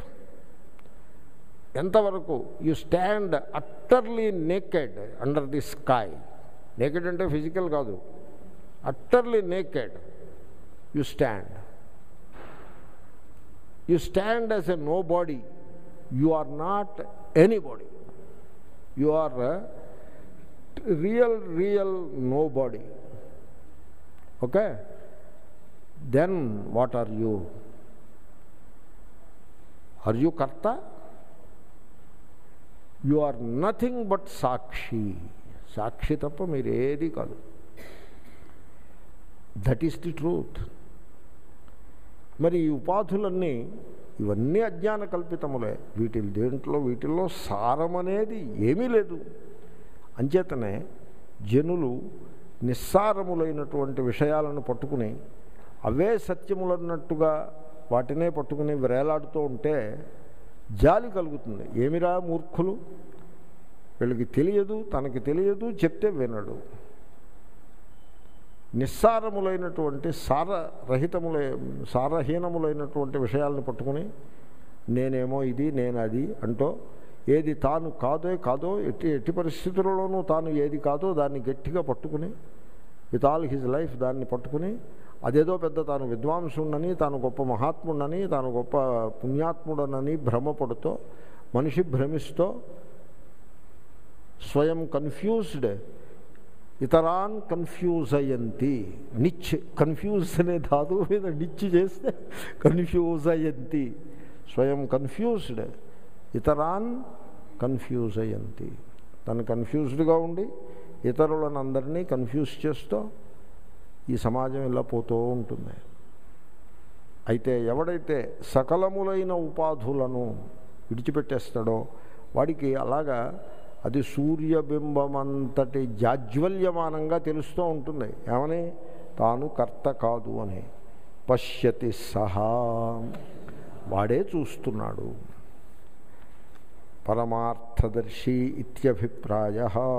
ఎంతవరకు you stand utterly naked under the sky naked అంటే physical కాదు utterly naked you stand you stand as a nobody you are not any body you are real real nobody okay then what are you are you కర్త you are nothing but సాక్షి సాక్షి తప్ప మీరు ఏది కాదు that is the truth మరి ఈ ఉపాధులన్నీ ఇవన్నీ అజ్ఞాన కల్పితములే వీటి దేంట్లో వీటిల్లో సారం అనేది ఏమీ లేదు అంచేతనే జనులు నిస్సారములైనటువంటి విషయాలను పట్టుకుని అవే సత్యములన్నట్టుగా వాటినే పట్టుకుని వేలాడుతూ ఉంటే జాలి కలుగుతుంది ఏమిరా మూర్ఖులు వీళ్ళకి తెలియదు తనకి తెలియదు చెప్తే వినడు నిస్సారములైనటువంటి సారరహితములై సారహీనములైనటువంటి విషయాలను పట్టుకుని నేనేమో ఇది నేను అది అంటూ ఏది తాను కాదో కాదో ఎట్టి ఎట్టి పరిస్థితులలోనూ తాను ఏది కాదో దాన్ని గట్టిగా పట్టుకుని విత్ ఆల్ హిజ్ లైఫ్ దాన్ని పట్టుకుని అదేదో పెద్ద తాను విద్వాంసుడని తాను గొప్ప మహాత్ముడని తాను గొప్ప పుణ్యాత్ముడనని భ్రమపడుతూ మనిషి భ్రమిస్తూ స్వయం కన్ఫ్యూజ్డ్ ఇతరాన్ కన్ఫ్యూజ్ అయ్యంతి నిచ్ కన్ఫ్యూజ్ అనే ధాతువు మీద నిచ్ చేస్తే కన్ఫ్యూజ్ అయ్యంతి స్వయం కన్ఫ్యూజ్డ్ ఇతరాన్ కన్ఫ్యూజ్ అయ్యంతి తను కన్ఫ్యూజ్డ్గా ఉండి ఇతరులను అందరినీ కన్ఫ్యూజ్ చేస్తూ ఈ సమాజం ఇలా పోతూ ఉంటుంది అయితే ఎవడైతే సకలములైన ఉపాధులను విడిచిపెట్టేస్తాడో వాడికి అలాగా అది సూర్యబింబమంతటి జాజ్వల్యమానంగా తెలుస్తూ ఉంటుంది ఏమని తాను కర్త కాదు అని పశ్యతి సహా వాడే చూస్తున్నాడు పరమార్థదర్శి ఇత్యభిప్రాయ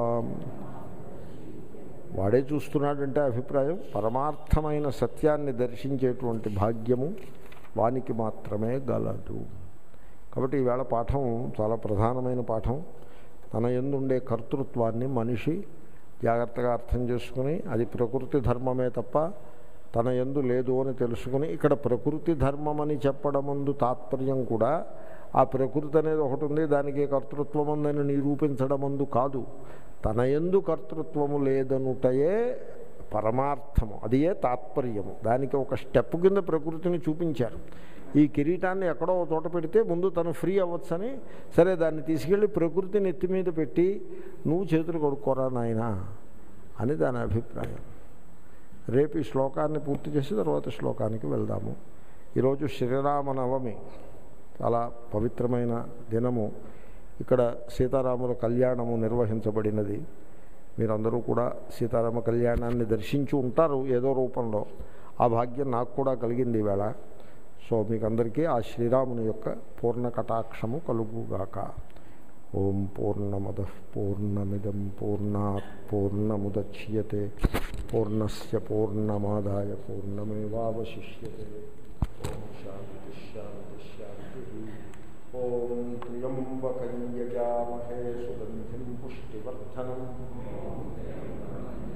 వాడే చూస్తున్నాడంటే అభిప్రాయం పరమార్థమైన సత్యాన్ని దర్శించేటువంటి భాగ్యము వానికి మాత్రమే గలదు కాబట్టి ఈవేళ పాఠం చాలా ప్రధానమైన పాఠం తన ఎందుండే కర్తృత్వాన్ని మనిషి జాగ్రత్తగా అర్థం చేసుకుని అది ప్రకృతి ధర్మమే తప్ప తన ఎందు లేదు అని తెలుసుకుని ఇక్కడ ప్రకృతి ధర్మం అని చెప్పడముందు తాత్పర్యం కూడా ఆ ప్రకృతి అనేది ఒకటి ఉంది దానికి కర్తృత్వం ఉందని నిరూపించడమందు కాదు తన ఎందు కర్తృత్వము లేదనుటయే పరమార్థము అది ఏ తాత్పర్యము దానికి ఒక స్టెప్ కింద ప్రకృతిని చూపించారు ఈ కిరీటాన్ని ఎక్కడో ఒక చోట పెడితే ముందు తను ఫ్రీ అవ్వచ్చని సరే దాన్ని తీసుకెళ్ళి ప్రకృతిని ఎత్తి మీద పెట్టి నువ్వు చేతులు కొడుకోరా నాయనా అని దాని అభిప్రాయం రేపు ఈ శ్లోకాన్ని పూర్తి చేసి తర్వాత శ్లోకానికి వెళ్దాము ఈరోజు శ్రీరామ నవమి చాలా పవిత్రమైన దినము ఇక్కడ సీతారాముల కళ్యాణము నిర్వహించబడినది మీరందరూ కూడా సీతారామ కళ్యాణాన్ని దర్శించి ఉంటారు ఏదో రూపంలో ఆ భాగ్యం నాకు కూడా కలిగింది ఈవేళ సో మీకు అందరికీ ఆ శ్రీరాముని యొక్క పూర్ణ కటాక్షము కలుగుగాక ఓం పూర్ణమద పూర్ణమిదం పూర్ణాత్ పూర్ణముద్యతే పూర్ణస్య పూర్ణమాదాయ పూర్ణమేవాశిష్యతే ఓం శాంతి శాంతి శాంతి ఓం త్ర్యంబకంయజామహే సుగంధిం పుష్టివర్ధనం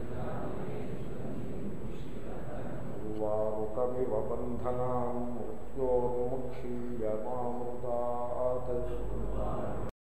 వారుకమివ బంధనా మృత్యోర్ముక్షీయమామృతాత్